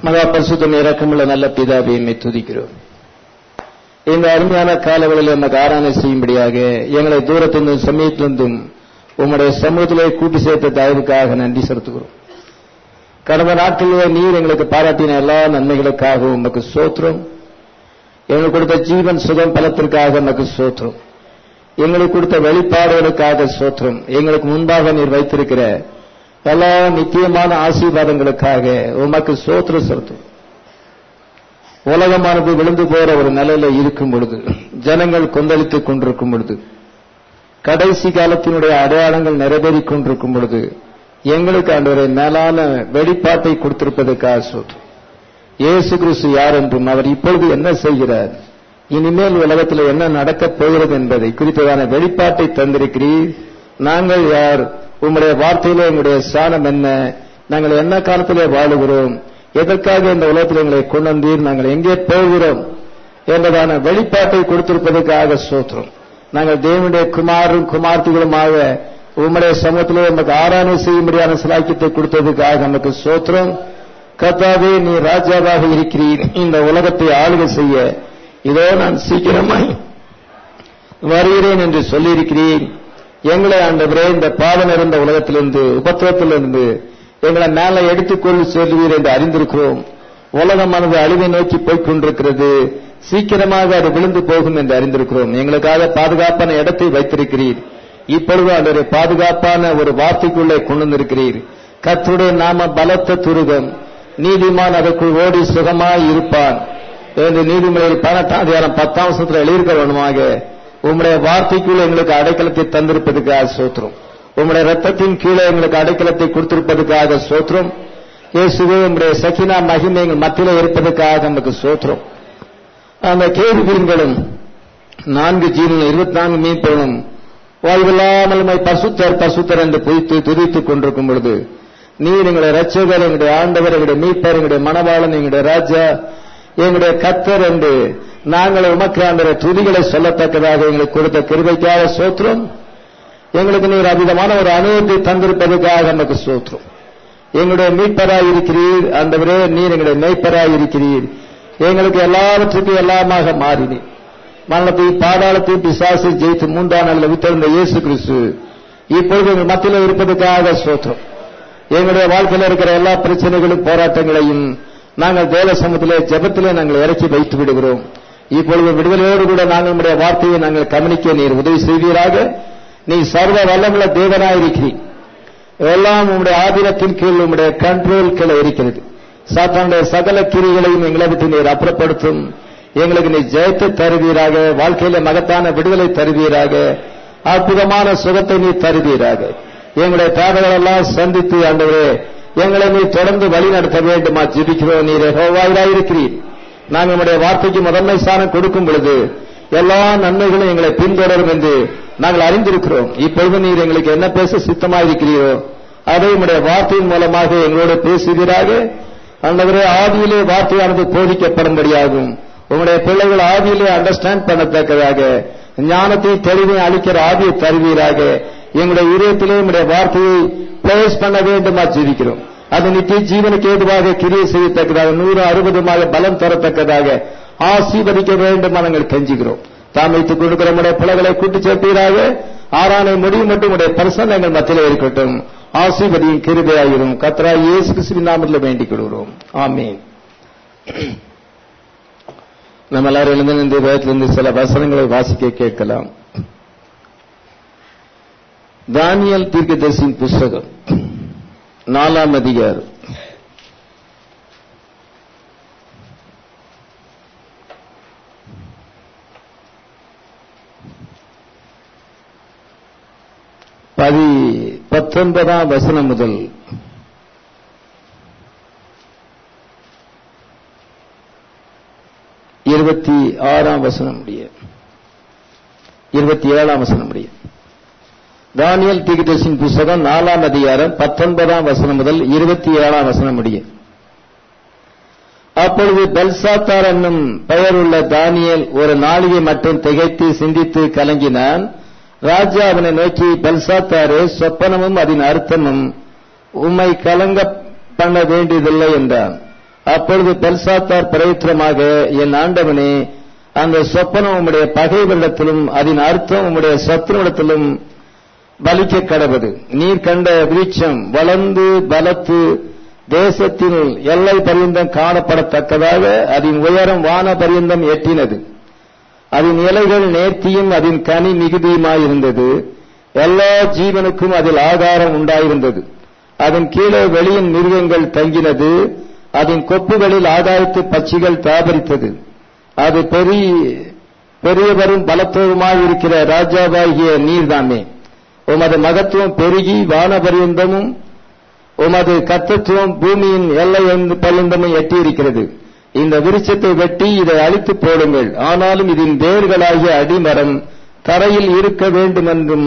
மகா பரிசுத்தம் இறக்கமுள்ள நல்ல பிதாவை எம்மை துதிக்கிறோம் இந்த அருமையான காலங்களில் நமக்கு ஆராதனை செய்யும்படியாக எங்களை தூரத்திலிருந்தும் சமயத்திலிருந்தும் உம்முடைய சமூகத்திலே கூட்டி சேர்த்த தயவுக்காக நன்றி செலுத்துகிறோம் கடந்த நாட்களிலே நீர் எங்களுக்கு பாராட்டின எல்லா நன்மைகளுக்காகவும் உமக்கு சோத்திரம் எங்களுக்கு கொடுத்த ஜீவன் சுகம் பலத்திற்காக உமக்கு சோத்திரம் எங்களுக்கு கொடுத்த வெளிப்பாடுகளுக்காக சோத்திரம் எங்களுக்கு முன்பாக நீர் வைத்திருக்கிற எல்லா நித்தியமான ஆசீர்வாதங்களுக்காக உமக்கு சோத்திரம் செலுத்தும் உலகமானது விழுந்து போற ஒரு நிலையில இருக்கும் பொழுது ஜனங்கள் கொந்தளித்துக் கொண்டிருக்கும் பொழுது கடைசி காலத்தினுடைய அடையாளங்கள் நிறைவேறிக் கொண்டிருக்கும் பொழுது எங்களுக்கு ஆண்டவரை மேலான வெளிப்பாட்டை கொடுத்திருப்பதற்காக சொல்றோம் இயேசு கிறிஸ்து யார் என்றும் அவர் இப்பொழுது என்ன செய்கிறார் இனிமேல் உலகத்தில் என்ன நடக்கப் போகிறது என்பதை குறித்ததான வெளிப்பாட்டை தந்திருக்கிறீர் நாங்கள் யார் உங்களுடைய வார்த்தையிலே எங்களுடைய சாணம் என்ன நாங்கள் என்ன காலத்திலே வாழுகிறோம் எதற்காக இந்த உலகத்தில் எங்களை கொண்டு வந்தீர் நாங்கள் எங்கே போகிறோம் என்பதான வெளிப்பாட்டை கொடுத்திருப்பதற்காக சோத்திரம் நாங்கள் தேவனுடைய குமாரும் குமார்த்திகளுமாக உம்முடைய சமூகத்திலே நமக்கு ஆராதனை செய்யும்படியான சிலாக்கியத்தை கொடுத்ததுக்காக நமக்கு சோத்திரம் கத்தாவே நீ ராஜாவாக இருக்கிறீர் இந்த உலகத்தை ஆளுகை செய்ய இதோ நான் சீக்கிரமாய் வருகிறேன் என்று சொல்லியிருக்கிறேன் எங்களை ஆண்டவரே இந்த பாவம் இருந்த உலகத்திலிருந்து உபத்திரத்திலிருந்து எங்களை மேல எடுத்துக்கொண்டு செல்வீர் என்று அறிந்திருக்கிறோம் உலகமானது அழிவை நோக்கி போய்க் கொண்டிருக்கிறது சீக்கிரமாக அது விழுந்து போகும் என்று அறிந்திருக்கிறோம் எங்களுக்காக பாதுகாப்பான இடத்தை வைத்திருக்கிறீர் இப்பொழுது அதோட பாதுகாப்பான ஒரு வார்த்தைக்குள்ளே கொண்டு வந்திருக்கிறீர் கத்துடைய நாம பலத்த துருகம் நீதிமான் அதற்குள் ஓடி சுகமாய் இருப்பான் என்று நீதிமொழியில் பதினெட்டாம் அதிகாரம் பத்தாம் வருஷத்தில் எழுதியிருக்க வேணுமாக உம்முடைய வார்த்தைக்குள்ள எங்களுக்கு அடைக்கலத்தை தந்திருப்பதற்காக சோத்திரம் உம்முடைய ரத்தத்தின் கீழே எங்களுக்கு அடைக்கலத்தை கொடுத்திருப்பதற்காக சோத்திரம் இயேசுவே உம்முடைய சகினா மகிமை எங்கள் மத்தியில இருப்பதற்காக நமக்கு சோத்திரம் அந்த கேள்விகளும் நான்கு ஜீவனும் இருபத்தி நான்கு மீன்பெறும் வாழ்வில்லாமல் பசுத்தர் பசுத்தர் என்று பொய்த்து துதித்துக் கொண்டிருக்கும் பொழுது நீர் எங்களுடைய ரட்சகர் எங்களுடைய ஆண்டவர் எங்களுடைய மீட்பர் எங்களுடைய மணவாளன் எங்களுடைய ராஜா எங்களுடைய கத்தர் என்று நாங்கள் உமக்கு அந்த துதிகளை சொல்லத்தக்கதாக எங்களுக்கு கொடுத்த கிருபைக்காக சோத்திரம் எங்களுக்கு நீர் அதிகமான ஒரு அனுபவத்தை தந்திருப்பதற்காக நமக்கு சோத்திரம் எங்களுடைய மீட்பராய் இருக்கிறீர் அந்தவரே நீர் எங்களுடைய மெய்ப்பராய் இருக்கிறீர் எங்களுக்கு எல்லாவற்றுக்கும் எல்லாமாக மாறினீர் மரணத்தை பாதாளத்தையும் பிசாசை ஜெயித்து மூன்றாம் நாளில் வித்திருந்த இயேசு கிறிஸ்து இப்பொழுது எங்கள் மத்தியில் இருப்பதற்காக சோத்திரம் எங்களுடைய வாழ்க்கையில் இருக்கிற எல்லா பிரச்சனைகளும் போராட்டங்களையும் நாங்கள் தேவ சமத்திலே ஜபத்திலே நாங்கள் இறக்கி வைத்து விடுகிறோம் இப்பொழுது விடுதலையோடு கூட நாங்கள் நம்முடைய வார்த்தையை நாங்கள் கவனிக்க நீர் உதவி செய்வீராக நீ சர்வ வல்லமுள்ள தேவனாயிருக்கிறீர் எல்லாம் உங்களுடைய ஆதிரத்தின் கீழ் உங்களுடைய கண்ட்ரோல் கீழே இருக்கிறது சாத்தானுடைய சகல கிரிகளையும் எங்களை விட்டு நீர் அப்புறப்படுத்தும் எங்களுக்கு நீ ஜெயத்தை தருவீராக வாழ்க்கையில மகத்தான விடுதலை தருவீராக அற்புதமான சுகத்தை நீ தருவீராக எங்களுடைய தேவைகள் எல்லாம் சந்தித்து ஆண்டவரே எங்களை நீ தொடர்ந்து வழி நடத்த வேண்டுமா ஜிபிக்கிறோம் நீர் ஹோவாயிராயிருக்கிறீர் நாங்கள் நம்முடைய வார்த்தைக்கு முதன்மை ஸ்தானம் கொடுக்கும் பொழுது எல்லா நன்மைகளும் எங்களை பின்தொடரும் என்று நாங்கள் அறிந்திருக்கிறோம் இப்பொழுது நீர் எங்களுக்கு என்ன பேச சித்தமாயிருக்கிறீரோ அதை உங்களுடைய வார்த்தையின் மூலமாக எங்களோடு பேசுவீராக அந்தவரே ஆதியிலே வார்த்தையானது போதிக்கப்படும்படியாகும் உங்களுடைய பிள்ளைகள் ஆதியிலே அண்டர்ஸ்டாண்ட் பண்ணத்தக்கதாக ஞானத்தை தெளிவை அளிக்கிற ஆதியை தருவீராக எங்களுடைய இதயத்திலே உங்களுடைய வார்த்தையை பிளேஸ் பண்ண வேண்டுமா ஜீவிக்கிறோம் அது நித்திய ஜீவனுக்கு ஏதுவாக கிரியை செய்யத்தக்கதாக நூறு அறுபதுமாக பலம் தரத்தக்கதாக ஆசீர்வதிக்க வேண்டுமா நாங்கள் கெஞ்சுகிறோம் தாம் வைத்துக் கொடுக்கிற நம்முடைய பிள்ளைகளை கூட்டி சேர்ப்பீராக ஆறானை முடியும் மட்டும் உடைய பரிசன் எங்கள் மத்தியில் இருக்கட்டும் ஆசீர்வதியும் கிருபையாயிரும் கத்ரா இயேசு கிறிஸ்துவின் நாமத்தில் வேண்டிக் கொள்கிறோம் ஆமீன் நம்ம எல்லாரும் எழுந்து இந்த வேதத்திலிருந்து சில வசனங்களை வாசிக்க கேட்கலாம் தானியல் தீர்க்கதரிசியின் புஸ்தகம் நாலாம் அதிகாரம் பதி பத்தொன்பதாம் வசனம் முதல் இருபத்தி ஆறாம் வசனம் முடிய இருபத்தி ஏழாம் வசனம் முடிய தானியல் தீகிதேசின் புஸ்தகம் நாலாம் அதிகாரம் பத்தொன்பதாம் வசனம் முதல் இருபத்தி ஏழாம் வசனம் முடிய அப்பொழுது பெல்சாத்தார் என்னும் பெயர் உள்ள தானியல் ஒரு நாளிகை மட்டும் திகைத்து சிந்தித்து கலங்கினான் ராஜா அவனை நோக்கி பெல்சாத்தாரே சொப்பனமும் அதன் அர்த்தமும் உம்மை கலங்க பண்ண வேண்டியதில்லை என்றான் அப்பொழுது பெல்சாத்தார் பிரயத்திரமாக என் ஆண்டவனே அந்த சொப்பனம் உம்முடைய பகைவரிடத்திலும் அதன் அர்த்தம் உம்முடைய சத்துருவிடத்திலும் பலிக்க கடவது நீர் கண்ட விருட்சம் வளர்ந்து பலத்து தேசத்தின் எல்லை பரியந்தம் காணப்படத்தக்கதாக அதன் உயரம் வான பரியந்தம் எட்டினது அதன் இலைகள் நேர்த்தியும் அதன் கனி மிகுதியுமாயிருந்தது எல்லா ஜீவனுக்கும் அதில் ஆகாரம் உண்டாயிருந்தது அதன் கீழே வெளியின் மிருகங்கள் தங்கினது அதன் கொப்புகளில் ஆகாயத்து பட்சிகள் தாபரித்தது அது பெரிய பெரியவரும் பலத்தோருமாயிருக்கிற ராஜாவாகிய நீர்தாமே உமது மகத்துவம் பெருகி வானபரியந்தமும் உமது கத்தத்துவம் பூமியின் எல்லை பரியந்தமும் எட்டியிருக்கிறது இந்த விருட்சத்தை வெட்டி இதை அழித்து போடுங்கள் ஆனாலும் இதன் வேர்களாகிய அடிமரம் தரையில் இருக்க வேண்டும் என்றும்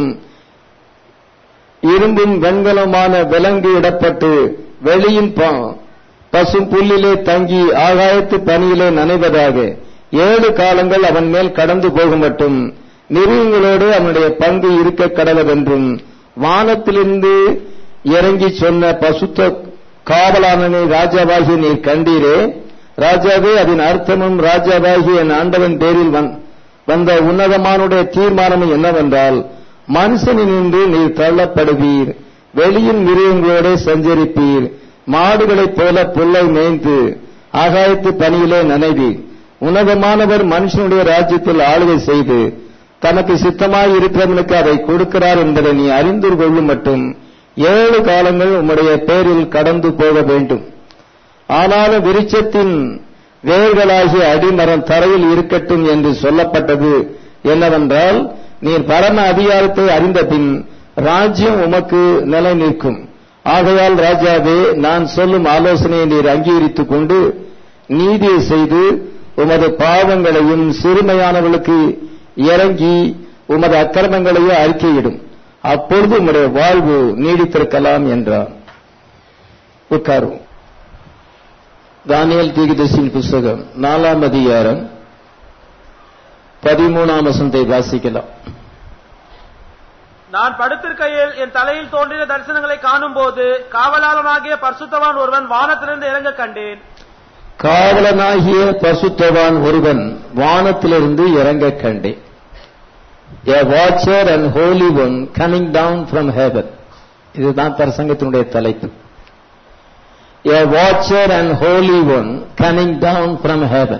இரும்பும் வெண்கலமான விலங்கு இடப்பட்டு வெளியின் பசும் புல்லிலே தங்கி ஆகாயத்து பனியிலே நனைவதாக ஏழு காலங்கள் அவன் மேல் கடந்து போகும் மட்டும் மிருகங்களோடு அவனுடைய பங்கு இருக்க கடலவென்றும் வானத்திலிருந்து இறங்கி சொன்ன பசுத்த காவலானனை ராஜாவாகி நீர் கண்டீரே ராஜாவே அதன் அர்த்தமும் ராஜாவாகி என் ஆண்டவன் பேரில் வந்த உன்னதமானுடைய தீர்மானம் என்னவென்றால் மனுஷனின்று நீர் தள்ளப்படுவீர் வெளியின் மிருகங்களோட சஞ்சரிப்பீர் மாடுகளைப் போல புல்லை மேய்ந்து ஆகாயத்து பணியிலே நனைவீர் உன்னதமானவர் மனுஷனுடைய ராஜ்யத்தில் ஆளுகை செய்து தனக்கு சித்தமாய் இருக்கிறவனுக்கு அதை கொடுக்கிறார் என்பதை நீ அறிந்து கொள்ளும் மட்டும் ஏழு காலங்கள் உம்முடைய பேரில் கடந்து போக வேண்டும் ஆனாலும் விருட்சத்தின் வேர்களாகிய அடிமரம் தரையில் இருக்கட்டும் என்று சொல்லப்பட்டது என்னவென்றால் நீர் பரம அதிகாரத்தை அறிந்த பின் ராஜ்யம் உமக்கு நிலை நிற்கும் ஆகையால் ராஜாவே நான் சொல்லும் ஆலோசனையை நீர் அங்கீகரித்துக் கொண்டு நீதியை செய்து உமது பாவங்களையும் சிறுமையானவர்களுக்கு இறங்கி உமது அக்கிரமங்களையும் அறிக்கையிடும் அப்பொழுது உம்முடைய வாழ்வு நீடித்திருக்கலாம் என்றார் உட்காரும் தானியல் தீகிதசின் புஸ்தகம் நாலாம் அதிகாரம் பதிமூணாம் வசந்தை வாசிக்கலாம் நான் படுத்திருக்கையில் என் தலையில் தோன்றின தரிசனங்களை காணும் போது காவலாளனாகிய பரிசுத்தவான் ஒருவன் வானத்திலிருந்து இறங்க கண்டேன் காவலனாகிய பசுத்தவான் ஒருவன் வானத்திலிருந்து இறங்க கண்டேன் A watcher and holy one coming down from heaven. இதுதான் பிரசங்கத்தினுடைய தலைப்பு A watcher and holy one coming down from heaven.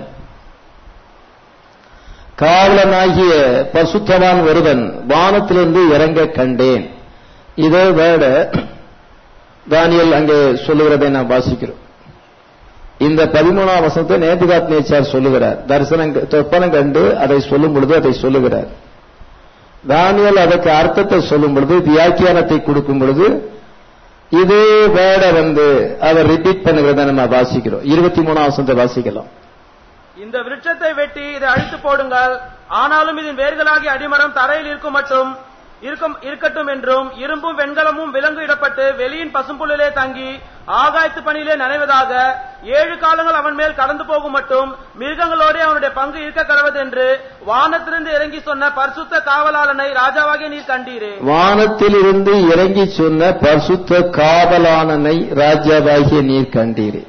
காவலனாகிய பசுத்தவான் ஒருவன் வானத்திலிருந்து இறங்க கண்டேன் இதே வேட தானியல் அங்கே சொல்லுகிறதை நாம் வாசிக்கிறோம் இந்த பதிமூணாம் வசனத்தை நேபுகாத் நேச்சார் சொல்லுகிறார் தரிசனம் தொப்பனம் கண்டு அதை சொல்லும் பொழுது அதை சொல்லுகிறார் தானியல் அதற்கு அர்த்தத்தை சொல்லும் பொழுது வியாக்கியானத்தை கொடுக்கும் பொழுது இதே வேட வந்து அவர் ரிப்பீட் பண்ணுகிறத நம்ம வாசிக்கிறோம் இருபத்தி மூணாம் வசனத்தை வாசிக்கலாம் இந்த விருட்சத்தை வெட்டி இதை அழித்து போடுங்கள் ஆனாலும் இதன் வேர்களாகிய அடிமரம் தரையில் இருக்கும் மட்டும் இருக்கும் இருக்கட்டும் என்றும் இரும்பும் வெண்கலமும் விலங்கு இடப்பட்டு வெளியின் பசும்புல்லிலே தங்கி ஆகாயத்து பணியிலே நனைவதாக ஏழு காலங்கள் அவன் மேல் கடந்து போகும் மட்டும் மிருகங்களோடே அவனுடைய பங்கு இருக்க கடவது என்று வானத்திலிருந்து இறங்கி சொன்ன பரிசுத்த காவலாளனை ராஜாவாகிய நீர் கண்டீரே வானத்திலிருந்து இறங்கி சொன்ன பரிசுத்த காவலானனை ராஜாவாகிய நீர் கண்டீரே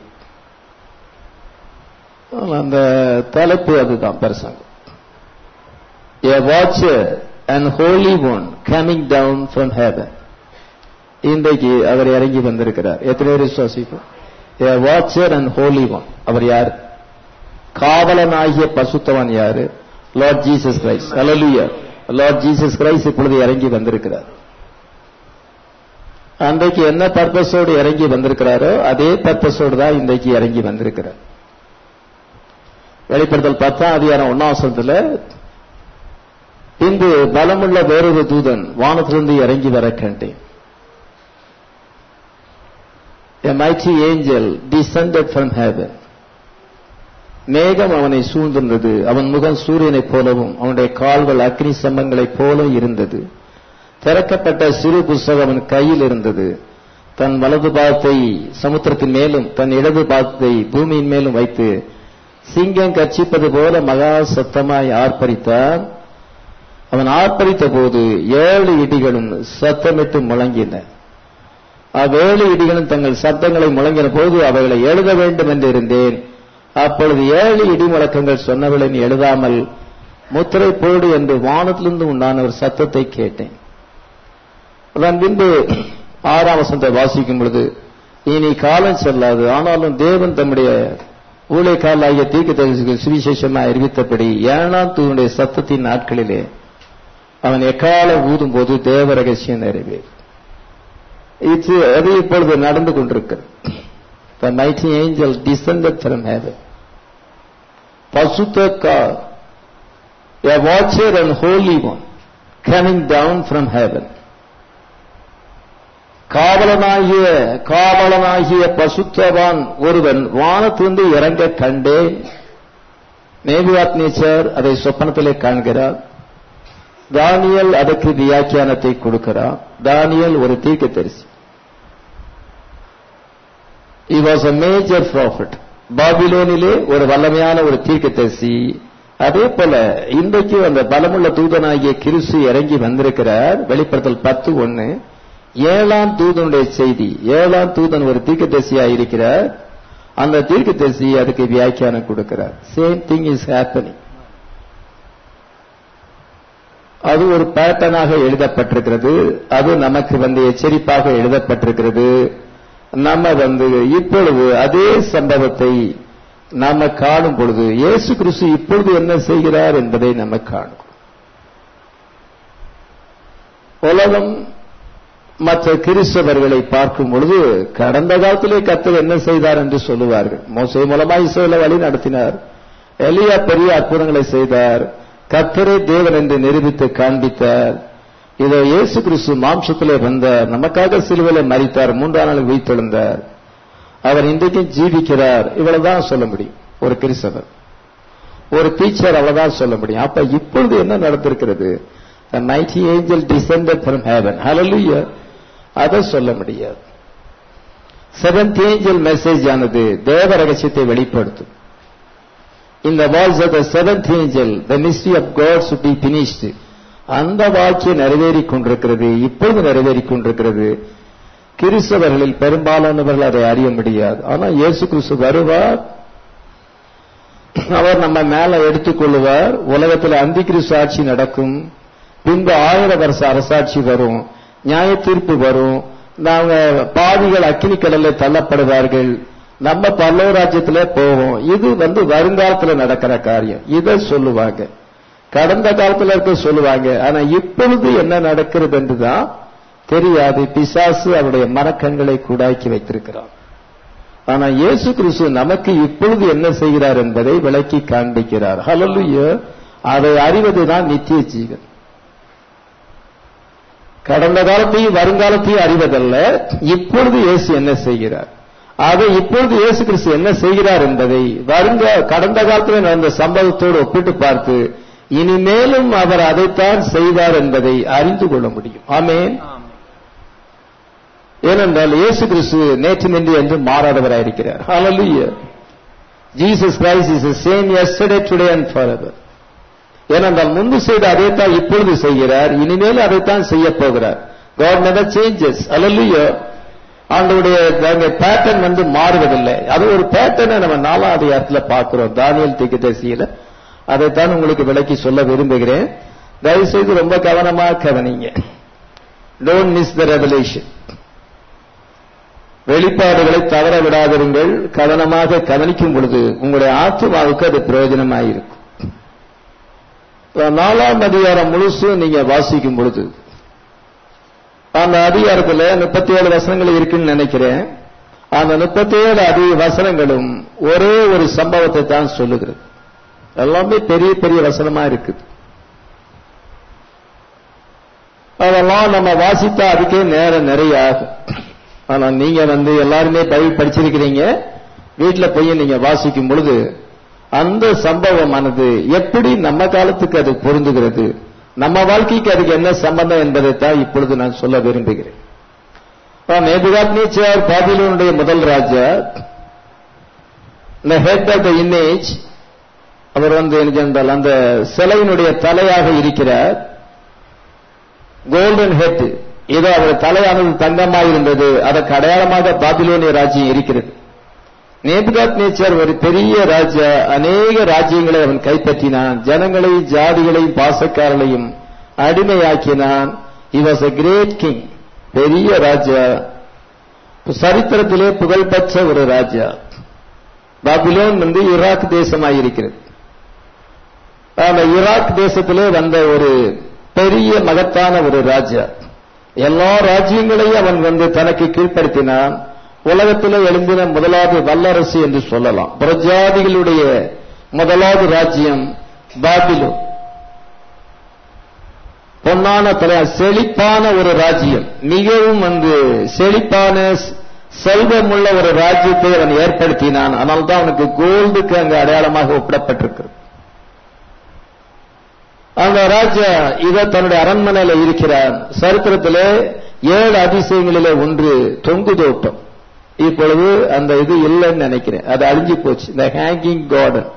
அந்த தலைப்பு அதுதான் பிரசங்கம் A watcher and holy one coming down from heaven. இன்றைக்கு அவர் இறங்கி வந்திருக்கிறார் எத்தனை பேர் விசுவாசிப்போம் A watcher and holy one. அவர் யார் காவலனாகிய பசுத்தவன் யாரு lord Jesus Christ hallelujah lord Jesus Christ இப்பொழுது இறங்கி வந்திருக்கிறார் அன்றைக்கு என்ன பர்பஸோடு இறங்கி வந்திருக்கிறாரோ அதே பர்பஸோடு தான் இன்றைக்கு இறங்கி வந்திருக்கிறார் வெளிப்படுத்தல் பத்தாம் அதிகாரம் ஒன்னாம் வசனத்துல பின்பு பலமுள்ள வேறொரு தூதன் வானத்திலிருந்து இறங்கி வர கண்டேன் A mighty angel descended from heaven. மேகம் அவனை சூழ்ந்திருந்தது அவன் முகம் சூரியனைப் போலவும் அவனுடைய கால்கள் அக்னி சம்பங்களைப் போல இருந்தது திறக்கப்பட்ட சிறு புஸ்தகம் அவன் கையில் இருந்தது தன் வலது பாதத்தை சமுத்திரத்தின் மேலும் தன் இடது பாதத்தை பூமியின் மேலும் வைத்து சிங்கம் கர்ச்சிப்பது போல மகா சத்தமாய் ஆர்ப்பரித்தான் அவன் ஆர்ப்பரித்த போது ஏழு இடிகளும் சத்தமிட்டு முழங்கின அவ்வேழு இடிகளும் தங்கள் சத்தங்களை முழங்கின போது அவைகளை எழுத வேண்டும் என்று இருந்தேன் அப்பொழுது ஏழு இடி முழக்கங்கள் சொன்னவளை நீ எழுதாமல் முத்திரை போடு என்று வானத்திலிருந்து உண்டான ஒரு சத்தத்தை கேட்டேன் அதன் பின்பு ஆறாம் வசனத்தை வாசிக்கும் பொழுது இனி காலம் செல்லாது ஆனாலும் தேவன் தம்முடைய ஊழியக்காரலாகிய தீர்க்க சுவிசேஷமா அறிவித்தபடி ஏழாம் தூணுடைய சத்தத்தின் நாட்களிலே அவன் எக்காலம் ஊதும் போது தேவ ரகசியம் நிறைவேறும் இது அது இப்பொழுது நடந்து கொண்டிருக்கிறது The mighty angel descended from heaven. பசுத்த God, a watcher and holy one, coming down from heaven. காவலனாகிய காவலனாகிய பசுத்தவான் ஒருவன் வானத்திலிருந்து இறங்க கண்டேன் நேபுவாத் நேச்சர் அதை சொப்பனத்திலே காண்கிறார் தானியல் அதற்கு வியாக்கியானத்தை கொடுக்கிறார் தானியல் ஒரு தீர்க்கதரிசி he was a major prophet பாபிலோனிலே ஒரு வல்லமையான ஒரு தீர்க்கதரிசி அதே போல இன்றைக்கு அந்த பலமுள்ள தூதனாகிய கிறிஸ்து இறங்கி வந்திருக்கிறார் வெளிப்படுத்தல் பத்து ஒன்னு ஏழாம் தூதனுடைய செய்தி ஏழாம் தூதன் ஒரு தீர்க்கதரிசியா இருக்கிறார் அந்த தீர்க்கதரிசி அதுக்கு வியாக்கியானம் கொடுக்கிறார் சேம் திங் இஸ் ஹேப்பனிங் அது ஒரு பேட்டர்னாக எழுதப்பட்டிருக்கிறது அது நமக்கு வந்து எச்சரிப்பாக எழுதப்பட்டிருக்கிறது நம்ம வந்து இப்பொழுது அதே சம்பவத்தை நாம காணும் பொழுது இயேசு கிறிஸ்து இப்பொழுது என்ன செய்கிறார் என்பதை நம்ம காணும் உலகம் மற்ற கிறிஸ்தவர்களை பார்க்கும் பொழுது கடந்த காலத்திலே கத்தர் என்ன செய்தார் என்று சொல்லுவார்கள் மோசை மூலமாக இஸ்ரேலை வழி நடத்தினார் எலியா பெரிய அற்புதங்களை செய்தார் கத்தரே தேவன் என்று நிரூபித்து காண்பித்தார் இதோ இயேசு கிறிஸ்து மாம்சத்திலே வந்தார் நமக்காக சிலுவையில மறித்தார் மூன்றாம் நாள் வைத்தெழுந்தார் அவர் இன்றைக்கும் ஜீவிக்கிறார் இவ்வளவுதான் சொல்ல முடியும் ஒரு கிறிஸ்தவர் ஒரு டீச்சர் அவ்வளவுதான் சொல்ல முடியும் அப்ப இப்பொழுது என்ன நடந்திருக்கிறது The mighty angel descended from heaven. Hallelujah. அதை சொல்ல முடியாது செவன்த் ஏஞ்சல் மெசேஜ் ஆனது தேவ ரகசியத்தை வெளிப்படுத்தும் இந்த voice of the seventh angel the mystery of God should be finished அந்த வாக்கியம் நிறைவேறிக் கொண்டிருக்கிறது இப்பொழுது நிறைவேறிக் கொண்டிருக்கிறது கிறிஸ்தவர்களில் பெரும்பாலானவர்கள் அதை அறிய முடியாது ஆனா இயேசு கிறிஸ்து வருவார் அவர் நம்ம மேல எடுத்துக்கொள்ளுவார் உலகத்தில் அந்தி கிறிஸ்து ஆட்சி நடக்கும் பின்பு ஆயிரம் வருஷ அரசாட்சி வரும் நியாய தீர்ப்பு வரும் நாங்க பாவிகள் அக்கினி கடல்ல தள்ளப்படுவார்கள் நம்ம பல்லவ ராஜ்யத்துல போவோம் இது வந்து வருங்காலத்துல நடக்கிற காரியம் இதை சொல்லுவாங்க கடந்த காலத்துல இருக்க சொல்லுவாங்க ஆனா இப்பொழுது என்ன நடக்கிறது என்றுதான் தெரியாது பிசாசு அவருடைய மனக்கண்களை கூடாக்கி வைத்திருக்கிறான் ஆனா இயேசு கிறிஸ்து நமக்கு இப்பொழுது என்ன செய்கிறார் என்பதை விளக்கி காண்பிக்கிறார் ஹலலுய அதை அறிவதுதான் நித்திய ஜீவன் கடந்த காலத்தையும் வருங்காலத்தையும் அறிவதல்ல இப்பொழுது இயேசு என்ன செய்கிறார் ஆக இப்பொழுது இயேசு கிறிஸ்து என்ன செய்கிறார் என்பதை வருங்க கடந்த காலத்தில் நடந்த சம்பவத்தோடு ஒப்பிட்டு பார்த்து இனிமேலும் அவர் அதைத்தான் செய்வார் என்பதை அறிந்து கொள்ள முடியும் ஆமேன் ஏனென்றால் இயேசு கிறிஸ்து நேற்று நின்று என்று மாறாதவராயிருக்கிறார் hallelujah Jesus Christ is same yesterday today and forever ஏனென்றால் முன்பு செய்த அதைத்தான் இப்பொழுது செய்கிறார் இனிமேல் அதைத்தான் செய்ய போகிறார் காட் நெவர் சேஞ்சஸ் ஹalleluya ஆண்டவுடைய பேட்டர்ன் வந்து மாறுவதில்லை அது ஒரு பேட்டர்னை நம்ம நாலாம் அதிகாரத்துல பார்க்கிறோம் தானியல் திகதசியில அதைத்தான் உங்களுக்கு விளக்கி சொல்ல விரும்புகிறேன் தயவு செய்து ரொம்ப கவனமா கவனிங்க டோன்ட் மிஸ் த ரெவலேஷன் வெளிப்பாடுகளை தவற விடாதிருங்கள் கவனமாக கவனிக்கும் பொழுது உங்களுடைய ஆத்மாவுக்கு அது பிரயோஜனமாயிருக்கும் நாலாம் அதிகாரம் முழுசும் நீங்க வாசிக்கும் பொழுது அந்த அதிகாரத்துல முப்பத்தி ஏழு வசனங்கள் இருக்குன்னு நினைக்கிறேன் அந்த முப்பத்தி ஏழு அதி வசனங்களும் ஒரே ஒரு சம்பவத்தை தான் சொல்லுகிறது எல்லாமே பெரிய பெரிய வசனமா இருக்குது அதெல்லாம் நம்ம வாசித்தா அதுக்கே நேரம் நிறைய ஆகும் ஆனா நீங்க வந்து எல்லாருமே பைபிள் படிச்சிருக்கிறீங்க வீட்டுல போய் நீங்க வாசிக்கும் பொழுது அந்த சம்பவமானது எப்படி நம்ம காலத்துக்கு அது பொருந்துகிறது நம்ம வாழ்க்கைக்கு அதுக்கு என்ன சம்பந்தம் என்பதை தான் இப்பொழுது நான் சொல்ல விரும்புகிறேன் நேபுகாத் நேச்சர் பாபிலோனுடைய முதல் ராஜா இந்த ஹெட் ஆஃப் த இமேஜ் அவர் வந்து என்றால் அந்த சிலையினுடைய தலையாக இருக்கிறார் கோல்டன் ஹெட் இதோ அவர் தலையானது தங்கமாயிருந்தது அதற்கு அடையாளமாக பாபிலோனிய ராஜ்யம் இருக்கிறது நேபுகாத் நேச்சர் ஒரு பெரிய ராஜா அநேக ராஜ்யங்களை அவன் கைப்பற்றினான் ஜனங்களையும் ஜாதிகளையும் பாசக்காரர்களையும் அடிமையாக்கினான் he was a great king பெரிய ராஜா சரித்திரத்திலே புகழ்பெற்ற ஒரு ராஜா பாபிலோன் வந்து ஈராக் தேசமாயிருக்கிறது அந்த ஈராக் தேசத்திலே வந்த ஒரு பெரிய மகத்தான ஒரு ராஜா எல்லா ராஜ்யங்களையும் அவன் வந்து தனக்கு கீழ்ப்படுத்தினான் உலகத்திலே எழுந்தின முதலாவது வல்லரசு என்று சொல்லலாம் பிரஜாதிகளுடைய முதலாவது ராஜ்யம் பாபிலோ பொன்னான தலை செழிப்பான ஒரு ராஜ்யம் மிகவும் வந்து செழிப்பான செல்வமுள்ள ஒரு ராஜ்யத்தை அவன் ஏற்படுத்தினான் அதனால்தான் அவனுக்கு கோல்டுக்கு அங்கு அடையாளமாக ஒப்பிடப்பட்டிருக்கிறது அந்த ராஜா இத தன்னுடைய அரண்மனையில இருக்கிறார் சரித்திரத்திலே ஏழு அதிசயங்களிலே ஒன்று தொங்கு தோட்டம் இப்பொழுது அந்த இது இல்லைன்னு நினைக்கிறேன் அது அழிஞ்சு போச்சு இந்த ஹேங்கிங் கார்டன்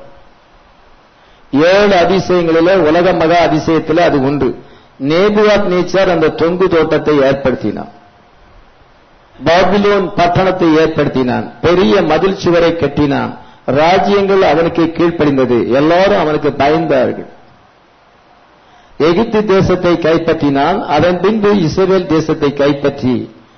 ஏழு அதிசயங்களிலே உலக மகா அதிசயத்தில் அது ஒன்று நேபுவாத் நேச்சர் அந்த தொங்கு தோட்டத்தை ஏற்படுத்தினான் பாபிலோன் பட்டணத்தை ஏற்படுத்தினான் பெரிய மதில் சுவரை கட்டினான் ராஜ்யங்கள் அவனுக்கு கீழ்ப்படிந்தது எல்லாரும் அவனுக்கு பயந்தார்கள் எகிப்து தேசத்தை கைப்பற்றினான் அதன் பின்பு இஸ்ரேல் தேசத்தை கைப்பற்றி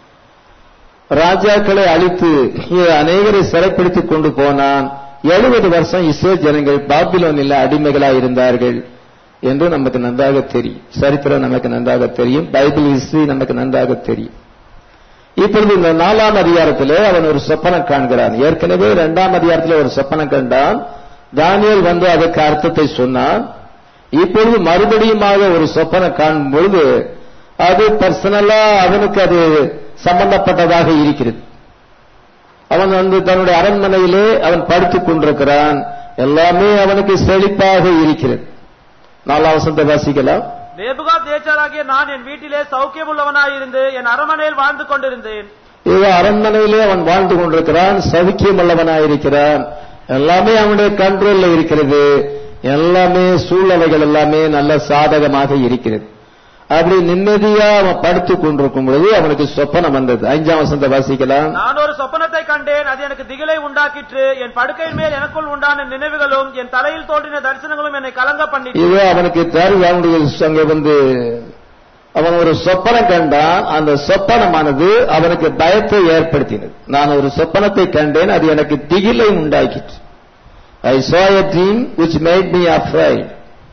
ராஜாக்களை அழித்து அநேகரை சிறைப்பிடித்துக் கொண்டு போனான் எழுபது வருஷம் இஸ்ரேல் ஜனங்கள் பாபிலோனில் அடிமைகளாக இருந்தார்கள் என்று நமக்கு நன்றாக தெரியும் சரித்திரம் நமக்கு நன்றாக தெரியும் பைபிள் ஹிஸ்டரி நமக்கு நன்றாக தெரியும் இப்பொழுது இந்த நாலாம் அதிகாரத்திலே அவன் ஒரு சொப்பனம் காண்கிறான் ஏற்கனவே இரண்டாம் அதிகாரத்தில் ஒரு சொப்பனம் கண்டான் தானியல் வந்து அதற்கு அர்த்தத்தை சொன்னான் இப்பொழுது மறுபடியுமாக ஒரு சொப்பனம் காணும் பொழுது அது பர்சனலா அவனுக்கு அது சம்பந்தப்பட்டதாக இருக்கிறது அவன் வந்து தன்னுடைய அரண்மனையிலே அவன் படுத்துக் கொண்டிருக்கிறான் எல்லாமே அவனுக்கு செழிப்பாக இருக்கிறது நாலாம் வசந்த வாசிக்கலாம் நேபுகாத் நேச்சராகிய நான் என் வீட்டிலே சௌக்கியமுள்ளவனாயிருந்து என் அரண்மனையில் வாழ்ந்து கொண்டிருந்தேன் இதோ அரண்மனையிலே அவன் வாழ்ந்து கொண்டிருக்கிறான் சவுக்கியம் உள்ளவனாயிருக்கிறான் எல்லாமே அவனுடைய கண்ட்ரோல்ல இருக்கிறது எல்லாமே சூழ்நிலைகள் எல்லாமே நல்ல சாதகமாக இருக்கிறது அப்படி நிம்மதியா அவன் படுத்துக் கொண்டிருக்கும் பொழுது அவனுக்கு சொப்பனம் வந்தது அஞ்சாம் வசந்த வாசிக்கலாம் நான் ஒரு சொப்பனத்தை கண்டேன் அது எனக்கு திகிலை உண்டாக்கிற்று என் படுக்கையின் மேல் எனக்குள் உண்டான நினைவுகளும் என் தலையில் தோன்றின தரிசனங்களும் என்னை கலங்க பண்ணிற்று இது அவனுக்கு தேவை அவனுடைய அங்க வந்து அவன் ஒரு சொப்பனம் கண்டான் அந்த சொப்பனமானது அவனுக்கு பயத்தை ஏற்படுத்தினது நான் ஒரு சொப்பனத்தை கண்டேன் அது எனக்கு திகிலை உண்டாக்கிற்று ஐ saw a dream which made me afraid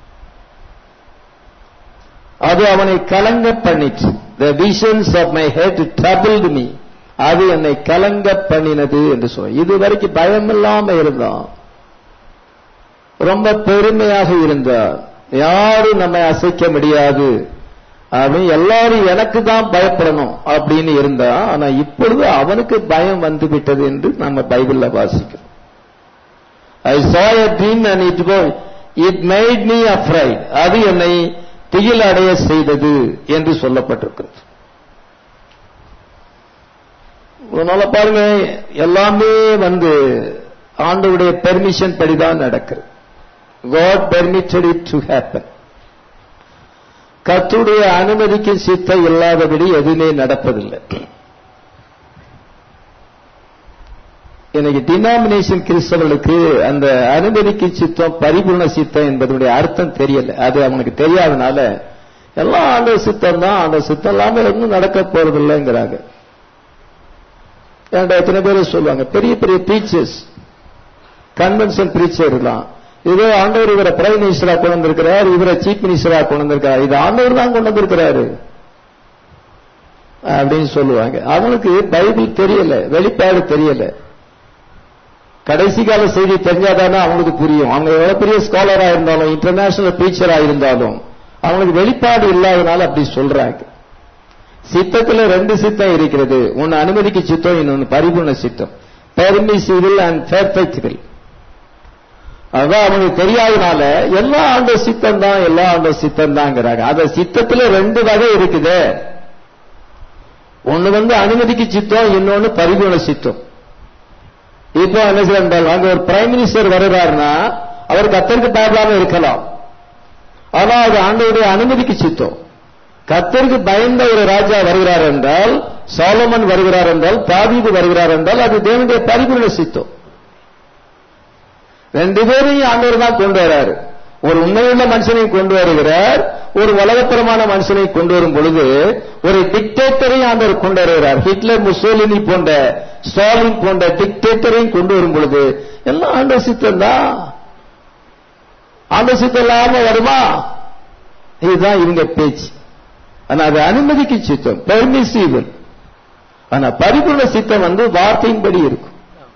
அது அவனை கலங்க பண்ணிற்று the visions of my head troubled me அது என்னை கலங்க பண்ணினது என்று சொல்ல இதுவரைக்கும் பயமில்லாம இருந்தான் ரொம்ப பெருமையாக இருந்தார் யாரும் நம்மை அசைக்க முடியாது அப்படின்னு எல்லாரும் எனக்கு தான் பயப்படணும் அப்படின்னு இருந்தா ஆனா இப்பொழுது அவனுக்கு பயம் வந்து விட்டது என்று நம்ம பைபிள்ல வாசிக்கிறோம் ஐ saw a dream and it was it made me afraid அது என்னை திகில் அடைய செய்தது என்று சொல்லப்பட்டிருக்கிறது அதனால பாருங்க எல்லாமே வந்து ஆண்டவுடைய பெர்மிஷன் படிதான் நடக்கிறது God permitted it to happen கத்துடைய அனுமதிக்கு சித்தை இல்லாதபடி எதுவுமே நடப்பதில்லை இன்னைக்கு டினாமினேஷன் கிறிஸ்தவர்களுக்கு அந்த அனுமதிக்கு சித்தம் பரிபூர்ண சித்தம் என்பதனுடைய அர்த்தம் தெரியல அது அவனுக்கு தெரியாதனால எல்லாம் ஆண்ட சித்தம் தான் அந்த சித்தம் இல்லாம ஒன்றும் நடக்க போறதில்லைங்கிறாங்க ஏன்டா எத்தனை பேர் சொல்லுவாங்க பெரிய பெரிய டீச்சர்ஸ் கன்வென்ஷன் பிரீச்சர்லாம் இதோ ஆண்டவர் இவரை பிரைம் மினிஸ்டரா கொண்டு வந்திருக்கிறார் இவரை சீஃப் மினிஸ்டரா கொண்டு வந்திருக்காரு இது ஆண்டவர் தான் கொண்டு வந்திருக்கிறாரு அப்படின்னு சொல்லுவாங்க அவனுக்கு பைபிள் தெரியல வெளிப்பாடு தெரியல கடைசி கால செய்தி தெரிஞ்சாதானே அவங்களுக்கு புரியும் அவங்க எவ்வளவு பெரிய ஸ்காலரா இருந்தாலும் இன்டர்நேஷனல் டீச்சரா இருந்தாலும் அவங்களுக்கு வெளிப்பாடு இல்லாதனால அப்படி சொல்றாங்க சித்தத்துல ரெண்டு சித்தம் இருக்கிறது ஒன்னு அனுமதிக்கு சித்தம் இன்னொன்னு பரிபூர்ண சித்தம் பெர்மிசிவில் அண்ட் பெர்ஃபெக்ட் அதான் அவனுக்கு தெரியாதனால எல்லா ஆண்ட சித்தம் தான் எல்லா ஆண்ட சித்தம் தாங்கிறாங்க அந்த சித்தத்துல ரெண்டு வகை இருக்குது ஒண்ணு வந்து அனுமதிக்கு சித்தம் இன்னொன்னு பரிபூர்ண சித்தம் இப்போ என்ன செய்யறாங்க அங்க ஒரு பிரைம் மினிஸ்டர் வருகிறாருன்னா அவர் கத்தருக்கு பயப்படாம இருக்கலாம் ஆனா அது ஆண்டவருடைய அனுமதிக்கு சித்தம் கத்தருக்கு பயந்த ஒரு ராஜா வருகிறார் என்றால் சாலமன் வருகிறார் என்றால் தாவீது வருகிறார் என்றால் அது தேவனுடைய பரிபூர்ண சித்தம் ரெண்டு பேரையும் ஆண்டவர் தான் கொண்டு வராரு ஒரு உண்மையுள்ள மனுஷனை கொண்டு வருகிறார் ஒரு உலகத்தரமான மனுஷனை கொண்டு வரும் பொழுது ஒரு டிக்டேட்டரையும் ஆண்டவர் கொண்டு வருகிறார் ஹிட்லர் முசோலினி போன்ற ஸ்டாலின் போன்ற டிக்டேட்டரையும் கொண்டு வரும் பொழுது எல்லாம் ஆண்டவர் சித்தம் தான் ஆண்டவர் சித்தம் இல்லாம வருமா இதுதான் இவங்க பேச்சு ஆனா அது அனுமதிக்கு சித்தம் பெர்மிசிபிள் ஆனா பரிபூர்ண சித்தம் வந்து வார்த்தையின்படி இருக்கும்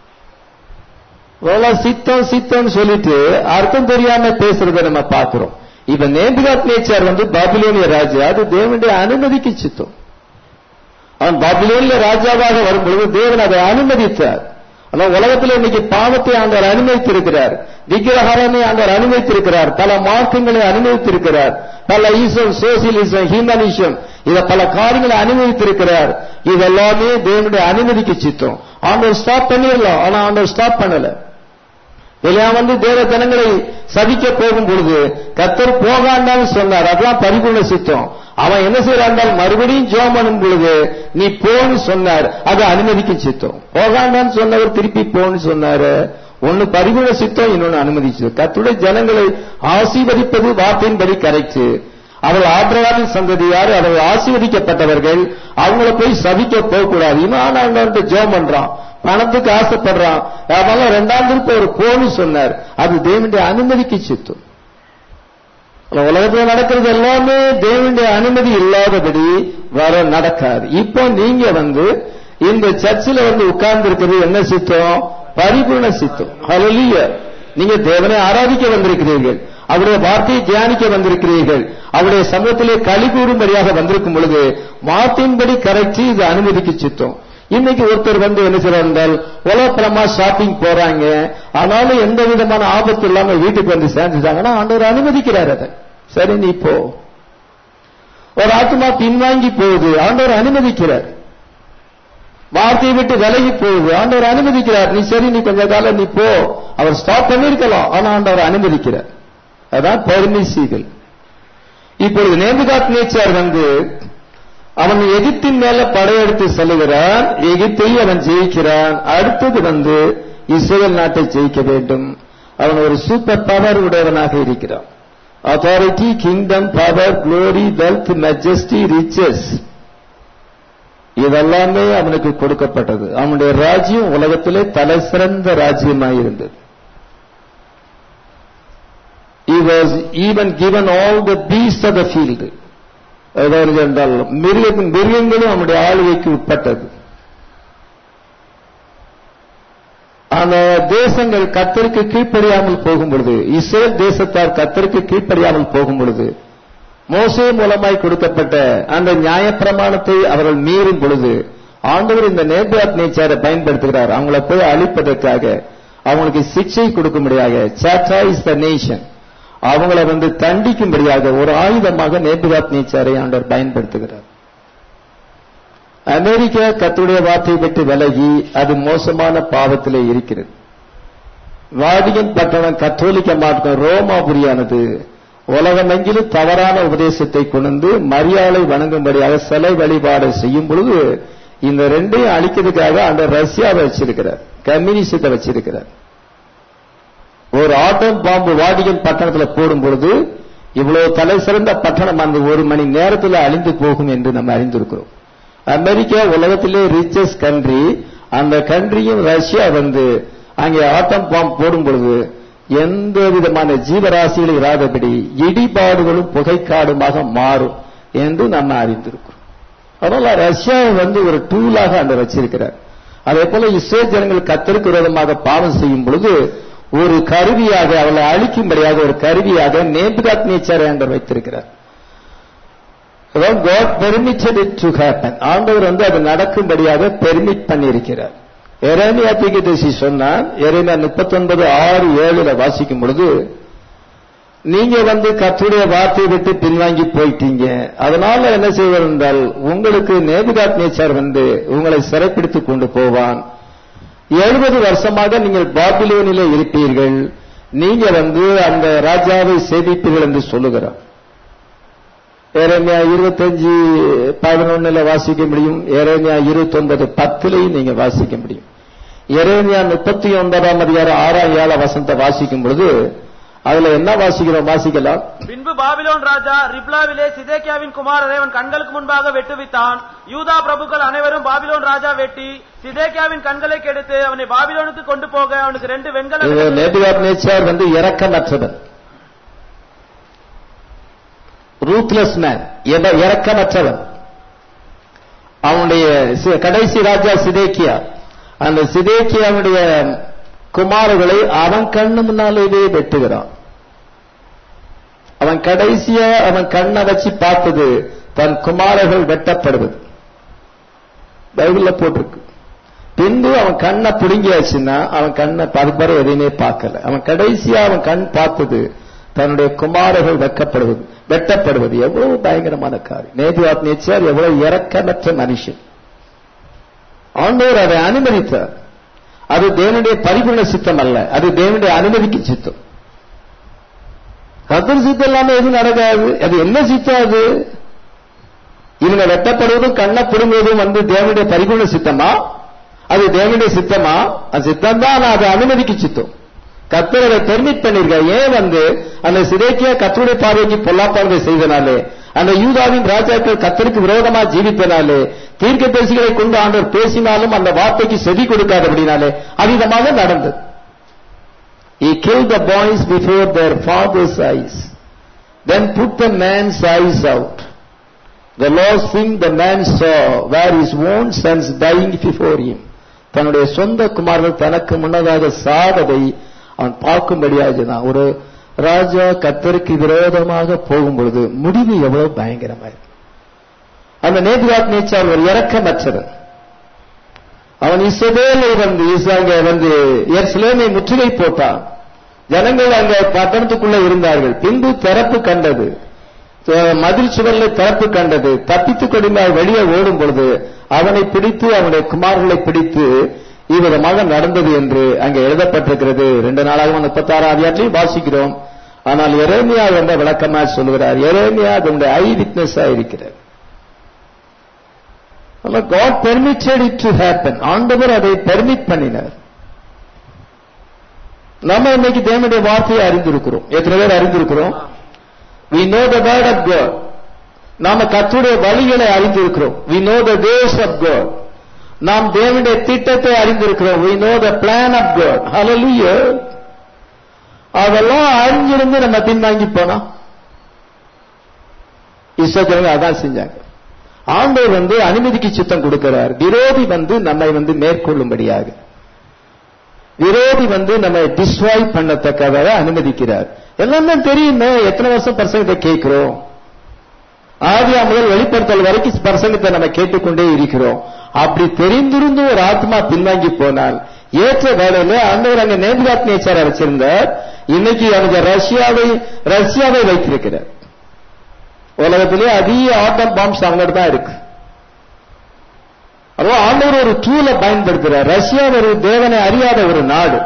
இவ்வளவு சித்தம் சித்தம் சொல்லிட்டு அர்த்தம் தெரியாம பேசுறத நம்ம பார்க்கிறோம் இப்ப நேபிகாத் நேச்சர் வந்து பாபிலோனிய ராஜா அது தேவனுடைய அனுமதிக்கு சித்தம் அவன் பாபிலோனிய ராஜாவாக வரும்பொழுது தேவன் அதை அனுமதித்தார் ஆனா உலகத்தில் இன்னைக்கு பாவத்தை ஆண்டவர் அனுமதித்திருக்கிறார் விக்கிரகாரனை ஆண்டவர் அனுமதித்திருக்கிறார் பல மார்க்கங்களை அனுமதித்திருக்கிறார் பல ஈசம் சோசியலிசம் ஹியூமனிசம் இத பல காரியங்களை அனுமதித்திருக்கிறார் இதெல்லாமே தேவனுடைய அனுமதிக்கு சித்தம் ஆண்டவர் ஸ்டாப் பண்ணிடலாம் ஆனா ஆண்டவர் ஸ்டாப் பண்ணல இல்லையா வந்து தேவ ஜனங்களை சதிக்க போகும் பொழுது கத்தர் போகாண்டான்னு சொன்னார் அதெல்லாம் பரிபூர்ண சித்தம் அவன் என்ன செய்யறான் மறுபடியும் ஜோம் பண்ணும் பொழுது நீ போன்னு சொன்னார் அது அனுமதிக்கும் சித்தம் போகாண்டான்னு சொன்னவர் திருப்பி போன்னு சொன்னாரு ஒன்னு பரிபூர்ண சித்தம் இன்னொன்னு அனுமதிச்சு கத்துடைய ஜனங்களை ஆசீர்வதிப்பது வார்த்தையின்படி கரைச்சு அவள் ஆபிரகாமின் சந்ததியார் அவர்கள் ஆசீர்வதிக்கப்பட்டவர்கள் அவங்கள போய் சபிக்க போகக்கூடாது இன்னும் ஆனா ஜோம் பண்றான் பணத்துக்கு ஆசைப்படுறான் அதனால ரெண்டாம் திருப்ப ஒரு போன்னு சொன்னார் அது தேவனுடைய அனுமதிக்கு சித்தம் உலகத்தில் நடக்கிறது எல்லாமே தேவனுடைய அனுமதி இல்லாதபடி வர நடக்காது இப்போ நீங்க வந்து இந்த சர்ச்சில் வந்து உட்கார்ந்து இருக்கிறது என்ன சித்தம் பரிபூர்ண சித்தம் ஹலலிய நீங்க தேவனை ஆராதிக்க வந்திருக்கிறீர்கள் அவருடைய வார்த்தையை தியானிக்க வந்திருக்கிறீர்கள் அவருடைய சமூகத்திலே களி கூறும்படியாக வந்திருக்கும் பொழுது வார்த்தையின்படி கரைச்சி இது அனுமதிக்கு சித்தம் இன்னைக்கு ஒருத்தர் வந்து என்ன செய்யறார் என்றால் உலகப்பிரமா ஷாப்பிங் போறாங்க ஆனாலும் எந்த விதமான ஆபத்து இல்லாம வீட்டுக்கு வந்து சேர்ந்துட்டாங்கன்னா ஆண்டவர் அனுமதிக்கிறார் அதை சரி நீ போ ஒரு ஆத்மா பின்வாங்கி போகுது ஆண்டவர் அனுமதிக்கிறார் வார்த்தையை விட்டு விலகி போகுது ஆண்டவர் அனுமதிக்கிறார் நீ சரி நீ கொஞ்ச காலம் நீ போ அவர் ஸ்டாப் பண்ணிருக்கலாம் ஆனா ஆண்டவர் அனுமதிக்கிறார் அதான் பெர்மிசிபிள் இப்பொழுது நேபுகாத் நேச்சார் வந்து அவன் எகிப்தின் மேல படையெடுத்து செல்லுகிறான் எகிப்தை அவன் ஜெயிக்கிறான் அடுத்தது வந்து இஸ்ரேல் நாட்டை ஜெயிக்க வேண்டும் அவன் ஒரு சூப்பர் பவர் உடையவனாக இருக்கிறான் authority kingdom power glory wealth majesty riches இதெல்லாமே அவனுக்கு கொடுக்கப்பட்டது அவனுடைய ராஜ்யம் உலகத்திலே தலை சிறந்த ராஜ்யமாய் இருந்தது He was even given all the beasts of the field. அதாவது என்றால் மிருக மிருகங்களும் அவனுடைய ஆளுகைக்கு உட்பட்டது அந்த தேசங்கள் கத்தருக்கு கீழ்ப்படியாமல் போகும் பொழுது இஸ்ரேல் தேசத்தார் கத்தருக்கு கீழ்ப்படியாமல் போகும் பொழுது மோசே மூலமாய் கொடுக்கப்பட்ட அந்த நியாயப்பிரமாணத்தை அவர்கள் மீறும் பொழுது ஆண்டவர் இந்த நேபாத் நேச்சாரை பயன்படுத்துகிறார் அவங்கள போய் அழிப்பதற்காக அவங்களுக்கு சிக்ஷை கொடுக்கும்படியாக சாட்டா இஸ் த நேஷன் அவங்கள வந்து தண்டிக்கும்படியாக ஒரு ஆயுதமாக நேபுகாத் நேச்சாரை ஆண்டவர் பயன்படுத்துகிறார் அமெரிக்கா கத்துடைய வார்த்தையை விட்டு விலகி அது மோசமான பாவத்திலே இருக்கிறது வாடிகன் பட்டணம் கத்தோலிக்க மாற்றம் ரோமாபுரியானது உலகமெங்கிலும் தவறான உபதேசத்தை கொண்டு மரியாதை வணங்கும்படியாக சிலை வழிபாடு செய்யும் பொழுது இந்த ரெண்டையும் அழிக்கிறதுக்காக அந்த ரஷ்யாவை வச்சிருக்கிறார் கம்யூனிஸ்டத்தை வச்சிருக்கிறார் ஒரு ஆட்டம் பாம்பு வாடிகன் பட்டணத்தில் போடும் பொழுது இவ்வளவு தலை சிறந்த பட்டணம் அந்த ஒரு மணி நேரத்தில் அழிந்து போகும் என்று நம்ம அறிந்திருக்கிறோம் அமெரிக்கா உலகத்திலே ரிச்சஸ்ட் கண்ட்ரி அந்த கண்ட்ரியும் ரஷ்யா வந்து அங்கே ஆட்டம் பாம்பு போடும் பொழுது எந்த விதமான ஜீவராசிகளும் இராதபடி இடிபாடுகளும் புகைக்காடுமாக மாறும் என்று நம்ம அறிந்திருக்கிறோம் அதனால ரஷ்யாவை வந்து ஒரு டூலாக அந்த வச்சிருக்கிறார் அதே போல இஸ்ரேல் ஜனங்கள் கத்தருக்கு விரோதமாக பாவம் செய்யும் பொழுது ஒரு கருவியாக அவளை அழிக்கும்படியாக ஒரு கருவியாக நேபுகாத் நேச்சர் என்று வைத்திருக்கிறார் God permitted it to happen. ஆண்டவர் வந்து அது நடக்கும்படியாக பெர்மிட் பண்ணியிருக்கிறார் எரேமியா தீர்க்கதரிசி சொன்னார் எரேமியா முப்பத்தொன்பது ஆறு ஏழுல வாசிக்கும் பொழுது நீங்க வந்து கத்துடைய வார்த்தையை விட்டு பின்வாங்கி போயிட்டீங்க அதனால என்ன செய்வது என்றால் உங்களுக்கு நேபுகாத் நேச்சர் வந்து உங்களை சிறைப்பிடித்துக் கொண்டு போவான் எழுபது வருஷமாக நீங்கள் பாபிலோனிலே இருப்பீர்கள் நீங்க வந்து அந்த ராஜாவை சேவிப்பீர்கள் என்று சொல்லுகிறார் ஏரேமியா இருபத்தஞ்சு பதினொன்னுல வாசிக்க முடியும் ஏரேமியா இருபத்தி ஒன்பது பத்துலையும் நீங்க வாசிக்க முடியும் எரேமியா முப்பத்தி ஒன்பதாம் அதிகாரம் ஆறாம் ஏழாம் வசனத்தை வாசிக்கும் பொழுது அதுல என்ன வாசிக்கிறோம் வாசிக்கலாம் பின்பு பாபிலோன் ராஜா ரிப்லாவிலே சிதேக்கியாவின் குமாரரை அவன் கண்களுக்கு முன்பாக வெட்டுவித்தான் யூதா பிரபுக்கள் அனைவரும் பாபிலோன் ராஜா வெட்டி சிதேக்கியாவின் கண்களை கெடுத்து அவனை பாபிலோனுக்கு கொண்டு போக அவனுக்கு ரெண்டு வெண்கல இது நேபிகார் நேச்சர் வந்து இரக்கமற்றவன் ரூத்லெஸ் மேன் இரக்கமற்றவன் அவனுடைய சி- கடைசி ராஜா சிதேக்கியா அந்த சிதேக்கியாவுடைய குமாரர்களை அவன் கண்ணு முன்னாலேயே வெட்டுகிறான் அவன் கடைசியா அவன் கண்ணை வச்சு பார்த்தது தன் குமாரர்கள் வெட்டப்படுவது பைபிள்ல போட்டிருக்கு பின்பு அவன் கண்ணை புடுங்கியாச்சுன்னா அவன் கண்ணை பருப்பற எதையுமே பார்க்கல அவன் கடைசியா அவன் கண் பார்த்தது தன்னுடைய குமாரர்கள் வெட்கப்படுவது வெட்டப்படுவது எவ்வளவு பயங்கரமான காரியம் நேதுவாத் நேச்சார் எவ்வளவு இரக்கமற்ற மனுஷன் ஆண்டவர் அதை அனுமதித்தார் அது தேவனுடைய பரிபூர்ண சித்தம் அல்ல அது தேவனுடைய அனுமதிக்கு சித்தம் கத்தர் சித்தம் இல்லாம எதுவும் நடக்காது அது என்ன சித்தம் அது இவங்க வெட்டப்படுவதும் கண்ணை பிடுங்குவதும் வந்து தேவனுடைய பரிபூர்ண சித்தமா அது தேவனுடைய சித்தமா அது சித்தம் தான் ஆனா அது அனுமதிக்கு சித்தம் கத்தர் அதை பெர்மிட் பண்ணிருக்க ஏன் வந்து அந்த சிதைக்கிய கத்தருடைய பார்வைக்கு பொல்லாப்பானதை செய்தனாலே அந்த யூதாவின் ராஜாக்கள் கத்தருக்கு விரோதமா ஜீவித்தனாலே தீர்க்க பேசிகளை கொண்டு ஆண்டவர் பேசினாலும் அந்த வார்த்தைக்கு செவி கொடுக்காதபடினாலே அவிதமாக நடந்தது He killed the boys before their father's eyes, then put the man's eyes out. The last thing the man saw were his own sons dying before him. தன்னுடைய சொந்த குமாரர்கள் தனக்கு முன்னதாக சாவதை அவன் பார்க்கும்படியாக ஒரு ராஜா கத்தருக்கு விரோதமாக போகும் பொழுது முடிவு எவ்வளவு பயங்கரமா இருக்கு அந்த நேபிராத் நேச்சார் ஒரு இரக்கமற்றவன் அவன் இசபேலை வந்து அங்க வந்து எர்சிலேமை முற்றுகை போட்டான் ஜனங்கள் அங்க பட்டணத்துக்குள்ள இருந்தார்கள் பின்பு திறப்பு கண்டது அஹ் மதில் சுவர்ல திறப்பு கண்டது தப்பித்துக் கொடிந்தால் வெளியே ஓடும் பொழுது அவனை பிடித்து அவனுடைய குமாரர்களை பிடித்து இவ்விதமாக நடந்தது என்று அங்கே எழுதப்பட்டிருக்கிறது ரெண்டு நாளாக முப்பத்தாறாம் அதிகாரத்திலையும் வாசிக்கிறோம் ஆனால் எரேமியா என்ற விளக்கமா சொல்லுகிறார் எரேமியா அதனுடைய ஐ விட்னஸா இருக்கிறார் God permitted it to happen ஆண்டவர் அதை பெர்மிட் பண்ணினார் நம்ம இன்னைக்கு தேவனுடைய வார்த்தையை அறிந்திருக்கிறோம் எத்தனை பேர் அறிந்திருக்கிறோம் we know the word of god நாம கர்த்தருடைய வழிகளை அறிந்திருக்கிறோம் we know the ways of god நாம் தேவனுடைய திட்டத்தை அறிந்திருக்கிறோம் we know the plan of god hallelujah அதெல்லாம் அறிஞ்சிருந்து நம்ம பின்வாங்கி போனா இஸ்ரேல் அதான் செஞ்சாங்க ஆண்டவர் வந்து அனுமதிக்கு சித்தம் கொடுக்கிறார் விரோதி வந்து நம்மை வந்து மேற்கொள்ளும்படியாக விரோதி வந்து நம்ம டிஸ்ட்ராய் பண்ணத்தக்கதாக அனுமதிக்கிறார் எல்லாம் தான் தெரியுமே எத்தனை வருஷம் பிரசங்கத்தை கேட்கிறோம் ஆதியா முதல் வெளிப்படுத்தல் வரைக்கும் பிரசங்கத்தை நம்ம கேட்டுக்கொண்டே இருக்கிறோம் அப்படி தெரிந்திருந்து ஒரு ஆத்மா பின்வாங்கி போனால் ஏற்ற வேலையில ஆண்டவர் அங்க நேபுகாத் நேச்சரை வச்சிருந்தார் இன்னைக்கு அவங்க ரஷ்யாவை ரஷ்யாவை வைத்திருக்கிறார் உலகத்திலே அதிக ஆட்டம் பாம்ஸ் அவங்ககிட்ட தான் இருக்கு அதோ ஆண்டவர் ஒரு டூலை பயன்படுத்துறார் ரஷ்யா ஒரு தேவனை அறியாத ஒரு நாடு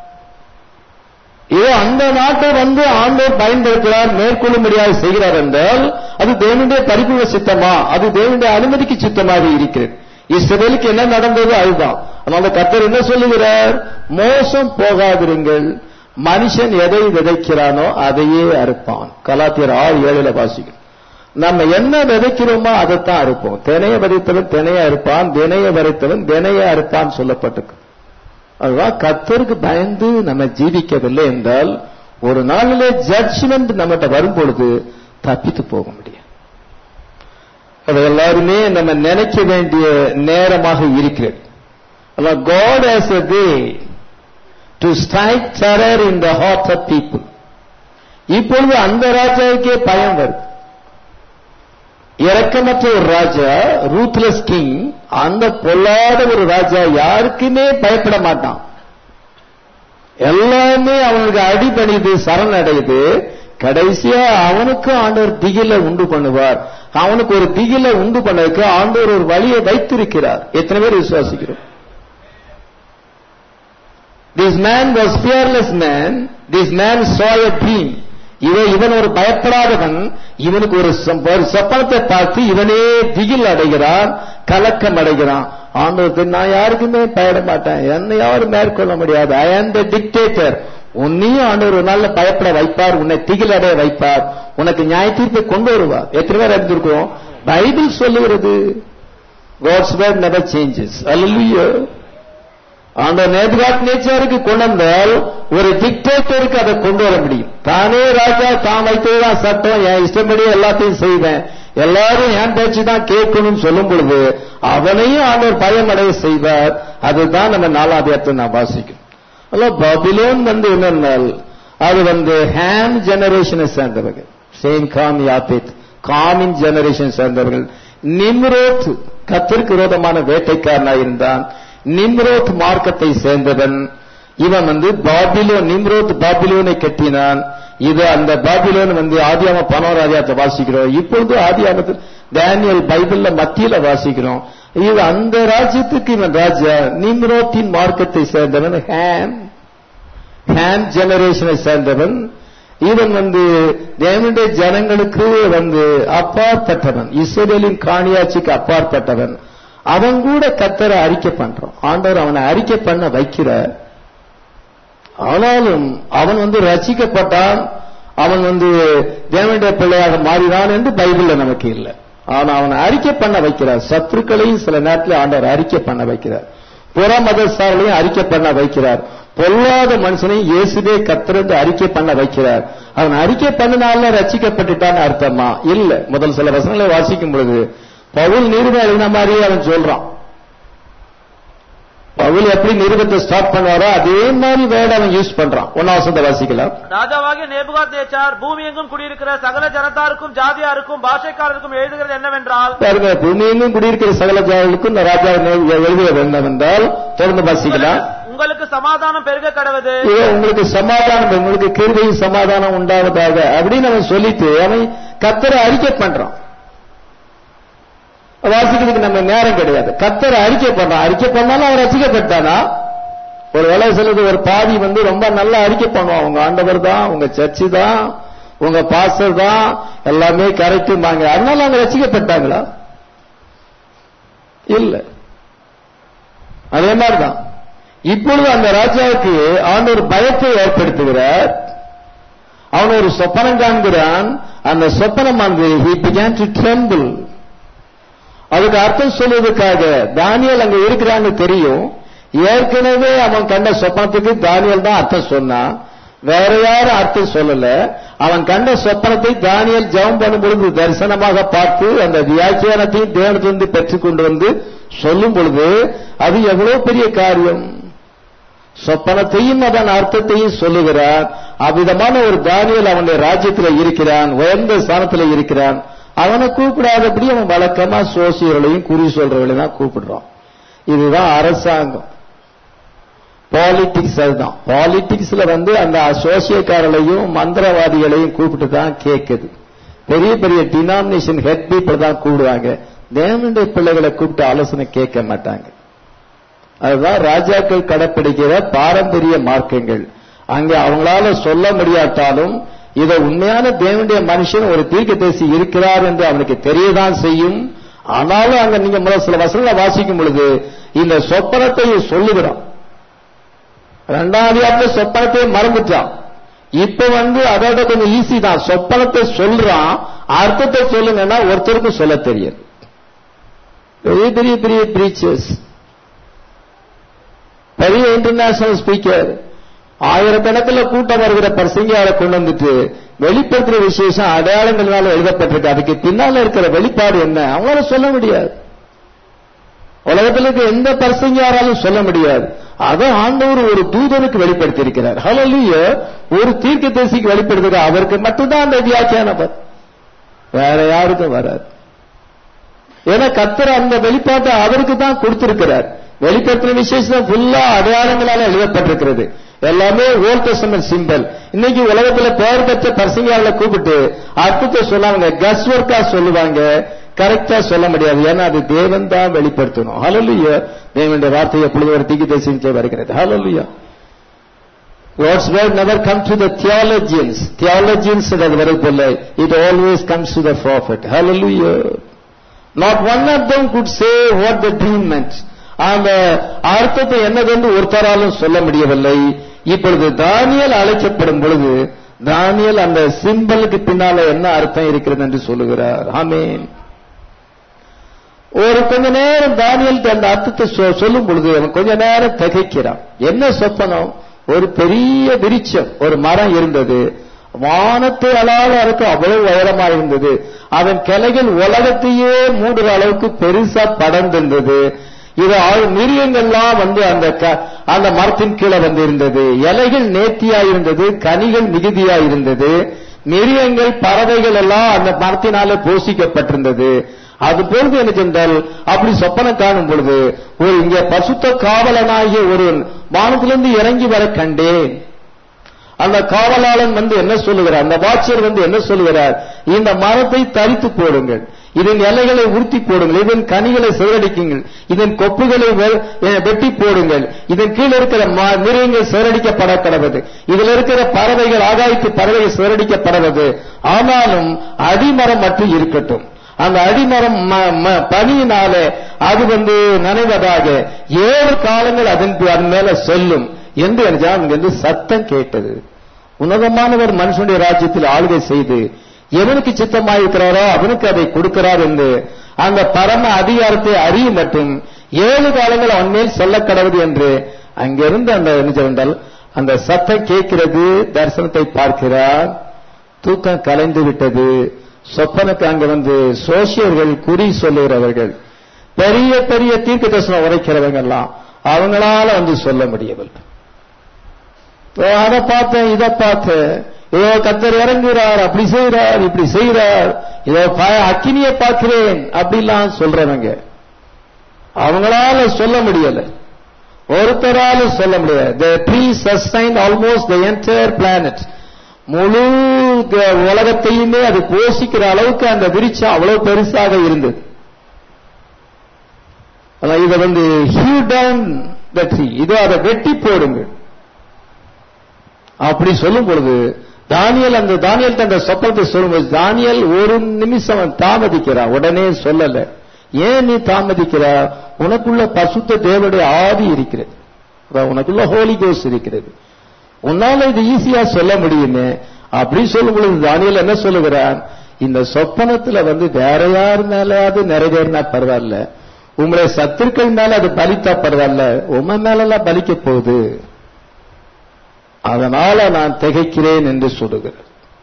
இதோ அந்த நாட்டை வந்து ஆண்டவர் பயன்படுத்துகிறார் மேற்கொள்ளும்படியாக செய்கிறார் என்றால் அது தேவனுடைய பரிபூர்ண சித்தமா அது தேவனுடைய அனுமதிக்கு சித்தமாக இருக்கிறது இஸ்ரவேலுக்கு என்ன நடந்தது அதுதான் அதனால கத்தர் என்ன சொல்லுகிறார் மோசம் போகாதிருங்கள் மனுஷன் எதை விதைக்கிறானோ அதையே அறுப்பான் கலாத்தியர் ஆறு ஏழுல வாசிக்கும் நம்ம என்ன விதைக்கிறோமோ அதைத்தான் அறுப்போம் தினைய விதைத்தவன் தினைய அறுப்பான் தினைய விதைத்தவன் தினைய அறுப்பான் சொல்லப்பட்டிருக்கு அதுதான் கத்தருக்கு பயந்து நம்ம ஜீவிக்கவில்லை என்றால் ஒரு நாளிலே ஜட்ஜ்மெண்ட் நம்மகிட்ட வரும் பொழுது தப்பித்து போக முடியும் அது எல்லாருமே நம்ம நினைக்க வேண்டிய நேரமாக இருக்கிறது God has a way to strike terror in the hearts of people இப்பொழுது அந்த ராஜாவுக்கே பயம் வருது இரக்கமற்ற ஒரு ராஜா ரூத்லெஸ் கிங் அந்த பொல்லாத ஒரு ராஜா யாருக்குமே பயப்பட மாட்டான் எல்லாமே அவனுக்கு அடிபணிது சரணடையுது கடைசியா அவனுக்கு ஆண்டவர் திகில உண்டு பண்ணுவார் அவனுக்கு ஒரு திகில உண்டு பண்ணதுக்கு ஆண்டவர் ஒரு வழியை வைத்திருக்கிறார் எத்தனை பேர் விசுவாசிக்கிறோம் This man was fearless man. This man saw a dream. இவன் இவன் ஒரு பயப்படாதவன் இவனுக்கு ஒரு சொ- ஒரு சொப்பனத்தை பார்த்து இவனே திகில் அடைகிறான் கலக்கம் அடைகிறான் ஆண்டவருக்கு நான் யாருக்குமே பயப்பட மாட்டேன் என்னை யாரும் மேற்கொள்ள முடியாது ஐ ஆம் த டிக்டேட்டர் உன்னையும் ஆண்டவர் ஒரு நாள்ல பயப்பட வைப்பார் உன்னை திகில் அடைய வைப்பார் உனக்கு நியாய தீர்ப்பை கொண்டு வருவார் எத்தனை பேர் அறிந்திருக்கிறோம் பைபிள் சொல்லுகிறது காட்ஸ் வேர்ட் நெவர் சேஞ்சஸ் அல்ல ஆண்டவர் நேபுகாத் நேச்சாருக்கு கொண்டு வந்தால் ஒரு டிக்டேட்டருக்கு அதை கொண்டு வர முடியும் தானே ராஜா தான் வைத்ததுதான் சட்டம் என் இஷ்டப்படி எல்லாத்தையும் செய்வேன் எல்லாரும் என் பேச்சு தான் கேட்கணும்னு சொல்லும் பொழுது அவனையும் ஆண்டவர் பயம் அடைய செய்வார் அதுதான் நம்ம நாலாவது நான் வாசிக்கும் அல்ல பபிலோன் வந்து என்னென்னால் அது வந்து ஹேம் ஜெனரேஷனை சேர்ந்தவர்கள் சேம் காம் யாபித் காமின் ஜெனரேஷன் சேர்ந்தவர்கள் நிம்ரோத் கத்திற்கு விரோதமான வேட்டைக்காரனாய் இருந்தான் நிம்ரோத் மார்க்கத்தை சேர்ந்தவன் இவன் வந்து பாபிலோன் நிம்ரோத் பாபிலோனை கட்டினான் இது அந்த பாபிலோன் வந்து ஆதியாம பனோராஜாத்தை வாசிக்கிறோம் இப்பொழுது ஆதியாமத்தில் டேனியல் பைபிள்ல மத்தியில வாசிக்கிறோம் இது அந்த ராஜ்யத்துக்கு இவன் ராஜா நிம்ரோத்தின் மார்க்கத்தை சேர்ந்தவன் ஹேம் ஹேம் ஜெனரேஷனை சேர்ந்தவன் இவன் வந்து தேவனுடைய ஜனங்களுக்கு வந்து அப்பாற்பட்டவன் இஸ்ரேலின் காணியாட்சிக்கு அப்பாற்பட்டவன் அவன் கூட கத்தரை அறிக்கை பண்றான் ஆண்டவர் அவனை அறிக்கை பண்ண வைக்கிறார் ஆனாலும் அவன் வந்து ரசிக்கப்பட்டான் அவன் வந்து தேவனுடைய பிள்ளையாக மாறினான் என்று பைபிள்ல நமக்கு இல்லை ஆனா அவனை அறிக்கை பண்ண வைக்கிறார் சத்துருக்களையும் சில நேரத்தில் ஆண்டவர் அறிக்கை பண்ண வைக்கிறார் புற மதஸ்தார்களையும் அறிக்கை பண்ண வைக்கிறார் பொல்லாத மனுஷனையும் இயேசுவே கத்திருந்து அறிக்கை பண்ண வைக்கிறார் அவன் அறிக்கை பண்ணினால ரசிக்கப்பட்டுட்டான்னு அர்த்தமா இல்ல முதல் சில வசனங்களை வாசிக்கும் பொழுது பவுல் நிருபம் எழுதின மாதிரியே அவன் சொல்றான் பவுல் எப்படி நிருபத்தை ஸ்டார்ட் பண்ணாரோ அதே மாதிரி வேர்டு அவன் யூஸ் பண்றான் ஒன்னாம் வசனத்தை வாசிக்கலாம் ராஜாவாகிய நேபுகாத் நேச்சார் பூமி எங்கும் குடியிருக்கிற சகல ஜனத்தாருக்கும் ஜாதியாருக்கும் பாஷைக்காரருக்கும் எழுதுகிறது என்னவென்றால் பாருங்க பூமியிலும் குடியிருக்கிற சகல ஜாதிகளுக்கும் இந்த ராஜா எழுதுவது என்னவென்றால் தொடர்ந்து வாசிக்கலாம் உங்களுக்கு சமாதானம் பெருக கடவது இதோ உங்களுக்கு சமாதானம் உங்களுக்கு கிருபையும் சமாதானம் உண்டாவதாக அப்படின்னு அவன் சொல்லிட்டு அவன் கத்தரை அறிக்கை பண்றான் வாசிக்கிறதுக்கு நம்ம நேரம் கிடையாது கத்தரை அறிக்கை பண்றான் அறிக்கை பண்ணாலும் அவன் ரசிக்கப்பட்டானா ஒரு வேலை சொல்லுது ஒரு பாதி வந்து ரொம்ப நல்லா அறிக்கை பண்ணுவான் உங்க ஆண்டவர் தான் உங்க சர்ச்சு தான் உங்க பாஸ்டர் தான் எல்லாமே கரெக்டுமாங்க அதனால அவங்க ரசிக்கப்பட்டாங்களா இல்ல அதே மாதிரிதான் இப்பொழுது அந்த ராஜாவுக்கு ஆண்டவர் பயத்தை ஏற்படுத்துகிறார் அவன் ஒரு சொப்பனம் காண்கிறான் அந்த சொப்பனம் வந்து he began to tremble அதுக்கு அர்த்தம் சொல்வதற்காக தானியல் அங்க இருக்கிறான்னு தெரியும் ஏற்கனவே அவன் கண்ட சொப்பனத்துக்கு தானியல் தான் அர்த்தம் சொன்னான் வேற யாரும் அர்த்தம் சொல்லல அவன் கண்ட சொப்பனத்தை தானியல் ஜெபம் பண்ணும் பொழுது தரிசனமாக பார்த்து அந்த வியாக்கியானத்தையும் தேவனத்திலிருந்து பெற்றுக்கொண்டு வந்து சொல்லும் பொழுது அது எவ்வளவு பெரிய காரியம் சொப்பனத்தையும் அதன் அர்த்தத்தையும் சொல்லுகிறான் அவ்விதமான ஒரு தானியல் அவனுடைய ராஜ்யத்தில் இருக்கிறான் உயர்ந்த ஸ்தானத்தில் இருக்கிறான் அவனை கூப்பிடாதபடி அவன் வழக்கமா சோசியர்களையும் குறி சொல்றவர்களையும் தான் கூப்பிடுறான் இதுதான் அரசாங்கம் பாலிடிக்ஸ் அதுதான் பாலிடிக்ஸ்ல வந்து அந்த அசோசியக்காரர்களையும் மந்திரவாதிகளையும் கூப்பிட்டு தான் கேட்குது பெரிய பெரிய டினாமினேஷன் ஹெட் பீப்புள் தான் கூடுவாங்க தேவனுடைய பிள்ளைகளை கூப்பிட்டு ஆலோசனை கேட்க மாட்டாங்க அதுதான் ராஜாக்கள் கடைப்பிடிக்கிற பாரம்பரிய மார்க்கங்கள் அங்க அவங்களால சொல்ல முடியாட்டாலும் இதை உண்மையான தேவனுடைய மனுஷன் ஒரு தீர்க்கதரிசி இருக்கிறார் என்று அவனுக்கு தெரியதான் செய்யும் ஆனாலும் அங்க நீங்க முதல் சில வசனங்களை வாசிக்கும் பொழுது இந்த சொப்பனத்தை சொல்லுகிறான் ரெண்டாம் அதிகாரத்துல சொப்பனத்தை மறந்துட்டான் இப்ப வந்து அதோட கொஞ்சம் ஈஸி தான் சொப்பனத்தை சொல்றான் அர்த்தத்தை சொல்லுங்கன்னா ஒருத்தருக்கும் சொல்ல தெரியாது பெரிய பெரிய பெரிய பிரீச்சர்ஸ் பெரிய இன்டர்நேஷனல் ஸ்பீக்கர் ஆயிரக்கணக்கில் கூட்டம் வருகிற பர்சங்கியாரை கொண்டு வந்துட்டு வெளிப்படுத்துற விசேஷம் அடையாளங்களால எழுதப்பட்டிருக்கு அதுக்கு பின்னால இருக்கிற வெளிப்பாடு என்ன அவங்களால சொல்ல முடியாது உலகத்தில் இருக்க எந்த பர்சங்கியாராலும் சொல்ல முடியாது அதை ஆண்டவர் ஒரு தூதனுக்கு வெளிப்படுத்தி இருக்கிறார் ஹலோலிய ஒரு தீர்க்க தரிசிக்கு வெளிப்படுத்துகிறார் அவருக்கு மட்டும்தான் அந்த வியாக்கியானம் வேற யாருக்கும் வராது ஏன்னா கத்தர் அந்த வெளிப்பாட்டை அவருக்கு தான் கொடுத்திருக்கிறார் வெளிப்படுத்தின விசேஷம் ஃபுல்லா அடையாளங்களால எழுதப்பட்டிருக்கிறது எல்லாமே ஓல்ட் டெஸ்டமெண்ட் சிம்பல் இன்னைக்கு உலகத்துல பெயர் பெற்ற பர்சங்கால கூப்பிட்டு அர்த்தத்தை சொல்லாங்க கஸ் ஒர்க்கா சொல்லுவாங்க கரெக்டா சொல்ல முடியாது ஏன்னா அது தேவன் தான் வெளிப்படுத்தணும் ஹலலுயா தேவனுடைய வார்த்தை எப்பொழுது ஒரு திக்கு தேசியம் வருகிறது ஹலலுயா God's word never comes to the theologians. Theologians அது வரதில்லை. It always comes to the prophet. Hallelujah. Not one of them could say what the dream meant. அந்த அர்த்தத்தை என்னதென்று ஒருத்தராலும் சொல்ல முடியவில்லை இப்பொழுது தானியல் அழைக்கப்படும் பொழுது தானியல் அந்த சிம்பலுக்கு பின்னால என்ன அர்த்தம் இருக்கிறது என்று சொல்லுகிறார் ஆமென் ஒரு கொஞ்ச நேரம் தானியல் அந்த அர்த்தத்தை சொ- சொல்லும் பொழுது அவன் கொஞ்ச நேரம் திகைக்கிறான் என்ன சொப்பனம் ஒரு பெரிய விருட்சம் ஒரு மரம் இருந்தது வானத்தை அளால இருக்கும் அவ்வளவு உயரமா இருந்தது அதன் கிளைகள் உலகத்தையே மூடுற அளவுக்கு பெருசா படர்ந்திருந்தது இது ஆள் மிருகங்கள்லாம் வந்து அந்த க- அந்த மரத்தின் கீழே வந்து இருந்தது இலைகள் நேர்த்தியா இருந்தது கனிகள் மிகுதியா இருந்தது மிருகங்கள் பறவைகள் எல்லாம் அந்த மரத்தினால போஷிக்கப்பட்டிருந்தது அது பொழுது எனக்கு என்றால் அப்படி சொப்பனம் காணும் பொழுது ஒரு இங்கே பசுத்த காவலனாகிய ஒரு வானத்திலிருந்து இறங்கி வர கண்டேன் அந்த காவலாளன் வந்து என்ன சொல்லுகிறார் அந்த வாட்சியர் வந்து என்ன சொல்லுகிறார் இந்த மரத்தை தரித்து போடுங்கள் இதன் இலைகளை உருத்தி போடுங்கள் இதன் கனிகளை சிதறடிக்குங்கள் இதன் கொப்புகளை வெ- அஹ் வெட்டி போடுங்கள் இதன் கீழே இருக்கிற ம- மிருகங்கள் சிதறடிக்கப்பட கடவது இதில் இருக்கிற பறவைகள் ஆகாயத்து பறவைகள் சிதறடிக்கப்படுவது ஆனாலும் அடிமரம் மட்டும் இருக்கட்டும் அந்த அடிமரம் ம- ம- பனியினாலே அது வந்து நனைவதாக ஏழு காலங்கள் அதன் பி- அதன் மேல செல்லும் என்று எனக்கு என்று சத்தம் கேட்டது உன்னதமானவர் மனுஷனுடைய ராஜ்யத்தில் ஆளுகை செய்து எவனுக்கு சித்தமாயிருக்கிறாரோ அவனுக்கு அதை கொடுக்கிறார் என்று அந்த பரம அதிகாரத்தை அறிய மட்டும் ஏழு காலங்கள் அவன் மேல் சொல்ல கடவுது என்று அங்கிருந்து அந்த என்ன என்றால் அந்த சத்தம் கேட்கிறது தரிசனத்தை பார்க்கிறார் தூக்கம் கலைந்து விட்டது சொப்பனுக்கு அங்க வந்து சோசியர்கள் குறி சொல்லுகிறவர்கள் பெரிய பெரிய தீர்க்க தரிசனம் உரைக்கிறவங்க எல்லாம் அவங்களால வந்து சொல்ல முடியவில்லை ஓ, அதை பார்த்தேன் இதை பார்த்தேன் இதோ கத்தர் இறங்குகிறார் அப்படி செய்கிறார் இப்படி செய்கிறார் இதோ ப- அக்கினியை பார்க்கிறேன் அப்படிலாம் சொல்றவங்க அவங்களால சொல்ல முடியல ஒருத்தரால சொல்ல முடியாது the tree sustained almost the entire planet முழு க- உலகத்தையுமே அது போஷிக்கிற அளவுக்கு அந்த விருட்சம் அவ்வளவு பெருசாக இருந்தது அதான் இதை வந்து ஹியூ டவுன் த ட்ரீ இதோ அதை வெட்டி போடுங்க அப்படி சொல்லும் பொழுது தானியல் அந்த தானியல் அந்த சொப்பனத்தை சொல்லும்போது தானியல் ஒரு நிமிஷம் அவன் தாமதிக்கிறான் உடனே சொல்லல ஏன் நீ தாமதிக்கிறா உனக்குள்ள பசுத்த தேவனுடைய ஆவி இருக்கிறது அதான் உனக்குள்ள ஹோலி கோஸ் இருக்கிறது உன்னால இது ஈஸியா சொல்ல முடியுமே அப்படி சொல்லும் பொழுது தானியல் என்ன சொல்லுகிறான் இந்த சொப்பனத்துல வந்து வேற யார் மேலாவது நிறைவேறினா பரவாயில்ல உங்களுடைய சத்துருக்கள் மேல அது பலித்தா பரவாயில்ல உம மேலெல்லாம் பலிக்க போகுது அதனால நான் திகைக்கிறேன் என்று சொல்லுகிறார்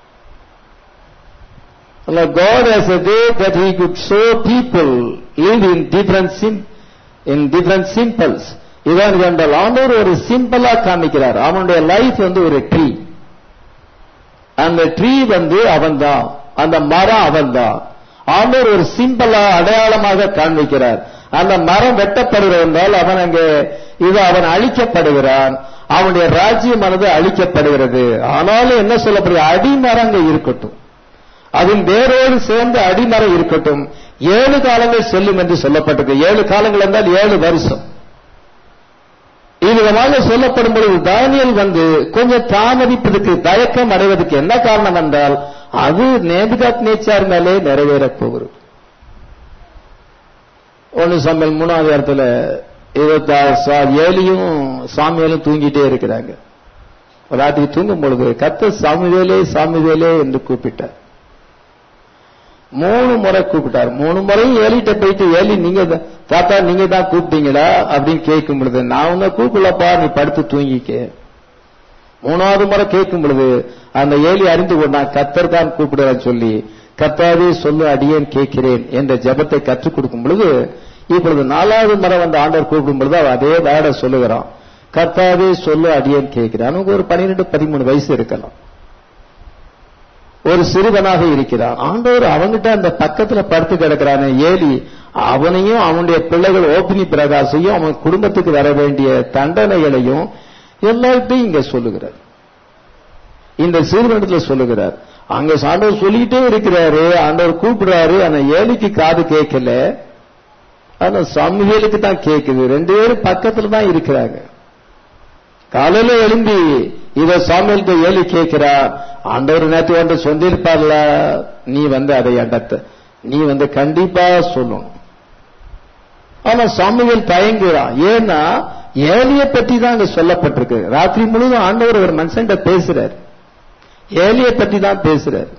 God has a way that He could show people live in different sim in different simples. இதான் என்றால் ஆண்டவர் ஒரு சிம்பிளா காமிக்கிறார் அவனுடைய லைஃப் வந்து ஒரு ட்ரீ அந்த ட்ரீ வந்து அவன்தான் அந்த மரம் அவன்தான் ஆண்டவர் ஒரு சிம்பிளா அடையாளமாக காண்பிக்கிறார் அந்த மரம் வெட்டப்படுகிறதால் அவன் அங்கே இது அவன் அழிக்கப்படுகிறான் அவனுடைய ராஜ்யமானது அழிக்கப்படுகிறது ஆனாலும் என்ன சொல்லப்படுகிறது அடிமரம் அங்க இருக்கட்டும் அதன் வேரோடு சேர்ந்து அடிமரம் இருக்கட்டும் ஏழு காலங்கள் செல்லும் என்று சொல்லப்பட்டது ஏழு காலங்கள் என்றால் ஏழு வருஷம் இவ்விதமாக சொல்லப்படும் பொழுது தானியல் வந்து கொஞ்சம் தாமதிப்பதற்கு தயக்கம் அடைவதற்கு என்ன காரணம் என்றால் அது நேபுகாத் நேச்சார் மேலே நிறைவேறப் போகிறது ஒன்னு சம்பல் மூணாவது இடத்துல இருபத்தாறு ஏலியும் சாமியாலும் தூங்கிட்டே இருக்கிறாங்க ராத்திரி தூங்கும் பொழுது கத்த சாமிவேலே சாமிவேலே என்று கூப்பிட்டார் மூணு முறை கூப்பிட்டார் மூணு முறையும் ஏலிட்ட போயிட்டு ஏலி நீங்க தான் தாத்தா நீங்க தான் கூப்பிட்டீங்களா அப்படின்னு கேட்கும் பொழுது நான் உன்னை கூப்பிடலப்பா நீ படுத்து தூங்கிக்க மூணாவது முறை கேட்கும் பொழுது அந்த ஏலி அறிந்து கொண்டான் கத்தர் தான் கூப்பிடுறான்னு சொல்லி கத்தாவே சொல்லு அடியேன் கேட்கிறேன் என்ற ஜெபத்தை கற்றுக் கொடுக்கும் பொழுது இப்பொழுது நாலாவது முறை வந்து ஆண்டவர் கூப்பிடும் பொழுது அவன் அதே வேட சொல்லுகிறான் கர்த்தாவே சொல்லு அடியேன் கேட்கிறேன் அவனுக்கு ஒரு பன்னிரெண்டு பதிமூணு வயசு இருக்கலாம் ஒரு சிறுவனாக இருக்கிறான் ஆண்டவர் அவங்கிட்ட அந்த பக்கத்துல படுத்து கிடக்கிறான ஏலி அவனையும் அவனுடைய பிள்ளைகள் ஓபினி பிரகாசையும் அவன் குடும்பத்துக்கு வர வேண்டிய தண்டனைகளையும் எல்லார்ட்டையும் இங்க சொல்லுகிறார் இந்த சிறுவனத்துல சொல்லுகிறார் அங்க ஆண்டவர் சொல்லிட்டே இருக்கிறாரு ஆண்டவர் கூப்பிடுறாரு ஆனா ஏலிக்கு காது கேட்கல ஆனா சாமிவேலுக்கு தான் கேக்குது ரெண்டு பேரும் பக்கத்துல தான் இருக்கிறாங்க காலையில எழும்பி இத சாமியல்கிட்ட ஏலி கேட்கிறா ஆண்டவர் நேற்று வந்து சொல்லியிருப்பார்ல நீ வந்து அதை என்கிட்ட நீ வந்து கண்டிப்பா சொல்லணும் ஆனா சாமியல் தயங்குறான் ஏன்னா ஏலிய பத்தி தான் அங்க சொல்லப்பட்டிருக்கு ராத்திரி முழுவதும் ஆண்டவர் ஒரு மனுஷன்கிட்ட பேசுறாரு ஏலிய பத்தி தான் பேசுறாரு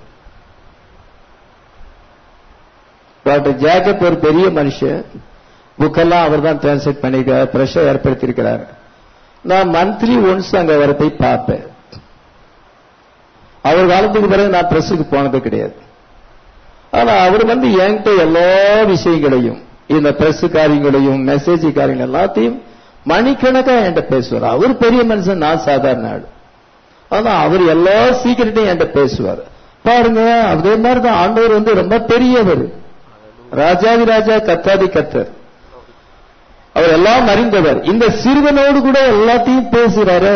டாக்டர் ஜேக்கப் ஒரு பெரிய மனுஷன் புக்கெல்லாம் அவர் தான் டிரான்ஸ்லேட் பண்ணிருக்காரு பிரஷர் ஏற்படுத்தியிருக்கிறார் நான் மந்த்லி ஒன்ஸ் அங்க வர போய் பார்ப்பேன் அவர் காலத்துக்கு பிறகு நான் பிரஸுக்கு போனது கிடையாது ஆனா அவர் வந்து என்கிட்ட எல்லா விஷயங்களையும் இந்த பிரஸ் காரியங்களையும் மெசேஜ் காரியங்கள் எல்லாத்தையும் மணிக்கணக்கா என்கிட்ட பேசுவார் அவர் பெரிய மனுஷன் நான் சாதாரண ஆள் ஆனா அவர் எல்லா சீக்கிரட்டையும் என்கிட்ட பேசுவார் பாருங்க அதே மாதிரிதான் ஆண்டவர் வந்து ரொம்ப பெரியவர் ராஜாதி ராஜா கத்தாதி கத்தர் அவர் எல்லாம் அறிந்தவர் இந்த சிறுவனோடு கூட எல்லாத்தையும் பேசுறாரு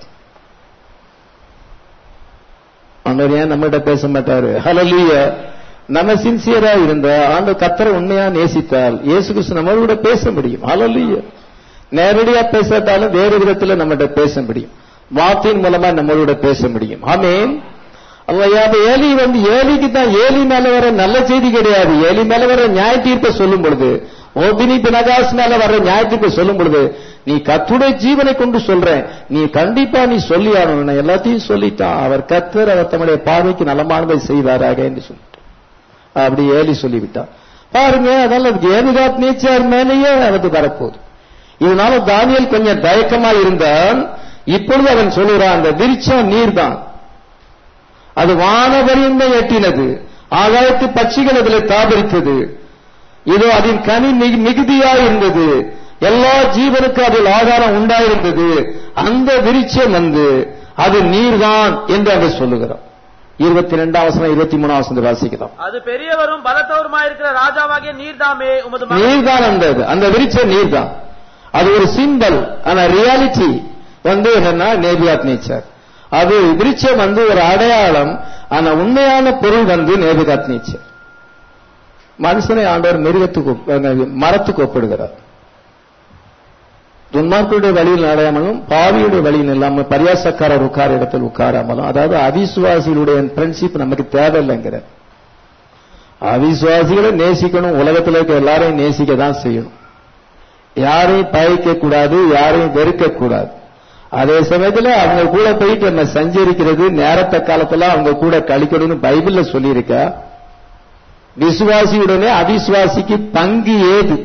ஆண்டவர் ஏன் நம்மகிட்ட பேச மாட்டாரு ஹலலிய நம்ம சின்சியரா இருந்த ஆண்டு கத்தரை உண்மையா நேசித்தால் இயேசு கிறிஸ்து நம்மளோட பேச முடியும் ஹலலிய நேரடியா பேசாட்டாலும் வேறு விதத்துல நம்மகிட்ட பேச முடியும் வார்த்தையின் மூலமா நம்மளோட பேச முடியும் ஆமேன் அப்ப ஏலி வந்து ஏலிக்கு தான் ஏலி மேல வர நல்ல செய்தி கிடையாது ஏலி மேல வர நியாய தீர்ப்பை சொல்லும் பொழுது ஓபினி பினகாஸ் மேல வர நியாய தீர்ப்பை சொல்லும் பொழுது நீ கத்துடைய ஜீவனை கொண்டு சொல்றேன் நீ கண்டிப்பா நீ சொல்லி ஆகணும் நான் எல்லாத்தையும் சொல்லிட்டான் அவர் கத்தர் அவர் தம்முடைய பார்வைக்கு நலமானதை செய்வாராக என்று சொல்லிட்டு அப்படி ஏலி சொல்லிவிட்டான் பாருங்க அதனால ஏனுகாத் நேச்சார் மேலேயே அவருக்கு வரப்போகுது இதனால தானியல் கொஞ்சம் தயக்கமா இருந்தான் இப்பொழுது அவன் சொல்லுறான் அந்த விரிச்சம் நீர் தான் அது வானவரியந்த எட்டினது ஆகாயத்து பட்சிகள் அதில் தாபரித்தது இதோ அதன் கனி மிகு- மிகுதியா இருந்தது எல்லா ஜீவனுக்கும் அதில் ஆதாரம் உண்டாயிருந்தது அந்த விருட்சம் வந்து அது நீர்தான் என்று அவர் சொல்லுகிறோம் இருபத்தி ரெண்டாம் வசனம் இருபத்தி மூணாம் வசனம் வாசிக்கிறோம் அது பெரியவரும் பலத்தவருமாயிருக்கிற ராஜாவாகிய நீர்தாமே உமது மகன் நீர்தான் அந்த இது. அந்த விருட்சம் நீர்தான் அது ஒரு சிம்பல் ஆனா ரியாலிட்டி வந்து என்னன்னா நேபியாத் நேச்சர் அது விருட்சம் வந்து ஒரு அடையாளம் ஆனா உண்மையான பொருள் வந்து நேபிகாத் நேச்சர் மனுஷனை ஆண்டவர் மிருகத்துக்கு ஒப்- அஹ் மரத்துக்கு ஒப்பிடுகிறார் துன்மார்க்குடைய வழியில் அடையாமலும் பாவியுடைய வழியில் இல்லாமல் பரியாசக்காரர் உட்கார இடத்தில் உட்காராமலும் அதாவது அவிசுவாசிகளுடைய பிரின்சிப் நமக்கு தேவையில்லைங்கிற அவிசுவாசிகளை நேசிக்கணும் உலகத்தில் இருக்க எல்லாரையும் நேசிக்க தான் செய்யணும் யாரையும் பகைக்க கூடாது யாரையும் வெறுக்க கூடாது அதே சமயத்துல அவங்க கூட போயிட்டு நம்ம சஞ்சரிக்கிறது நேரத்த காலத்துல அவங்க கூட கழிக்கணும்னு பைபிள்ல சொல்லியிருக்கா விசுவாசியுடனே அவிசுவாசிக்கு பங்கு ஏது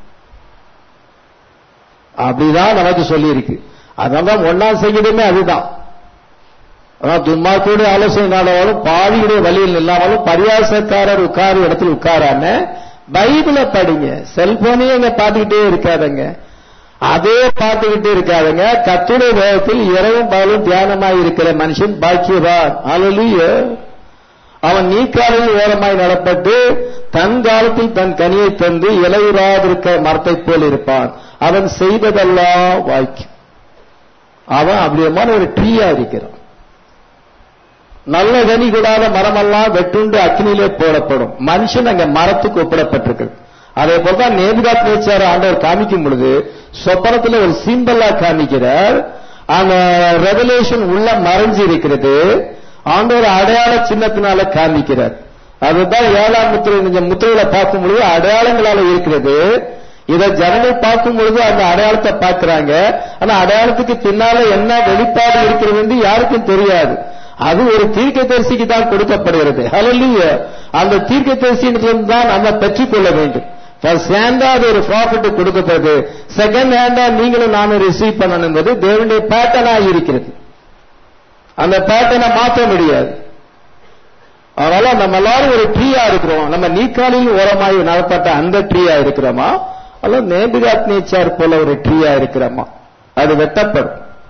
அப்படிதான் நமக்கு சொல்லியிருக்கு அதனால ஒன்னாம் செய்யணுமே அதுதான் அதான் துன்மார்க்கோடைய ஆலோசனை நாடாலும் பாவியுடைய வழியில் இல்லாமலும் பரியாசக்காரர் உட்கார இடத்துல உட்காராம பைபிளை படிங்க செல்போனையும் அங்க பார்த்துக்கிட்டே இருக்காதங்க அதே பார்த்துக்கிட்டே இருக்காதங்க கத்துடைய வேகத்தில் இரவும் பகலும் தியானமாய் இருக்கிற மனுஷன் பாக்கியவான் அல்லேலூயா அவன் நீக்காலையில் ஓரமாய் நடப்பட்டு தன் காலத்தில் தன் கனியை தந்து இலையுறாதிருக்க மரத்தைப் போல் இருப்பான் அவன் செய்வதெல்லாம் வாய்க்கும் அவன் அப்படியமான ஒரு ட்ரீயா இருக்கிறான் நல்ல கனி கூடாத மரமெல்லாம் வெட்டுண்டு அக்னியிலே போடப்படும் மனுஷன் அங்க மரத்துக்கு ஒப்பிடப்பட்டிருக்கு அதே போலதான் நேபிகாத் நேச்சார ஆண்டவர் காமிக்கும் பொழுது சொப்பனத்துல ஒரு சிம்பலா காமிக்கிறார் அந்த ரெவலேஷன் உள்ள மறைஞ்சு இருக்கிறது ஆண்டவர் அடையாள சின்னத்தினால காமிக்கிறார் அதுதான் ஏழாம் முத்திரை நீங்க முத்திரையில பார்க்கும் பொழுது அடையாளங்களால இருக்கிறது இதை ஜனங்கள் பார்க்கும் பொழுது அந்த அடையாளத்தை பார்க்கறாங்க ஆனா அடையாளத்துக்கு பின்னால என்ன வெளிப்பாடு இருக்கிறது என்று யாருக்கும் தெரியாது அது ஒரு தீர்க்கதரிசிக்கு தான் கொடுக்கப்படுகிறது ஹalleluya அந்த தீர்க்கதரிசியிலிருந்து தான் நம்ம பெற்றுக்கொள்ள வேண்டும் ஃபர்ஸ்ட் ஹேண்டா அது ஒரு ப்ராஃபிட் கொடுக்கப்படுது செகண்ட் ஹேண்டா நீங்களும் நானும் ரிசீவ் பண்ணணும் என்பது தேவனுடைய பேட்டர்னா இருக்கிறது அந்த பேட்டர்னை மாற்ற முடியாது அதனால நம்ம எல்லாரும் ஒரு ட்ரீயா இருக்கிறோம் நம்ம நீக்காலில் ஓரமாய் நடப்பட்ட அந்த ட்ரீயா இருக்கிறோமா அல்ல நேபிகாத் நேச்சார் போல ஒரு ட்ரீயா இருக்கிறோமா அது வெட்டப்படும்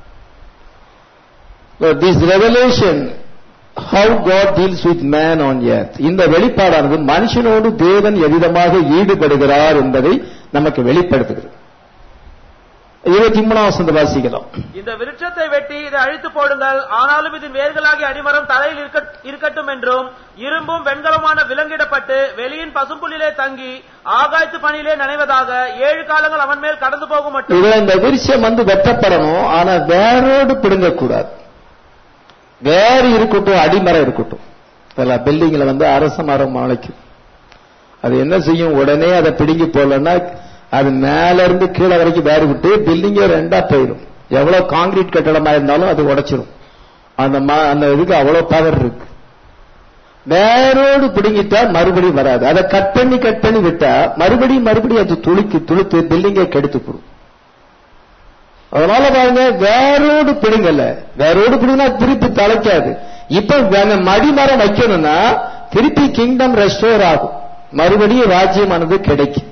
this revelation how God deals with man on earth இந்த வெளிப்பாடானது மனுஷனோடு தேவன் எவ்விதமாக ஈடுபடுகிறார் என்பதை நமக்கு வெளிப்படுத்துகிறது இருபத்தி மூணாம் வசந்த வாசிக்கலாம் இந்த விருட்சத்தை வெட்டி இதை அழித்து போடுங்கள் ஆனாலும் இதன் வேர்களாகி அடிமரம் தரையில் இருக்க- இருக்கட்டும் என்றும் இரும்பும் வெண்கலமான விலங்கிடப்பட்டு வெளியின் பசும்புல்லிலே தங்கி ஆகாயத்து பணியிலே நனைவதாக ஏழு காலங்கள் அவன் மேல் கடந்து போகும் மட்டும் இதுல இந்த விருட்சம் வந்து வெட்டப்படணும் ஆனா வேரோடு பிடுங்கக்கூடாது வேற இருக்கட்டும் அடிமரம் இருக்கட்டும் அதெல்லாம் பில்டிங்ல வந்து அரச மரம் முளைக்கும் அது என்ன செய்யும் உடனே அதை பிடுங்கி போடலன்னா அது மேல இருந்து கீழே வரைக்கும் வேறு விட்டு பில்டிங்கே ரெண்டா போயிடும் எவ்வளவு காங்கிரீட் கட்டடமா இருந்தாலும் அது உடைச்சிரும் அந்த ம- அந்த இதுக்கு அவ்வளவு பவர் இருக்கு வேரோடு பிடுங்கிட்டா மறுபடியும் வராது அதை கட் பண்ணி கட் பண்ணி விட்டா மறுபடியும் மறுபடியும் அது துளுக்கி துளுத்து பில்டிங்கை கெடுத்து போடும் அதனால பாருங்க வேரோடு பிடுங்கல வேரோடு பிடுங்கினா திருப்பி தலைக்காது இப்ப நாங்க மடிமரம் வைக்கணும்னா திருப்பி கிங்டம் ரெஸ்டோர் ஆகும் மறுபடியும் ராஜ்யமானது கிடைக்கும்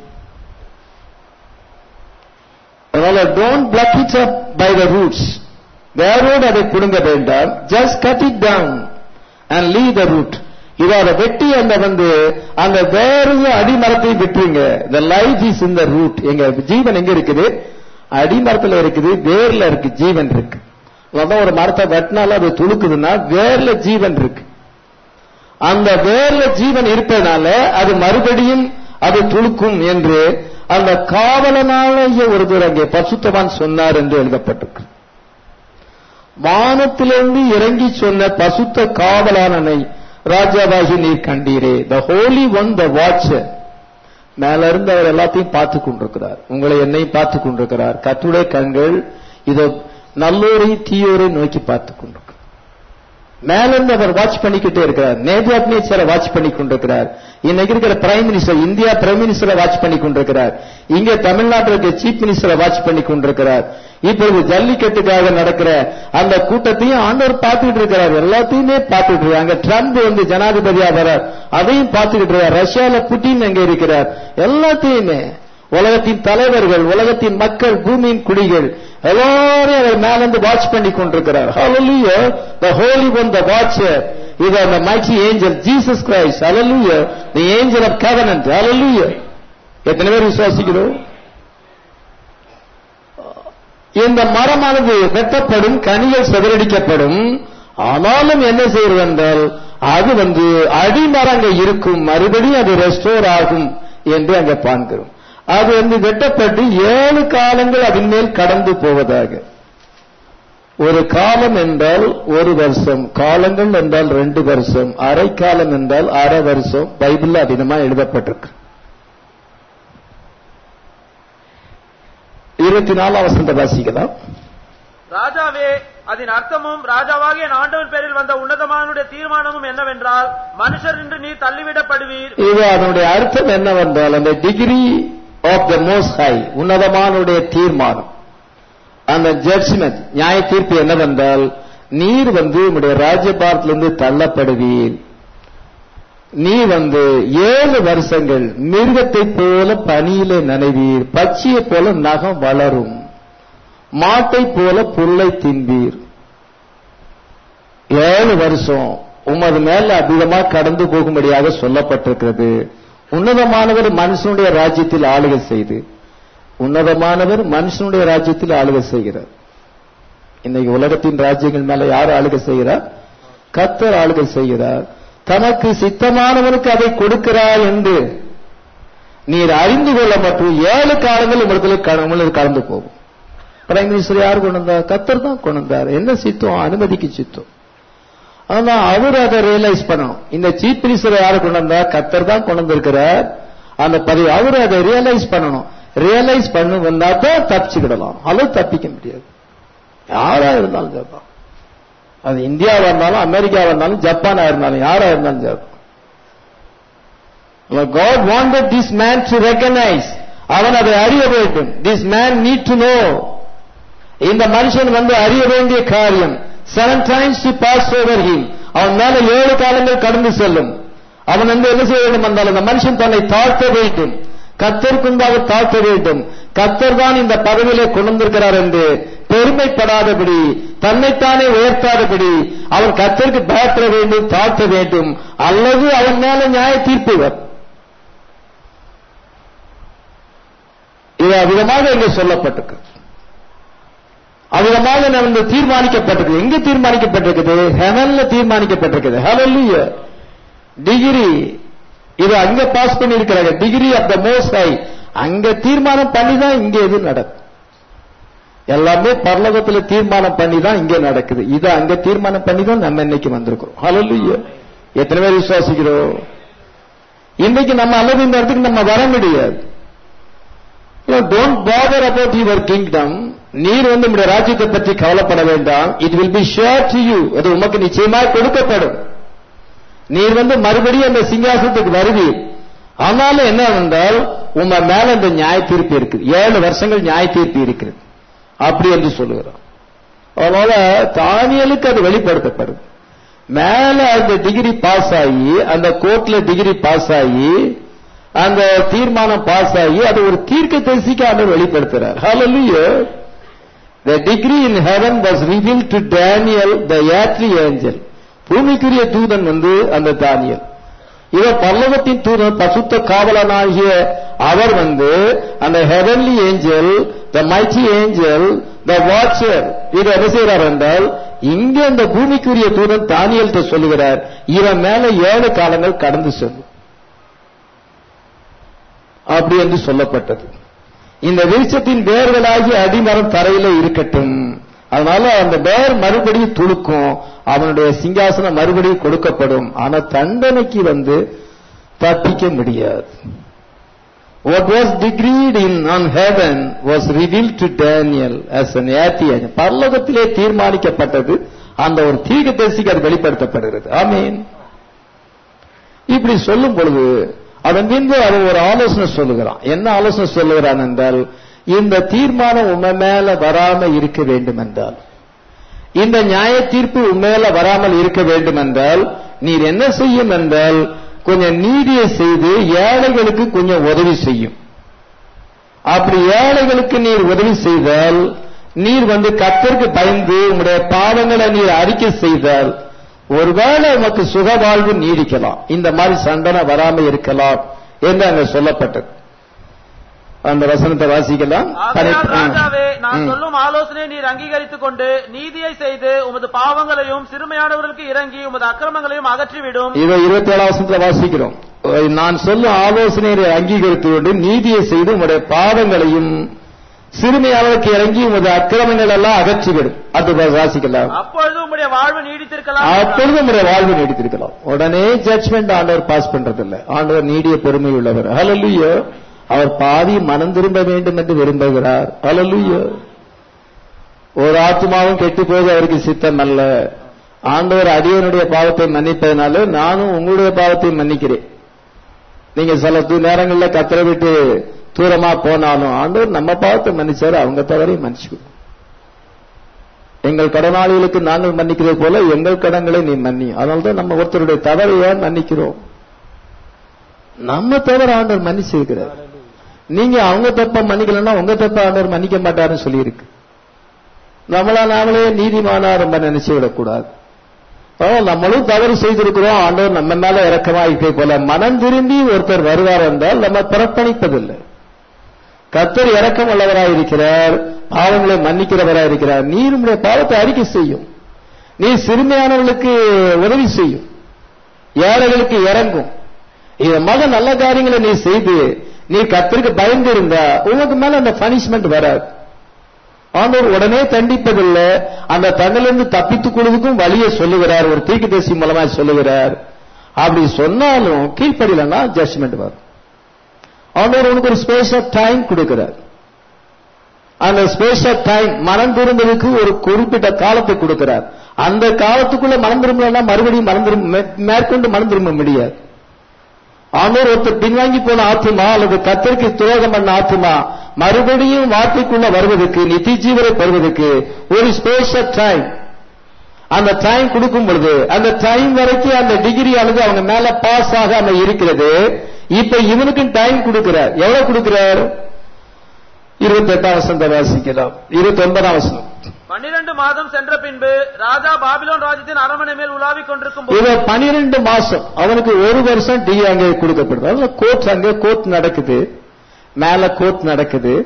அதனால don't pluck it up by the roots வேரோடு அதை பிடுங்க வேண்டாம் just cut it down and leave the root இதை அதை வெட்டி அந்த வந்து அந்த வேறையும் அடிமரத்தையும் விட்டுருங்க the life is in the root எங்க ஜீவன் எங்க இருக்குது அடிமரத்துல இருக்குது வேர்ல இருக்கு ஜீவன் இருக்கு அதான் ஒரு மரத்தை வெட்டினாலும் அது துளுக்குதுன்னா வேர்ல ஜீவன் இருக்கு அந்த வேர்ல ஜீவன் இருப்பதனால அது மறுபடியும் அது துளுக்கும் என்று அந்த காவலனாலேயே ஒருவர் அங்கே பசுத்தவான் சொன்னார் என்று எழுதப்பட்டிருக்கு வானத்திலிருந்து இறங்கி சொன்ன பசுத்த காவலானனை ராஜாவாகி நீர் கண்டீரே the holy one the watcher மேல இருந்து அவர் எல்லாத்தையும் பார்த்து கொண்டிருக்கிறார் உங்களை என்னையும் பார்த்து கொண்டிருக்கிறார் கத்துடைய கண்கள் இதோ நல்லோரை தீயோரை நோக்கி பார்த்து கொண்டிருக்கிறார் மேல இருந்து அவர் வாட்ச் பண்ணிக்கிட்டே இருக்கிறார் நேஜாத் நேச்சரை வாட்ச் பண்ணி கொண்டிருக்கிறார் இன்னைக்கு இருக்கிற பிரைம் மினிஸ்டர் இந்தியா பிரைம் மினிஸ்டரை வாட்ச் பண்ணி கொண்டிருக்கிறார் இங்க தமிழ்நாட்டில் இருக்கிற சீஃப் மினிஸ்டரை வாட்ச் பண்ணி கொண்டிருக்கிறார் இப்பொழுது ஜல்லிக்கட்டுக்காக நடக்கிற அந்த கூட்டத்தையும் ஆண்டவர் பார்த்துக்கிட்டு இருக்கிறார் எல்லாத்தையுமே பார்த்துட்டு இருக்காங்க ட்ரம்ப் வந்து ஜனாதிபதியா வரார் அதையும் பார்த்துக்கிட்டு இருக்கார் ரஷ்யால புட்டின் அங்க இருக்கிறார் எல்லாத்தையுமே உலகத்தின் தலைவர்கள் உலகத்தின் மக்கள் பூமியின் குடிகள் எல்லாரையும் அவர் மேலிருந்து வாட்ச் பண்ணி கொண்டிருக்கிறார் Hallelujah the holy one the watcher இது அந்த mighty angel Jesus Christ Hallelujah the angel of covenant Hallelujah எத்தனை பேர் விசுவாசிக்கிறோம் இந்த மரமானது வெட்டப்படும் கனிகள் சிதறடிக்கப்படும் ஆனாலும் என்ன செய்வது என்றால் அது வந்து அடிமரங்க இருக்கும் மறுபடியும் அது ரெஸ்டோர் ஆகும் என்று அங்க பார்க்கிறோம் அது வந்து வெட்டப்பட்டு ஏழு காலங்கள் அதன் மேல் கடந்து போவதாக ஒரு காலம் என்றால் ஒரு வருஷம் காலங்கள் என்றால் ரெண்டு வருஷம் அரை காலம் என்றால் அரை வருஷம் பைபிள்ல அதிகமா எழுதப்பட்டிருக்கு இருபத்தி நாலாம் வசந்த வாசிக்கலாம் ராஜாவே அதன் அர்த்தமும் ராஜாவாகிய என் ஆண்டவன் பேரில் வந்த உன்னதமானுடைய தீர்மானமும் என்னவென்றால் மனுஷர் என்று நீ தள்ளிவிடப்படுவீர் இது அதனுடைய அர்த்தம் என்னவென்றால் அந்த degree of the most high உன்னதமானுடைய தீர்மானம் அந்த ஜட்ஜ்மெண்ட் நியாய தீர்ப்பு என்னவென்றால் நீர் வந்து உங்களுடைய ராஜ்யபாரத்திலிருந்து தள்ளப்படுவீர் நீ வந்து ஏழு வருஷங்கள் மிருகத்தைப் போல பனியிலே நனைவீர் பச்சையைப் போல நகம் வளரும் மாட்டைப் போல புல்லை தின்பீர் ஏழு வருஷம் உமது மேல அதிகமா கடந்து போகும்படியாக சொல்லப்பட்டிருக்கிறது உன்னதமானவர் மனுஷனுடைய ராஜ்யத்தில் ஆளுகை செய்து உன்னதமானவர் மனுஷனுடைய ராஜ்யத்தில் ஆளுகை செய்கிறார் இன்னைக்கு உலகத்தின் ராஜ்யங்கள் மேல யார் ஆளுகை செய்கிறார் கத்தர் ஆளுகை செய்கிறார் தனக்கு சித்தமானவனுக்கு அதை கொடுக்கிறார் என்று நீர் அறிந்து கொள்ள மற்றும் ஏழு காலங்கள் உங்களுக்கு உங்களுக்கு கடந்து போகும் பிரைம் மினிஸ்டர் யார் கொண்டு வந்தார் கத்தர் தான் கொண்டு வந்தார் என்ன சித்தம் அனுமதிக்கு சித்தம் ஆனா அவர் அதை ரியலைஸ் பண்ணணும் இந்த சீஃப் மினிஸ்டர் யாரு கொண்டு வந்தா கத்தர் தான் கொண்டு வந்திருக்கிறார் அந்த பதவி அவர் அதை ரியலைஸ் பண்ணணும் ரியலைஸ் பண்ணு வந்தா தான் தப்பிச்சுக்கிடலாம் அது தப்பிக்க முடியாது யாரா இருந்தாலும் ஜப்பான் அது இந்தியாவா இருந்தாலும் அமெரிக்காவா இருந்தாலும் ஜப்பானா இருந்தாலும் யாரா இருந்தாலும் Japan God wanted this man to recognize அவன் அதை அறிய வேண்டும் this man need to know இந்த மனுஷன் வந்து அறிய வேண்டிய காரியம் seven times to pass over him அவன் மேல ஏழு காலங்கள் கடந்து செல்லும் அவன் வந்து என்ன செய்ய வேண்டும் என்றால் அந்த மனுஷன் தன்னை தாழ்த்த வேண்டும் கத்தருக்குண்டாக தாழ்த்த வேண்டும் கத்தர் தான் இந்த பதவியிலே கொண்டு வந்திருக்கிறார் என்று பெருமைப்படாதபடி தன்னைத்தானே உயர்த்தாதபடி அவன் கத்தருக்கு பயப்பட வேண்டும் தாழ்த்த வேண்டும் அல்லது அவன் மேல நியாய தீர்ப்பு வரும் இது அதிகமாக இங்கே சொல்லப்பட்டிருக்கு அதிகமாக நம்ம தீர்மானிக்கப்பட்டிருக்கு எங்க தீர்மானிக்கப்பட்டிருக்குது ஹெவன்ல தீர்மானிக்கப்பட்டிருக்குது ஹலல்லிய டிகிரி இது அங்க பாஸ் பண்ணி இருக்கிறாங்க degree of the most high அங்க தீர்மானம் பண்ணி தான் இங்க எது நடக்கும் எல்லாமே பரலோகத்துல தீர்மானம் பண்ணி தான் இங்க நடக்குது இது அங்க தீர்மானம் பண்ணி தான் நம்ம இன்னைக்கு வந்திருக்கிறோம் ஹalleluya எத்தனை பேர் விசுவாசிக்கிறோம் இன்னைக்கு நம்ம அல்லது இந்த இடத்துக்கு நம்ம வர முடியாது don't bother about your kingdom நீர் வந்து நம்முடைய ராஜ்யத்தை பற்றி கவலைப்பட வேண்டாம் it will be share to you அது உமக்கு நிச்சயமாக கொடுக்கப்படும் நீர் வந்து மறுபடியும் அந்த சிங்காசனத்துக்கு வருவீர் ஆனாலும் என்ன என்றால் உங்க மேல இந்த நியாய தீர்ப்பு இருக்குது ஏழு வருஷங்கள் நியாய தீர்ப்பு இருக்கிறது அப்படி என்று சொல்லுகிறோம் அதனால தானியலுக்கு அது வெளிப்படுத்தப்படுது மேல அந்த டிகிரி பாஸ் ஆகி அந்த கோர்ட்ல டிகிரி பாஸ் ஆகி அந்த தீர்மானம் பாஸ் ஆகி அது ஒரு தீர்க்க தரிசிக்க ஆண்டவர் வெளிப்படுத்துறார் ஹalleluya the degree in heaven was revealed to daniel the earthly angel பூமிக்குரிய தூதன் வந்து அந்த தானியல் இவர் பல்லவத்தின் தூதன் பசுத்த காவலனாகிய அவர் வந்து அந்த heavenly angel the mighty angel the watcher இது என்ன செய்கிறார் என்றால் இங்கே இந்த பூமிக்குரிய தூதன் தானியல்கிட்ட சொல்லுகிறார் இவன் மேல ஏழு காலங்கள் கடந்து செல்லும் அப்படி என்று சொல்லப்பட்டது இந்த விருட்சத்தின் வேர்களாகிய அடிமரம் தரையில இருக்கட்டும் அதனால அந்த வேர் மறுபடியும் துளுக்கும் அவனுடைய சிங்காசனம் மறுபடியும் கொடுக்கப்படும் ஆனா தண்டனைக்கு வந்து தப்பிக்க முடியாது What was decreed in on heaven was revealed to Daniel as an atheist. பரலோகத்திலே தீர்மானிக்கப்பட்டது அந்த ஒரு தீர்க்கதரிசிக்கு அது வெளிப்படுத்தப்படுகிறது ஆமீன் இப்படி சொல்லும் பொழுது அதன் பின்பு அவன் ஒரு ஆலோசனை சொல்லுகிறான் என்ன ஆலோசனை சொல்லுகிறான் என்றால் இந்த தீர்மானம் உண்மை மேல வராம இருக்க வேண்டும் என்றால் இந்த நியாய தீர்ப்பு உண்மையில வராமல் இருக்க வேண்டும் என்றால் நீர் என்ன செய்யும் என்றால் கொஞ்சம் நீதியை செய்து ஏழைகளுக்கு கொஞ்சம் உதவி செய்யும் அப்படி ஏழைகளுக்கு நீர் உதவி செய்தால் நீர் வந்து கத்தருக்கு பயந்து உங்களுடைய பாவங்களை நீர் அறிக்கை செய்தால் ஒருவேளை உமக்கு சுக வாழ்வு நீடிக்கலாம் இந்த மாதிரி சண்டனை வராம இருக்கலாம் என்று அங்க சொல்லப்பட்டது அந்த வசனத்தை வாசிக்கலாம் ஆகையால் ராஜாவே நான் ம். சொல்லும் ஆலோசனையை நீர் அங்கீகரித்துக் கொண்டு நீதியை செய்து உமது பாவங்களையும் சிறுமையானவர்களுக்கு இறங்கி உமது அக்கிரமங்களையும் அகற்றிவிடும் இதை இருபத்தி ஏழாம் வசனத்துல வாசிக்கிறோம் நான் சொல்லும் ஆலோசனையை அங்கீகரித்து கொண்டு நீதியை செய்து உங்களுடைய பாவங்களையும் சிறுமையாளருக்கு இறங்கி உமது அக்கிரமங்கள் எல்லாம் அகற்றிவிடும் அது வாசிக்கலாம் அப்பொழுது உம்முடைய வாழ்வு நீடித்திருக்கலாம் அப்பொழுது உங்களுடைய வாழ்வு நீடித்திருக்கலாம் உடனே ஜட்ஜ்மெண்ட் ஆண்டவர் பாஸ் பண்றதில்லை ஆண்டவர் நீடிய பொறுமை உள்ளவர் ஹalleluya அவர் பாதி மனம் திரும்ப வேண்டும் என்று விரும்புகிறார் ஹalleluya ஒரு ஆத்மாவும் கெட்டு போது அவருக்கு சித்தம் அல்ல ஆண்டவர் அடியனுடைய பாவத்தை மன்னிப்பதனால நானும் உங்களுடைய பாவத்தை மன்னிக்கிறேன் நீங்க சில து- நேரங்கள்ல கத்தரை விட்டு தூரமா போனாலும் ஆண்டவர் நம்ம பாவத்தை மன்னிச்சாரு அவங்க தவறையும் மன்னிச்சு எங்கள் கடனாளிகளுக்கு நாங்கள் மன்னிக்கிறது போல எங்கள் கடன்களை நீ மன்னி அதனால்தான் நம்ம ஒருத்தருடைய தவறை ஏன் மன்னிக்கிறோம் நம்ம தவறு ஆண்டவர் மன்னிச்சிருக்கிறார் நீங்க அவங்க தப்ப மன்னிக்கலன்னா உங்க தப்ப ஆண்டவர் மன்னிக்க மாட்டாருன்னு சொல்லியிருக்கு நம்மளா நாமளே நீதிமானா ரொம்ப நினைச்சு விடக்கூடாது அப்போ நம்மளும் தவறு செய்திருக்கிறோம் ஆண்டவர் நம்ம மேல இறக்கமாயிட்டே போல மனம் திரும்பி ஒருத்தர் வருவார் என்றால் நம்ம புறக்கணிப்பதில்லை கத்தர் இரக்கம் உள்ளவராய் இருக்கிறார் பாவங்களை மன்னிக்கிறவராய் இருக்கிறார் நீர் உம்முடைய பாவத்தை அறிக்கை செய்யும் நீ சிறுமையானவர்களுக்கு உதவி செய்யும் ஏழைகளுக்கு இறங்கும் இது மக நல்ல காரியங்களை நீ செய்து நீ கத்திற்கு பயந்து இருந்தா உனக்கு மேல அந்த பனிஷ்மெண்ட் வராது ஆண்டவர் உடனே தண்டிப்பதில்லை அந்த தண்டிலிருந்து தப்பித்துக் கொள்வதற்கும் வழியை சொல்லுகிறார் ஒரு தீர்க்கதரிசி மூலமா சொல்லுகிறார் அப்படி சொன்னாலும் கீழ்ப்படியலன்னா ஜட்ஜ்மெண்ட் வரும் ஆண்டவர் உனக்கு ஒரு ஸ்பேஸ் ஆஃப் டைம் கொடுக்கிறார் அந்த ஸ்பேஸ் ஆஃப் டைம் மனம் திரும்புவதற்கு ஒரு குறிப்பிட்ட காலத்தை கொடுக்கிறார் அந்த காலத்துக்குள்ள மனம் திரும்பலன்னா மறுபடியும் மனம் திரும்ப மே- மேற்கொண்டு மனம் திரும்ப முடியாது ஆண்டவர் ஒருத்தர் பின்வாங்கி போன ஆத்துமா அல்லது கத்தருக்கு துரோகம் பண்ண ஆத்துமா மறுபடியும் வார்த்தைக்குள்ள வருவதற்கு நித்திய ஜீவனை பெறுவதற்கு ஒரு ஸ்பேஸ் ஆஃப் டைம் அந்த டைம் கொடுக்கும் பொழுது அந்த டைம் வரைக்கும் அந்த டிகிரி அல்லது அவங்க மேல பாஸ் ஆகாம இருக்கிறது இப்ப இவனுக்கும் டைம் கொடுக்கிறார் எவ்வளவு கொடுக்கிறார் இருபத்தி எட்டாம் வசனத்தை வாசிக்கலாம் இருபத்தி ஒன்பதாம் வசனம் பன்னிரண்டு மாதம் சென்ற பின்பு ராஜா பாபிலோன் ராஜ்யத்தின் அரண்மனை மேல் உலாவிக் கொண்டிருக்கும் போது இவ பனிரெண்டு மாசம் அவனுக்கு ஒரு வருஷம் டி அங்கே கொடுக்கப்படுது அதுல கோர்ட் அங்கே கோர்ட் நடக்குது மேல கோர்ட் நடக்குது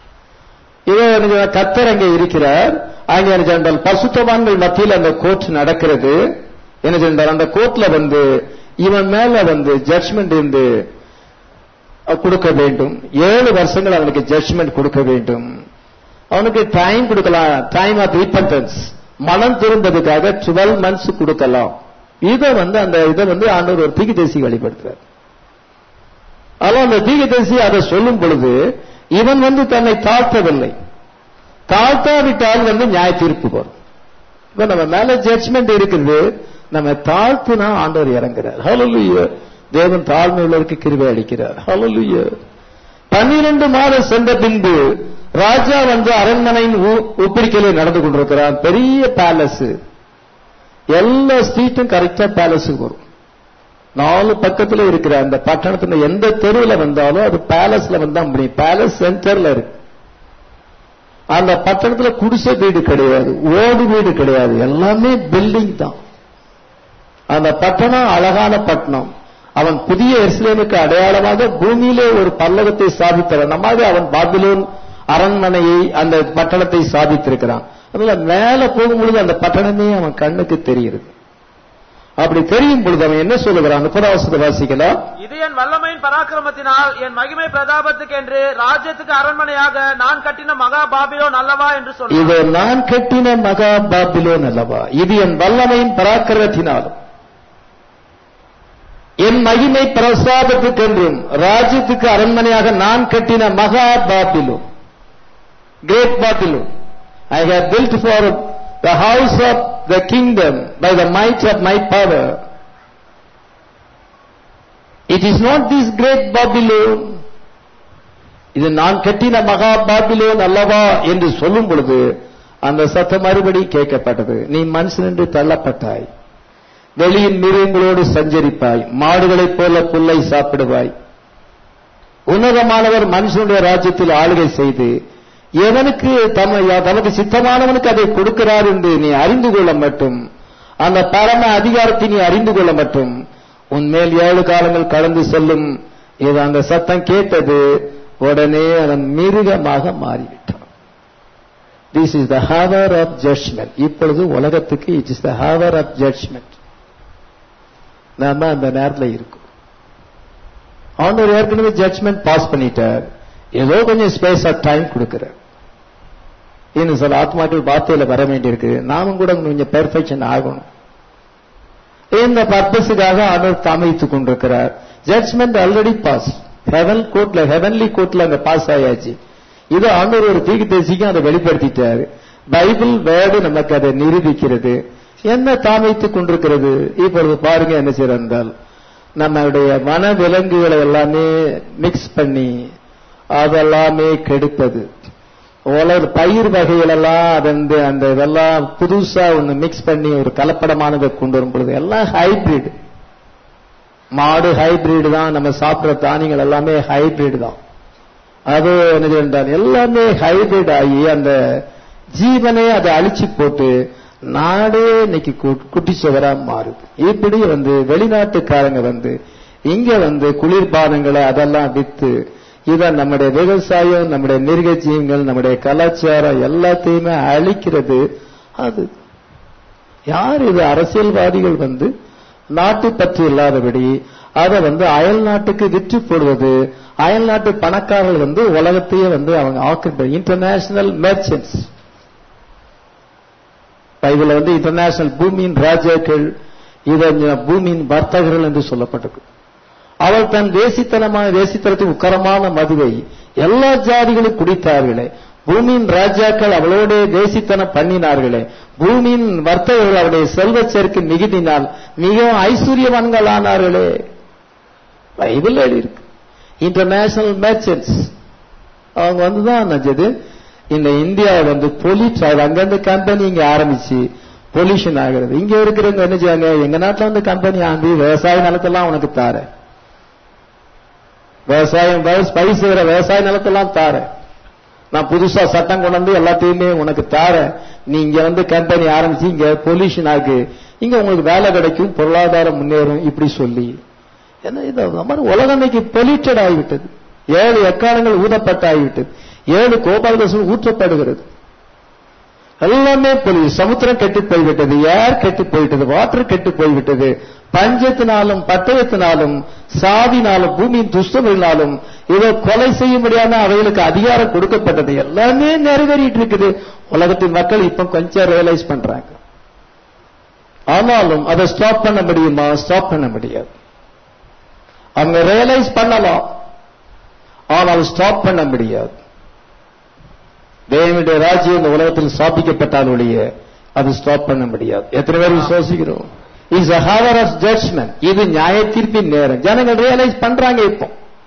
இவன் கத்தர் அங்கே இருக்கிறார் அங்கே என்ன சொன்னால் பசுத்தவான்கள் மத்தியில் அந்த கோர்ட் நடக்கிறது என்ன சொன்னால் அந்த கோர்ட்ல வந்து இவன் மேல வந்து ஜட்ஜ்மெண்ட் இருந்து அஹ், கொடுக்க வேண்டும் ஏழு வருஷங்கள் அவனுக்கு ஜட்ஜ்மெண்ட் கொடுக்க வேண்டும் அவனுக்கு டைம் கொடுக்கலாம் டைம் ஆஃப் ரிப்பன்டன்ஸ் மனம் திரும்பதுக்காக டுவெல் மந்த்ஸ் கொடுக்கலாம் இதை வந்து அந்த இதை வந்து ஆண்டவர் ஒரு தீக்கு வெளிப்படுத்துறார் ஆனால் அந்த தீகதரிசி அதை சொல்லும் பொழுது இவன் வந்து தன்னை தாழ்த்தவில்லை தாழ்த்தாவிட்டால் வந்து நியாய தீர்ப்பு வரும் இப்ப நம்ம மேல ஜட்ஜ்மெண்ட் இருக்குது நம்ம தாழ்த்துனா ஆண்டவர் இறங்குறார் ஹalleluya தேவன் தாழ்மை உள்ளவருக்கு கிருபை அளிக்கிறார் ஹalleluya பன்னிரண்டு மாதம் சென்ற பின்பு ராஜா வந்து அரண்மனையின் ஒப்பிடிக்கையில் நடந்து கொண்டிருக்கிறான் பெரிய பேலஸ் எல்லா ஸ்ட்ரீட்டும் கரெக்டா பேலஸுக்கு வரும் நாலு பக்கத்துல இருக்கிற அந்த பட்டணத்துல எந்த தெருவில் வந்தாலும் அது பேலஸ்ல வந்தா முடியும் பேலஸ் சென்டர்ல இருக்கு அந்த பட்டணத்துல குடிசை வீடு கிடையாது ஓடு வீடு கிடையாது எல்லாமே பில்டிங் தான் அந்த பட்டணம் அழகான பட்டணம் அவன் புதிய எருசலேமுக்கு அடையாளமாக பூமியிலே ஒரு பல்லவத்தை சாதித்தவன் மாதிரி அவன் பாபிலோன் அரண்மனையை அந்த பட்டணத்தை சாதித்திருக்கிறான் அதுல மேல போகும்பொழுது அந்த பட்டணமே அவன் கண்ணுக்கு தெரிகிறது அப்படி தெரியும் பொழுது அவன் என்ன சொல்லுகிறான் முப்பதாவசத்தை வாசிக்கலாம் இது என் வல்லமையின் பராக்கிரமத்தினால் என் மகிமை பிரதாபத்துக்கு என்று ராஜ்யத்துக்கு அரண்மனையாக நான் கட்டின மகா பாபிலோன் அல்லவா என்று சொன்னான் இது நான் கட்டின மகா பாபிலோன் அல்லவா இது என் வல்லமையின் பராக்கிரமத்தினாலும் என் மகிமை பிரசாதத்துக்கென்றும் ராஜ்யத்துக்கு அரண்மனையாக நான் கட்டின மகா Babylon great Babylon I have built for the house of the kingdom by the might of my power it is not this great Babylon இது நான் கட்டின மகா பாபிலோன் அல்லவா என்று சொல்லும் பொழுது அந்த சத்தம் மறுபடி கேட்கப்பட்டது நீ மனுஷன் என்று தள்ளப்பட்டாய் வெளியின் மிருகங்களோடு சஞ்சரிப்பாய் மாடுகளைப் போல புல்லை சாப்பிடுவாய் உன்னதமானவர் மனுஷனுடைய ராஜ்யத்தில் ஆளுகை செய்து எவனுக்கு தம தமக்கு சித்தமானவனுக்கு அதை கொடுக்கிறார் என்று நீ அறிந்து கொள்ள மட்டும் அந்த பரம அதிகாரத்தை நீ அறிந்து கொள்ள மட்டும் உன்மேல் ஏழு காலங்கள் கடந்து செல்லும் இது அந்த சத்தம் கேட்டது உடனே அவன் மிருகமாக மாறிவிட்டான் this is the hour of judgement இப்பொழுது உலகத்துக்கு it is the hour of judgement நாம அந்த நேரத்தில் இருக்கும் ஆண்டவர் ஏற்கனவே ஜட்ஜ்மெண்ட் பாஸ் பண்ணிட்டார் ஏதோ கொஞ்சம் ஸ்பேஸ் ஆஃப் டைம் கொடுக்கிறார் இன்னும் சில ஆத்மாக்கள் வார்த்தையில வர வேண்டியிருக்கு நாமும் கூட கொஞ்சம் பெர்ஃபெக்ஷன் ஆகணும் இந்த பர்பஸுக்காக ஆண்டவர் தாமதித்துக் கொண்டிருக்கிறார் ஜட்ஜ்மெண்ட் ஆல்ரெடி பாஸ் ஹெவன் கோர்ட்ல ஹெவன்லி கோர்ட்ல அங்க பாஸ் ஆயாச்சு இது ஆண்டவர் ஒரு தீக்கு தேசிக்கும் அதை வெளிப்படுத்திட்டாரு பைபிள் வேர்டு நமக்கு அதை நிரூபிக்கிறது என்ன தாமைத்துக் கொண்டிருக்கிறது இப்பொழுது பாருங்க என்ன செய்யறால் நம்மளுடைய மன விலங்குகளை எல்லாமே மிக்ஸ் பண்ணி அதெல்லாமே கெடுப்பது உலக பயிர் வகைகள் எல்லாம் அது வந்து அந்த இதெல்லாம் புதுசா ஒண்ணு மிக்ஸ் பண்ணி ஒரு கலப்படமானதை கொண்டு வரும் பொழுது எல்லாம் ஹைபிரிட் மாடு ஹைபிரிட் தான் நம்ம சாப்பிடுற தானியங்கள் எல்லாமே ஹைபிரிட் தான் அது என்ன செய்யறால் எல்லாமே ஹைபிரிட் ஆகி அந்த ஜீவனே அதை அழிச்சு போட்டு நாடே இன்னைக்கு குட்டிச்சுவரா மாறுது இப்படி வந்து வெளிநாட்டுக்காரங்க வந்து இங்க வந்து குளிர்பானங்களை அதெல்லாம் வித்து இத நம்முடைய விவசாயம் நம்முடைய மிருக ஜீவங்கள் நம்முடைய கலாச்சாரம் எல்லாத்தையுமே அழிக்கிறது அது யார் இது அரசியல்வாதிகள் வந்து நாட்டு பற்று இல்லாதபடி அதை வந்து அயல் நாட்டுக்கு விற்று போடுவது அயல் நாட்டு பணக்காரர்கள் வந்து உலகத்தையே வந்து அவங்க ஆக்கிர இன்டர்நேஷனல் மெர்ச்சன்ட்ஸ் பைபிள் வந்து இன்டர்நேஷனல் பூமியின் ராஜாக்கள் இதை பூமியின் வர்த்தகர்கள் என்று சொல்லப்பட்டிருக்கு அவர் தன் வேசித்தனமான வேசித்தனத்தின் உக்கரமான மதுவை எல்லா ஜாதிகளும் குடித்தார்களே பூமியின் ராஜாக்கள் அவளோட தேசித்தனம் பண்ணினார்களே பூமியின் வர்த்தகர்கள் அவருடைய செல்வச் சேர்க்கை மிகுதினால் மிகவும் ஐஸ்வர்யவான்கள் ஆனார்களே பைபிள் எழுதியிருக்கு இன்டர்நேஷனல் மேர்ச்சன்ட்ஸ் அவங்க வந்துதான் நினைச்சது இந்த இந்தியா வந்து பொலிட் அங்கிருந்து கம்பெனி இங்க ஆரம்பிச்சு பொல்யூஷன் ஆகிறது இங்க இருக்கிறவங்க என்ன செய்யாங்க எங்க நாட்டுல வந்து கம்பெனி ஆண்டு விவசாய நிலத்தெல்லாம் உனக்கு தார விவசாயம் பயிர் செய்கிற விவசாய நிலத்தெல்லாம் தார நான் புதுசா சட்டம் கொண்டு வந்து எல்லாத்தையுமே உனக்கு தார நீ இங்க வந்து கம்பெனி ஆரம்பிச்சு இங்க பொல்யூஷன் ஆகு இங்க உங்களுக்கு வேலை கிடைக்கும் பொருளாதாரம் முன்னேறும் இப்படி சொல்லி என்ன இது மாதிரி உலகம் இன்னைக்கு பொல்யூட்டட் ஆகிவிட்டது ஏழு எக்காலங்கள் ஊதப்பட்டு ஆகிவிட்டது ஏழு கோபாலதசம் ஊற்றப்படுகிறது எல்லாமே பொலி சமுத்திரம் கெட்டு போய்விட்டது ஏர் கெட்டு போய்விட்டது வாட்டர் கெட்டு போய்விட்டது பஞ்சத்தினாலும் பட்டயத்தினாலும் சாவினாலும் பூமியின் துஷ்டங்களினாலும் இதை கொலை செய்ய முடியாம அவைகளுக்கு அதிகாரம் கொடுக்கப்பட்டது எல்லாமே நிறைவேறிட்டு இருக்குது உலகத்தின் மக்கள் இப்ப கொஞ்சம் ரியலைஸ் பண்றாங்க ஆனாலும் அதை ஸ்டாப் பண்ண முடியுமா ஸ்டாப் பண்ண முடியாது அவங்க ரியலைஸ் பண்ணலாம் ஆனால் ஸ்டாப் பண்ண முடியாது தேவனுடைய ராஜ்யம் இந்த உலகத்தில் ஸ்தாபிக்கப்பட்டால் ஒழிய அது ஸ்டாப் பண்ண முடியாது எத்தனை பேர் விசுவாசிக்கிறோம் is a hour of judgement இது நியாய தீர்ப்பின் நேரம் ஜனங்கள் ரியலைஸ் பண்றாங்க இப்போ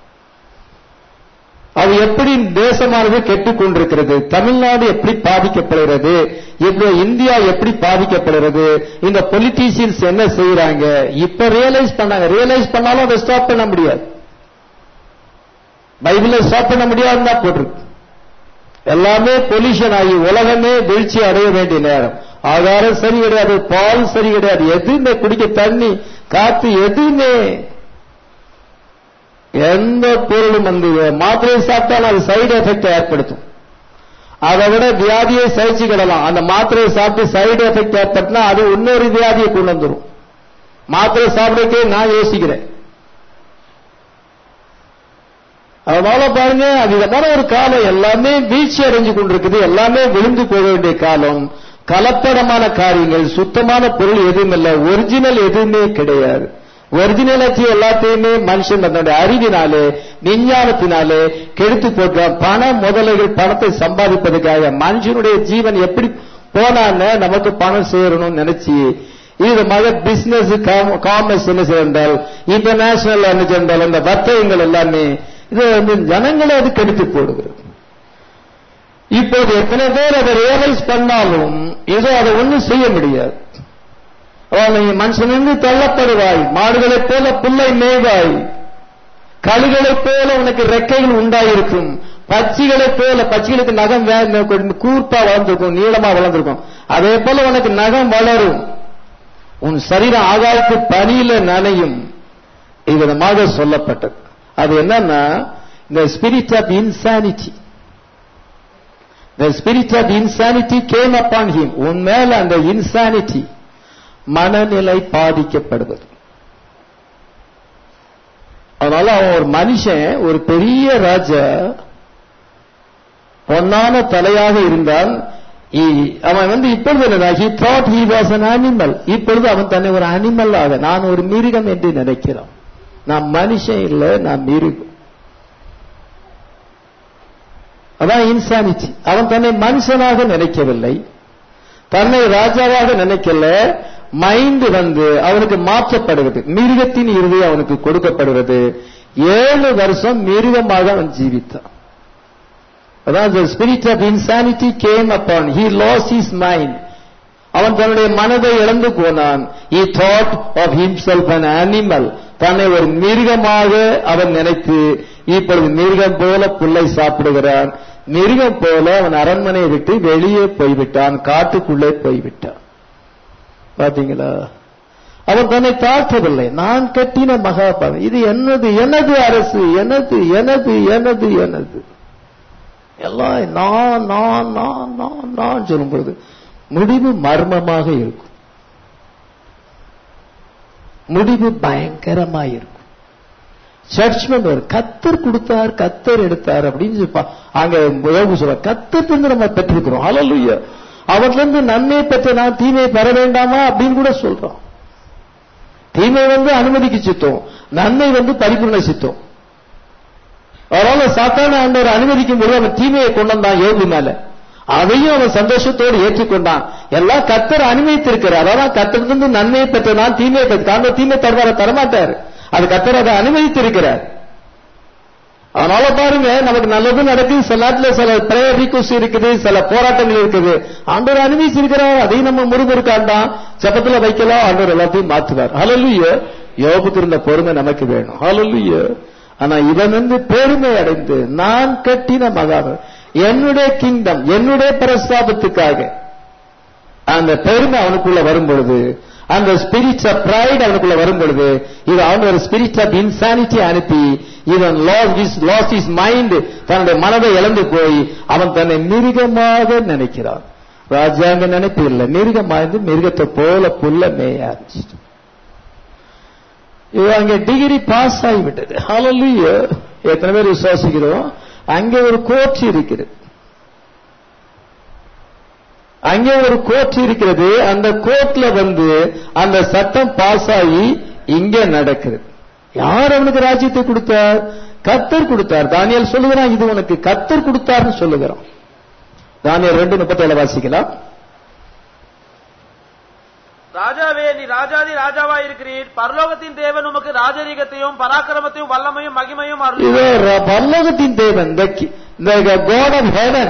அது எப்படி தேசமானது கெட்டுக் கொண்டிருக்கிறது தமிழ்நாடு எப்படி பாதிக்கப்படுகிறது இப்போ இந்தியா எப்படி பாதிக்கப்படுகிறது இந்த பொலிட்டீசியன்ஸ் என்ன செய்யறாங்க இப்ப ரியலைஸ் பண்ணாங்க ரியலைஸ் பண்ணாலும் அதை ஸ்டாப் பண்ண முடியாது பைபிளை ஸ்டாப் பண்ண முடியாதுன்னு தான் போட்டிருக்கு எல்லாமே பொல்யூஷன் ஆகி உலகமே வீழ்ச்சி அடைய வேண்டிய நேரம் ஆகாரம் சரி கிடையாது பால் சரி கிடையாது எதுவுமே குடிக்க தண்ணி காத்து எதுவுமே எந்த பொருளும் வந்து மாத்திரையை சாப்பிட்டாலும் அது சைடு எஃபெக்ட் ஏற்படுத்தும் அதை விட வியாதியை சகிச்சுக்கிடலாம் அந்த மாத்திரையை சாப்பிட்டு சைடு எஃபெக்ட் ஏற்படுத்தினா அது இன்னொரு வியாதியை கொண்டு வந்துடும் மாத்திரை சாப்பிடக்கே நான் யோசிக்கிறேன் அதனால பாருங்க அதிகமான ஒரு காலம் எல்லாமே வீழ்ச்சி அடைஞ்சு கொண்டிருக்குது எல்லாமே விழுந்து போக வேண்டிய காலம் கலப்படமான காரியங்கள் சுத்தமான பொருள் எதுவும் இல்லை ஒரிஜினல் எதுவுமே கிடையாது ஒரிஜினலிட்டி எல்லாத்தையுமே மனுஷன் தன்னுடைய அறிவினாலே விஞ்ஞானத்தினாலே கெடுத்து போட்டான் பண முதலைகள் பணத்தை சம்பாதிப்பதற்காக மனுஷனுடைய ஜீவன் எப்படி போனான்னு நமக்கு பணம் சேரணும்னு நினைச்சு இது மக பிசினஸ் காமர்ஸ் என்ன செய்தால் இன்டர்நேஷனல் என்ன சென்றால் இந்த வர்த்தகங்கள் எல்லாமே இது வந்து ஜனங்களை அது கெடுத்து போடுகிறது இப்போது எத்தனை பேர் அதை ரியலைஸ் பண்ணாலும் ஏதோ அதை ஒண்ணும் செய்ய முடியாது நீ மனுஷனிருந்து தள்ளப்படுவாய் மாடுகளைப் போல புல்லை மேய்வாய் கழுகளைப் போல உனக்கு ரெக்கைகள் உண்டாயிருக்கும் பச்சிகளைப் போல பச்சிகளுக்கு நகம் கூர்ப்பா வளர்ந்துருக்கும் நீளமா வளர்ந்துருக்கும் அதே போல உனக்கு நகம் வளரும் உன் சரீரம் ஆகாயத்து பனியில நனையும் விதமாக சொல்லப்பட்டது அது என்னன்னா இந்த spirit of insanity the spirit of insanity came upon him உன் மேல அந்த இன்சானிட்டி மனநிலை பாதிக்கப்படுவது அதனால அவன் ஒரு மனுஷன் ஒரு பெரிய ராஜா பொன்னான தலையாக இருந்தால் அவன் வந்து இப்பொழுது he thought he was an animal இப்பொழுது அவன் தன்னை ஒரு அனிமல் ஆக நான் ஒரு மிருகம் என்று நினைக்கிறான் நான் மனுஷன் இல்லை நான் மிருகம் அதான் இன்சானிட்டி அவன் தன்னை மனுஷனாக நினைக்கவில்லை தன்னை ராஜாவாக நினைக்கல மைண்ட் வந்து அவனுக்கு மாற்றப்படுகிறது மிருகத்தின் இறுதி அவனுக்கு கொடுக்கப்படுகிறது ஏழு வருஷம் மிருகமாக அவன் ஜீவித்தான் அதான் spirit of insanity came upon he lost his mind அவன் தன்னுடைய மனதை இழந்து போனான் he thought of himself an animal தன்னை ஒரு மிருகமாக அவன் நினைத்து இப்பொழுது மிருகம் போல புல்லை சாப்பிடுகிறான் மிருகம் போல அவன் அரண்மனையை விட்டு வெளியே போய்விட்டான் காட்டுக்குள்ளே போய்விட்டான் பாத்தீங்களா அவன் தன்னை தாழ்த்தவில்லை நான் கட்டின மகாபாரம் இது என்னது எனது அரசு எனது எனது எனது எனது எல்லாம் நான் நான் நான் நான் நான் சொல்லும் பொழுது முடிவு மர்மமாக இருக்கும் முடிவு பயங்கரமா இருக்கும் ஜட்ஜ்மெண்ட் வரும் கத்தர் கொடுத்தார் கத்தர் எடுத்தார் அப்படின்னு சொல்லி அங்க யோகு சொல்ல கத்தர் நம்ம பெற்றிருக்கிறோம் அலலுய அவர்ல இருந்து நன்மை பெற்ற நான் தீமையை பெற வேண்டாமா அப்படின்னு கூட சொல்றோம் தீமை வந்து அனுமதிக்கு சித்தம் நன்மை வந்து பரிபூர்ண சித்தம் அதனால சாத்தான ஆண்டவர் அனுமதிக்கும் போது அவன் தீமையை கொண்டு வந்தான் யோகு மேல அதையும் அவன் சந்தோஷத்தோடு ஏற்றுக்கொண்டான் எல்லாம் கத்தர் அனுமதித்திருக்கிறார் அதான் கத்திலிருந்து நன்மையை பெற்ற நான் தீமையை பெற்ற அந்த தீமை தருவார தரமாட்டார் அது கத்தர் அதை அனுமதித்திருக்கிறார் அதனால பாருங்க நமக்கு நல்லது நடக்குது சில நேரத்துல சில பிரேயர் ரிக்வஸ்ட் இருக்குது சில போராட்டங்கள் இருக்குது ஆண்டவர் அனுமதிச்சிருக்கிறார் அதையும் நம்ம முருகருக்காண்டான் ஜபத்துல வைக்கலாம் ஆண்டவர் எல்லாத்தையும் மாற்றுவார் ஹலலுய யோபுக்கு இருந்த பொறுமை நமக்கு வேணும் ஹலலுய ஆனா இவன் வந்து பெருமை அடைந்து நான் கட்டின மகாபர் என்னுடைய கிங்டம் என்னுடைய பிரஸ்தாபத்துக்காக அந்த பெருமை அவனுக்குள்ள வரும் பொழுது அந்த ஸ்பிரிட் ஆஃப் பிரைட் அவனுக்குள்ள வரும் பொழுது இது அவன் ஒரு ஸ்பிரிட் ஆஃப் இன்சானிட்டி அனுப்பி இவன் லாஸ் இஸ் மைண்ட் தன்னுடைய மனதை இழந்து போய் அவன் தன்னை மிருகமாக நினைக்கிறான் ராஜாங்க நினைப்பு இல்லை மிருகமா இருந்து மிருகத்தை போல புல்ல மேய ஆரம்பிச்சிட்டு இது அங்க டிகிரி பாஸ் ஆகிவிட்டது ஹalleluya எத்தனை பேர் விசுவாசிக்கிறோம் அங்கே ஒரு கோர்ட் இருக்கிறது அங்கே ஒரு கோர்ட் இருக்கிறது அந்த கோர்ட்ல வந்து அந்த சட்டம் பாஸ் ஆகி இங்க நடக்குது யார் அவனுக்கு ராஜ்யத்தை கொடுத்தார் கத்தர் கொடுத்தார் தானியல் சொல்லுகிறான் இது உனக்கு கத்தர் கொடுத்தார்னு சொல்லுகிறான் தானியல் ரெண்டு முப்பத்தேழு வாசிக்கலாம் ராஜாவே நீ ராஜாதி ராஜாவா இருக்கிறீர் பரலோகத்தின் தேவன் உமக்கு ராஜரீகத்தையும் பராக்கிரமத்தையும் வல்லமையும் மகிமையும் அருள் இது ர- பரலோகத்தின் தேவன் the ki- the God of heaven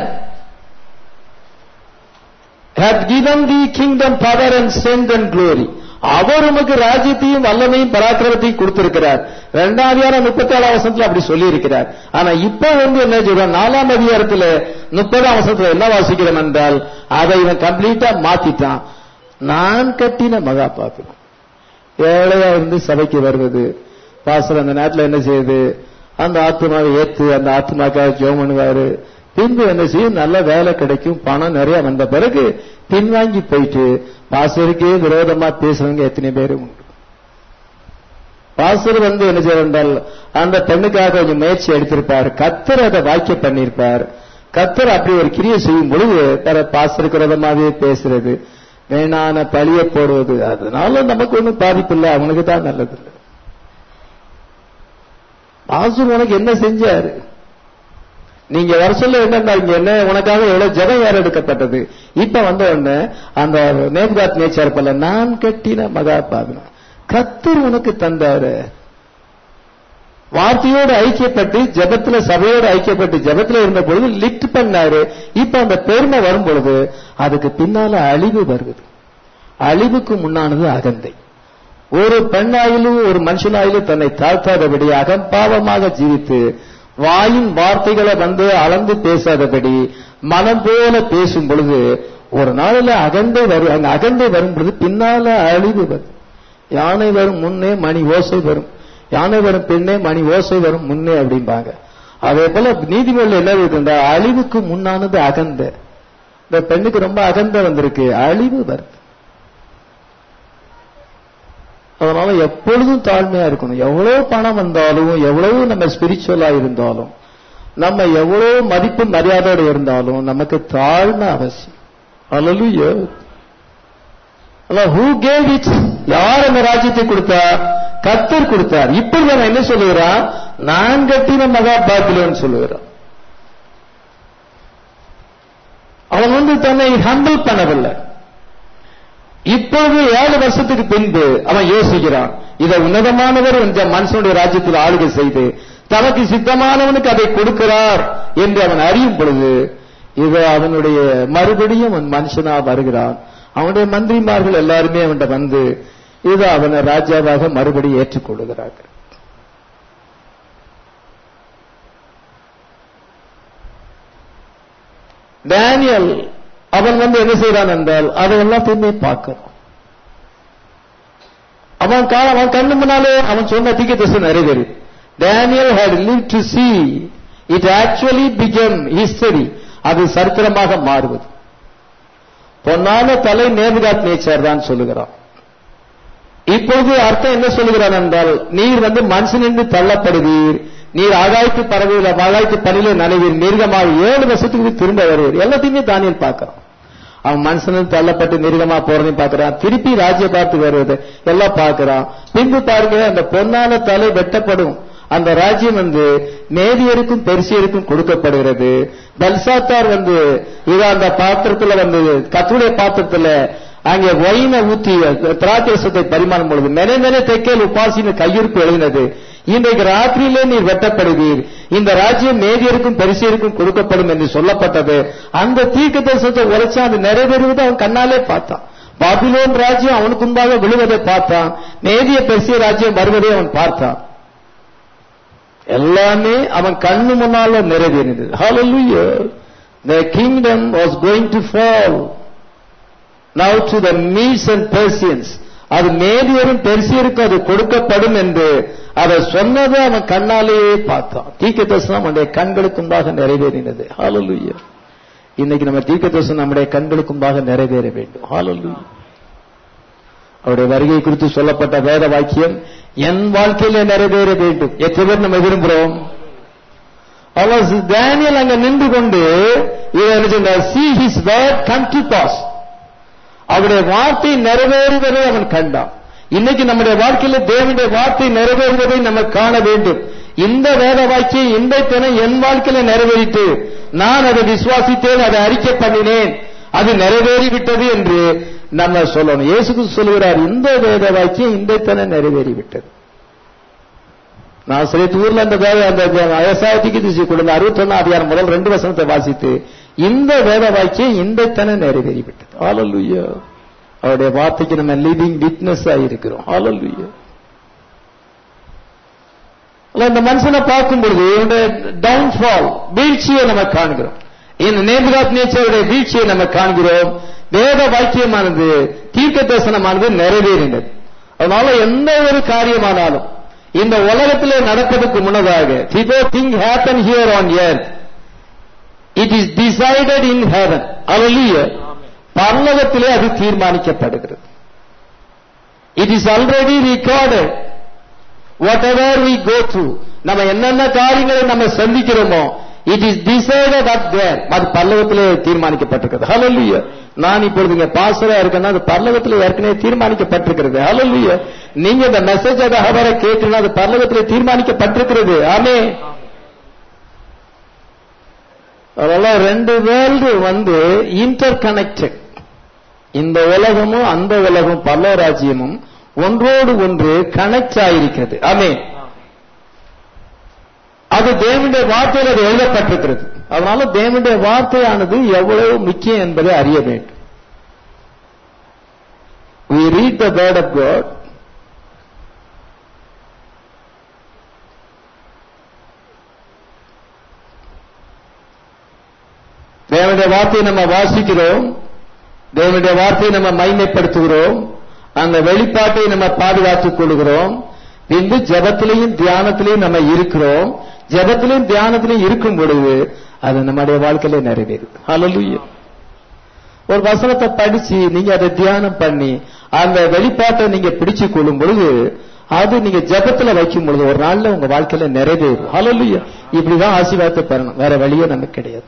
had given the kingdom power and strength and glory அவர் உமக்கு ராஜ்யத்தையும் வல்லமையும் பராக்கிரமத்தையும் கொடுத்திருக்கிறார் இரண்டாம் அதிகாரம் முப்பத்தி ஏழாம் வசனத்துல அப்படி சொல்லி இருக்கிறார் ஆனா இப்ப வந்து என்ன சொல்றான் நாலாம் அதிகாரத்துல முப்பதாம் வசனத்துல என்ன வாசிக்கிறோம் என்றால் அதை இவன் கம்ப்ளீட்டா மாத்திட்டான் நான் கட்டின மகா பாத்திரம் ஏழையா இருந்து சபைக்கு வருவது பாஸ்டர் அந்த நேரத்துல என்ன செய்யுது அந்த ஆத்மாவை ஏத்து அந்த ஆத்மாக்காக ஜெபம் பண்ணுவாரு பின்பு என்ன செய்யும் நல்ல வேலை கிடைக்கும் பணம் நிறைய வந்த பிறகு பின்வாங்கி போயிட்டு பாஸ்டருக்கே விரோதமா பேசுறவங்க எத்தனை பேர் உண்டு பாஸ்டர் வந்து என்ன செய்யறால் அந்த பெண்ணுக்காக கொஞ்சம் முயற்சி எடுத்திருப்பார் கத்தர் அதை வாக்கிய பண்ணியிருப்பார் கத்தர் அப்படி ஒரு கிரியை செய்யும் பொழுது வேற பாஸ்டருக்கு விரோதமாவே பேசுறது வேணான பழிய போடுவது அதனால நமக்கு ஒண்ணும் பாதிப்பு இல்லை அவனுக்கு தான் நல்லது இல்லை பாஸ்டர் உனக்கு என்ன செஞ்சாரு நீங்க வர சொல்ல என்னன்னா இங்க என்ன உனக்காக எவ்வளவு ஜெபம் வேற எடுக்கப்பட்டது இப்ப வந்த உடனே அந்த நேப்காத் நேச்சர் போல நான் கட்டின மகா பாவினா கத்தர் உனக்கு தந்தாரு வார்த்தையோடு ஐக்கியப்பட்டு ஜெபத்துல சபையோடு ஐக்கியப்பட்டு ஜெபத்துல இருந்த பொழுது லிஃப்ட் பண்ணாரு இப்ப அந்த பெருமை வரும் பொழுது அதுக்கு பின்னால அழிவு வருது அழிவுக்கு முன்னானது அகந்தை ஒரு பெண்ணாயிலும் ஒரு மனுஷனாயிலும் தன்னை தாழ்த்தாதபடி அகம்பாவமாக ஜீவித்து வாயின் வார்த்தைகளை வந்து அளந்து பேசாதபடி மனம் போல பேசும் பொழுது ஒரு நாளில் அகந்தை வரும் அங்க அகந்தை வரும் பொழுது பின்னால அழிவு வரும் யானை வரும் முன்னே மணி ஓசை வரும் யானை வரும் பின்னே மணி ஓசை வரும் முன்னே அப்படிம்பாங்க அதே போல நீதிமொழியில் என்ன இருக்குண்டா அழிவுக்கு முன்னானது அகந்த இந்த பெண்ணுக்கு ரொம்ப அகந்த வந்திருக்கு அழிவு வருது அதனால எப்பொழுதும் தாழ்மையா இருக்கணும் எவ்வளவு பணம் வந்தாலும் எவ்வளவு நம்ம ஸ்பிரிச்சுவலா இருந்தாலும் நம்ம எவ்வளவு மதிப்பு மரியாதையோட இருந்தாலும் நமக்கு தாழ்மை அவசியம் அல்லலுயோ ஹூ கேவ் இட் யார் அந்த ராஜ்யத்தை கொடுத்தார் கத்தர் கொடுத்தார் இப்படி அவன் என்ன சொல்லுகிறான் நான் கட்டின மகா பாக்கிலன்னு சொல்லுகிறான் அவன் வந்து தன்னை ஹம்பிள் பண்ணவில்லை இப்பொழுது ஏழு வருஷத்துக்கு பின்பு அவன் யோசிக்கிறான் இதை உன்னதமானவர் என்ற மனுஷனுடைய ராஜ்யத்தில் ஆளுகை செய்து தனக்கு சித்தமானவனுக்கு அதை கொடுக்கிறார் என்று அவன் அறியும் பொழுது இது அவனுடைய மறுபடியும் அவன் மனுஷனா வருகிறான் அவனுடைய மந்திரிமார்கள் எல்லாருமே அவன்கிட்ட வந்து இது அவனை ராஜாவாக மறுபடியும் ஏற்றுக்கொள்ளுகிறார்கள் டேனியல் அவன் வந்து என்ன செய்யறான் என்றால் அதை எல்லாத்தையுமே பார்க்கிறான் அவன் கா- அவன் கண்ணு முன்னாலே அவன் சொன்ன தீக்க தசை நிறைவேறி Daniel had live to see it actually become history அது சரித்திரமாக மாறுவது பொன்னான தலை நேபுகாத் நேச்சர் தான் சொல்லுகிறான் இப்பொழுது அர்த்தம் என்ன சொல்லுகிறான் என்றால் நீர் வந்து மனுஷனின்று தள்ளப்படுவீர் நீர் ஆகாய்த்து பறவையில ஆகாய்த்து பணியில நனைவீர் மிருகமாக ஏழு வருஷத்துக்கு திரும்ப வருவீர் எல்லாத்தையுமே தானியல் பார்க்கறான் அவன் மனுஷனும் தள்ளப்பட்டு மிருகமா போறதையும் பார்க்கறான் திருப்பி ராஜ்ய பார்த்து வருவது எல்லாம் பார்க்கறான் பின்பு பாருங்க அந்த பொன்னான தலை வெட்டப்படும் அந்த ராஜ்யம் வந்து மேதியருக்கும் பெருசியருக்கும் கொடுக்கப்படுகிறது பல்சாத்தார் வந்து இத அந்த பாத்திரத்துல வந்து கத்துடைய பாத்திரத்துல அங்கே ஒயினை ஊத்தி திராட்சத்தை பரிமாறும் பொழுது மெனே மெனே தெக்கேல் உபாசின்னு கையிருப்பு எழுதினது இன்றைக்கு ராத்திரியிலே நீர் வெட்டப்படுவீர் இந்த ராஜ்யம் மேதியருக்கும் பெருசியருக்கும் கொடுக்கப்படும் என்று சொல்லப்பட்டது அந்த தீர்க்க தரிசனத்தை உரைச்சு அது நிறைவேறுவதை அவன் கண்ணாலே பார்த்தான் பாபிலோன் ராஜ்யம் அவனுக்கு முன்பாக விழுவதை பார்த்தான் மேதிய பெருசிய ராஜ்யம் வருவதை அவன் பார்த்தான் எல்லாமே அவன் கண்ணு முன்னால நிறைவேறினது Hallelujah. The kingdom was going to fall now to the Medes and Persians. அது மேதியரும் பெருசியருக்கும் அது கொடுக்கப்படும் என்று அதை சொன்னதை அவன் கண்ணாலேயே பார்த்தான் தீக்க தரிசனம் அவனுடைய கண்களுக்கு முன்பாக நிறைவேறினது Hallelujah. இன்னைக்கு நம்ம தீர்க்கதரிசனம் நம்முடைய கண்களுக்கு முன்பாக நிறைவேற வேண்டும் ஹalleluya அவருடைய வருகை குறித்து சொல்லப்பட்ட வேத வாக்கியம் என் வாழ்க்கையில நிறைவேற வேண்டும் எத்தனை பேர் நம்ம விரும்புறோம் அவர் டேனியல் அங்க நின்று கொண்டு இதை என்ன சொன்னார் see his word come to pass அவருடைய வார்த்தை நிறைவேறுவதை அவன் கண்டான் இன்னைக்கு நம்முடைய வாழ்க்கையில தேவனுடைய வார்த்தை நிறைவேறுவதை நம்ம காண வேண்டும் இந்த வேத வாக்கியம் இந்த தினம் என் வாழ்க்கையில நிறைவேறிட்டு நான் அதை விசுவாசித்தேன் அதை அறிக்கை பண்ணினேன் அது நிறைவேறிவிட்டது என்று நம்ம சொல்லணும் இயேசுக்கு சொல்லுகிறார் இந்த வேத வாக்கியம் இந்த தினம் நிறைவேறிவிட்டது நான் சில ஊர்ல அந்த வேத அந்த விவசாயத்துக்கு திசை கொடுத்த அறுபத்தொன்னு அதிகாரம் முதல் ரெண்டு வசனத்தை வாசித்து இந்த வேத வாக்கியம் இந்த தினம் நிறைவேறிவிட்டது ஹalleluya அவருடைய வார்த்தைக்கு நம்ம லிவிங் விட்னஸ் ஆயிருக்கிறோம் ஹalleluya இந்த மனுஷனை பார்க்கும் பொழுது டவுன்ஃபால் வீழ்ச்சியை நம்ம காண்கிறோம் இந்த நேபுகாத் நேச்சருடைய வீழ்ச்சியை நம்ம காண்கிறோம் வேத வாக்கியமானது தீர்க்க தரிசனமானது நிறைவேறினது அதனால எந்த ஒரு காரியமானாலும் இந்த உலகத்திலே நடப்பதற்கு முன்னதாக before thing happen here on earth it is decided in heaven hallelujah பரலோகத்திலே அது தீர்மானிக்கப்படுகிறது it is already recorded whatever we go through நம்ம என்னென்ன காரியங்களை நம்ம சந்திக்கிறோமோ it is decided up there அது பல்லவத்திலே தீர்மானிக்கப்பட்டிருக்கிறது ஹalleluya நான் இப்பொழுது இங்க பாசரா இருக்கேன்னா அது பல்லவத்திலே ஏற்கனவே தீர்மானிக்கப்பட்டிருக்கிறது ஹalleluya நீங்க இந்த மெசேஜ் அதை அவரை கேட்கணும் அது பல்லவத்திலே தீர்மானிக்கப்பட்டிருக்கிறது ஆமே அதெல்லாம் ரெண்டு வேர்ல்டு வந்து இன்டர் கனெக்டட் இந்த உலகமும் அந்த உலகம் பல்லவ ராஜ்யமும் ஒன்றோடு ஒன்று கனெக்ட் ஆயிருக்கிறது ஆமே அது தேவனுடைய வார்த்தையில் அது எழுதப்பட்டிருக்கிறது அதனால தேவனுடைய வார்த்தையானது எவ்வளவு முக்கியம் என்பதை அறிய வேண்டும் we read the word of god தேவனுடைய வார்த்தையை நம்ம வாசிக்கிறோம் தேவனுடைய வார்த்தையை நம்ம மைமைப்படுத்துகிறோம் அந்த வெளிப்பாட்டை நம்ம பாதுகாத்துக் கொள்கிறோம் பின்பு ஜபத்திலையும் தியானத்திலையும் நம்ம இருக்கிறோம் ஜபத்திலையும் தியானத்திலையும் இருக்கும் பொழுது அது நம்முடைய வாழ்க்கையில நிறைவேறுது ஹalleluya ஒரு வசனத்தை படிச்சு நீங்க அதை தியானம் பண்ணி அந்த வெளிப்பாட்டை நீங்க பிடிச்சு கொள்ளும் பொழுது அது நீங்க ஜபத்துல வைக்கும் பொழுது ஒரு நாள்ல உங்க வாழ்க்கையில நிறைவேறும் ஹalleluya இப்படிதான் ஆசீர்வாதத்தை பெறணும் வேற வழியே நமக்கு கிடையாது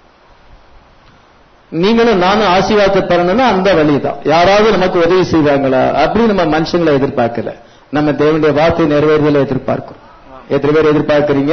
நீங்களும் நானும் ஆசீர்வாதத்தை பெறணும்னா அந்த வழிதான் யாராவது நமக்கு உதவி செய்வாங்களா அப்படி நம்ம மனுஷங்களை எதிர்பார்க்கல நம்ம தேவனுடைய வார்த்தை நிறைவேறுதலை எதிர்பார்க்கிறோம் எத்தனை பேர் எதிர்பார்க்கிறீங்க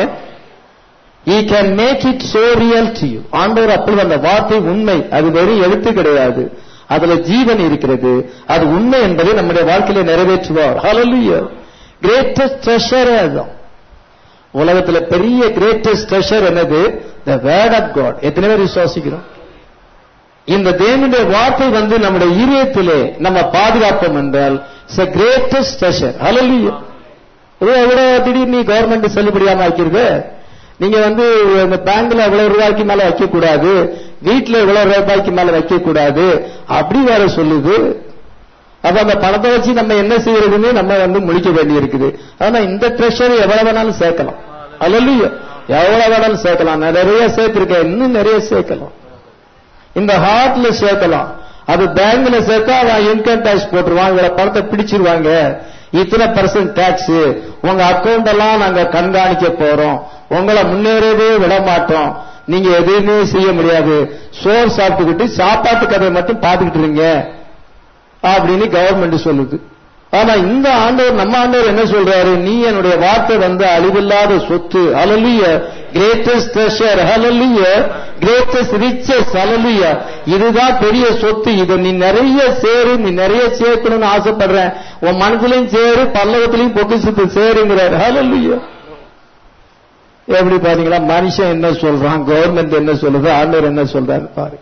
he can make it so real to you ஆண்டவர் அப்படி அந்த வார்த்தை உண்மை அது வெறும் எழுத்து கிடையாது அதுல ஜீவன் இருக்கிறது அது உண்மை என்பதை நம்முடைய வாழ்க்கையில நிறைவேற்றுவார் ஹalleluya கிரேட்டஸ்ட் ட்ரெஷர் அதுதான் உலகத்துல பெரிய கிரேட்டஸ்ட் ட்ரெஷர் என்னது த வேர்ட் ஆஃப் காட் எத்தனை பேர் விசுவாசிக்கிறோம் இந்த தேவனுடைய வார்த்தை வந்து நம்முடைய இருதயத்திலே நம்ம பாதுகாப்போம் என்றால் it's a greatest treasure hallelujah எவ்வளவு திடீர்னு கவர்மெண்ட் செல்லுபடியாம வைக்கிறது நீங்க வந்து இந்த பேங்க்ல இவ்வளவு ரூபாய்க்கு மேல வைக்க கூடாது வீட்டுல இவ்வளவு ரூபாய்க்கு மேல வைக்க கூடாது அப்படி வேற சொல்லுது அப்ப அந்த பணத்தை வச்சு நம்ம என்ன செய்யறதுன்னு நம்ம வந்து முழிக்க வேண்டி இருக்குது ஆனா இந்த ட்ரெஷர் எவ்வளவு வேணாலும் சேர்க்கலாம் அல்ல எவ்வளவு வேணாலும் சேர்க்கலாம் நான் நிறைய சேர்த்திருக்கேன் இன்னும் நிறைய சேர்க்கலாம் இந்த ஹார்ட்ல சேர்க்கலாம் அது பேங்க்ல சேர்த்தா அவன் இன்கம் டேக்ஸ் போட்டுருவான் இவர பணத்தை பிடிச்சிருவாங்க இத்தனை பர்சன்ட் டேக்ஸ் உங்க அக்கௌண்ட் எல்லாம் நாங்க கண்காணிக்க போறோம் உங்களை முன்னேறவே விட மாட்டோம் நீங்க எதுவுமே செய்ய முடியாது சோறு சாப்பிட்டுக்கிட்டு சாப்பாட்டு கதையை மட்டும் பார்த்துக்கிட்டு இருங்க அப்படின்னு கவர்மெண்ட் சொல்லுது ஆனா இந்த ஆண்டவர் நம்ம ஆண்டவர் என்ன சொல்றாரு நீ என்னுடைய வார்த்தை வந்து அழிவில்லாத சொத்து hallelujah greatest treasure hallelujah greatest riches hallelujah இதுதான் பெரிய சொத்து இதை நீ நிறைய சேரு நீ நிறைய சேர்க்கணும்னு ஆசைப்படுறேன் உன் மனசுலையும் சேரு பல்லவத்திலையும் பொக்கிசத்து சேருங்கிறார் ஹலலிய எப்படி பாத்தீங்களா மனுஷன் என்ன சொல்றான் கவர்மெண்ட் என்ன சொல்லுது ஆண்டவர் என்ன சொல்றாரு பாருங்க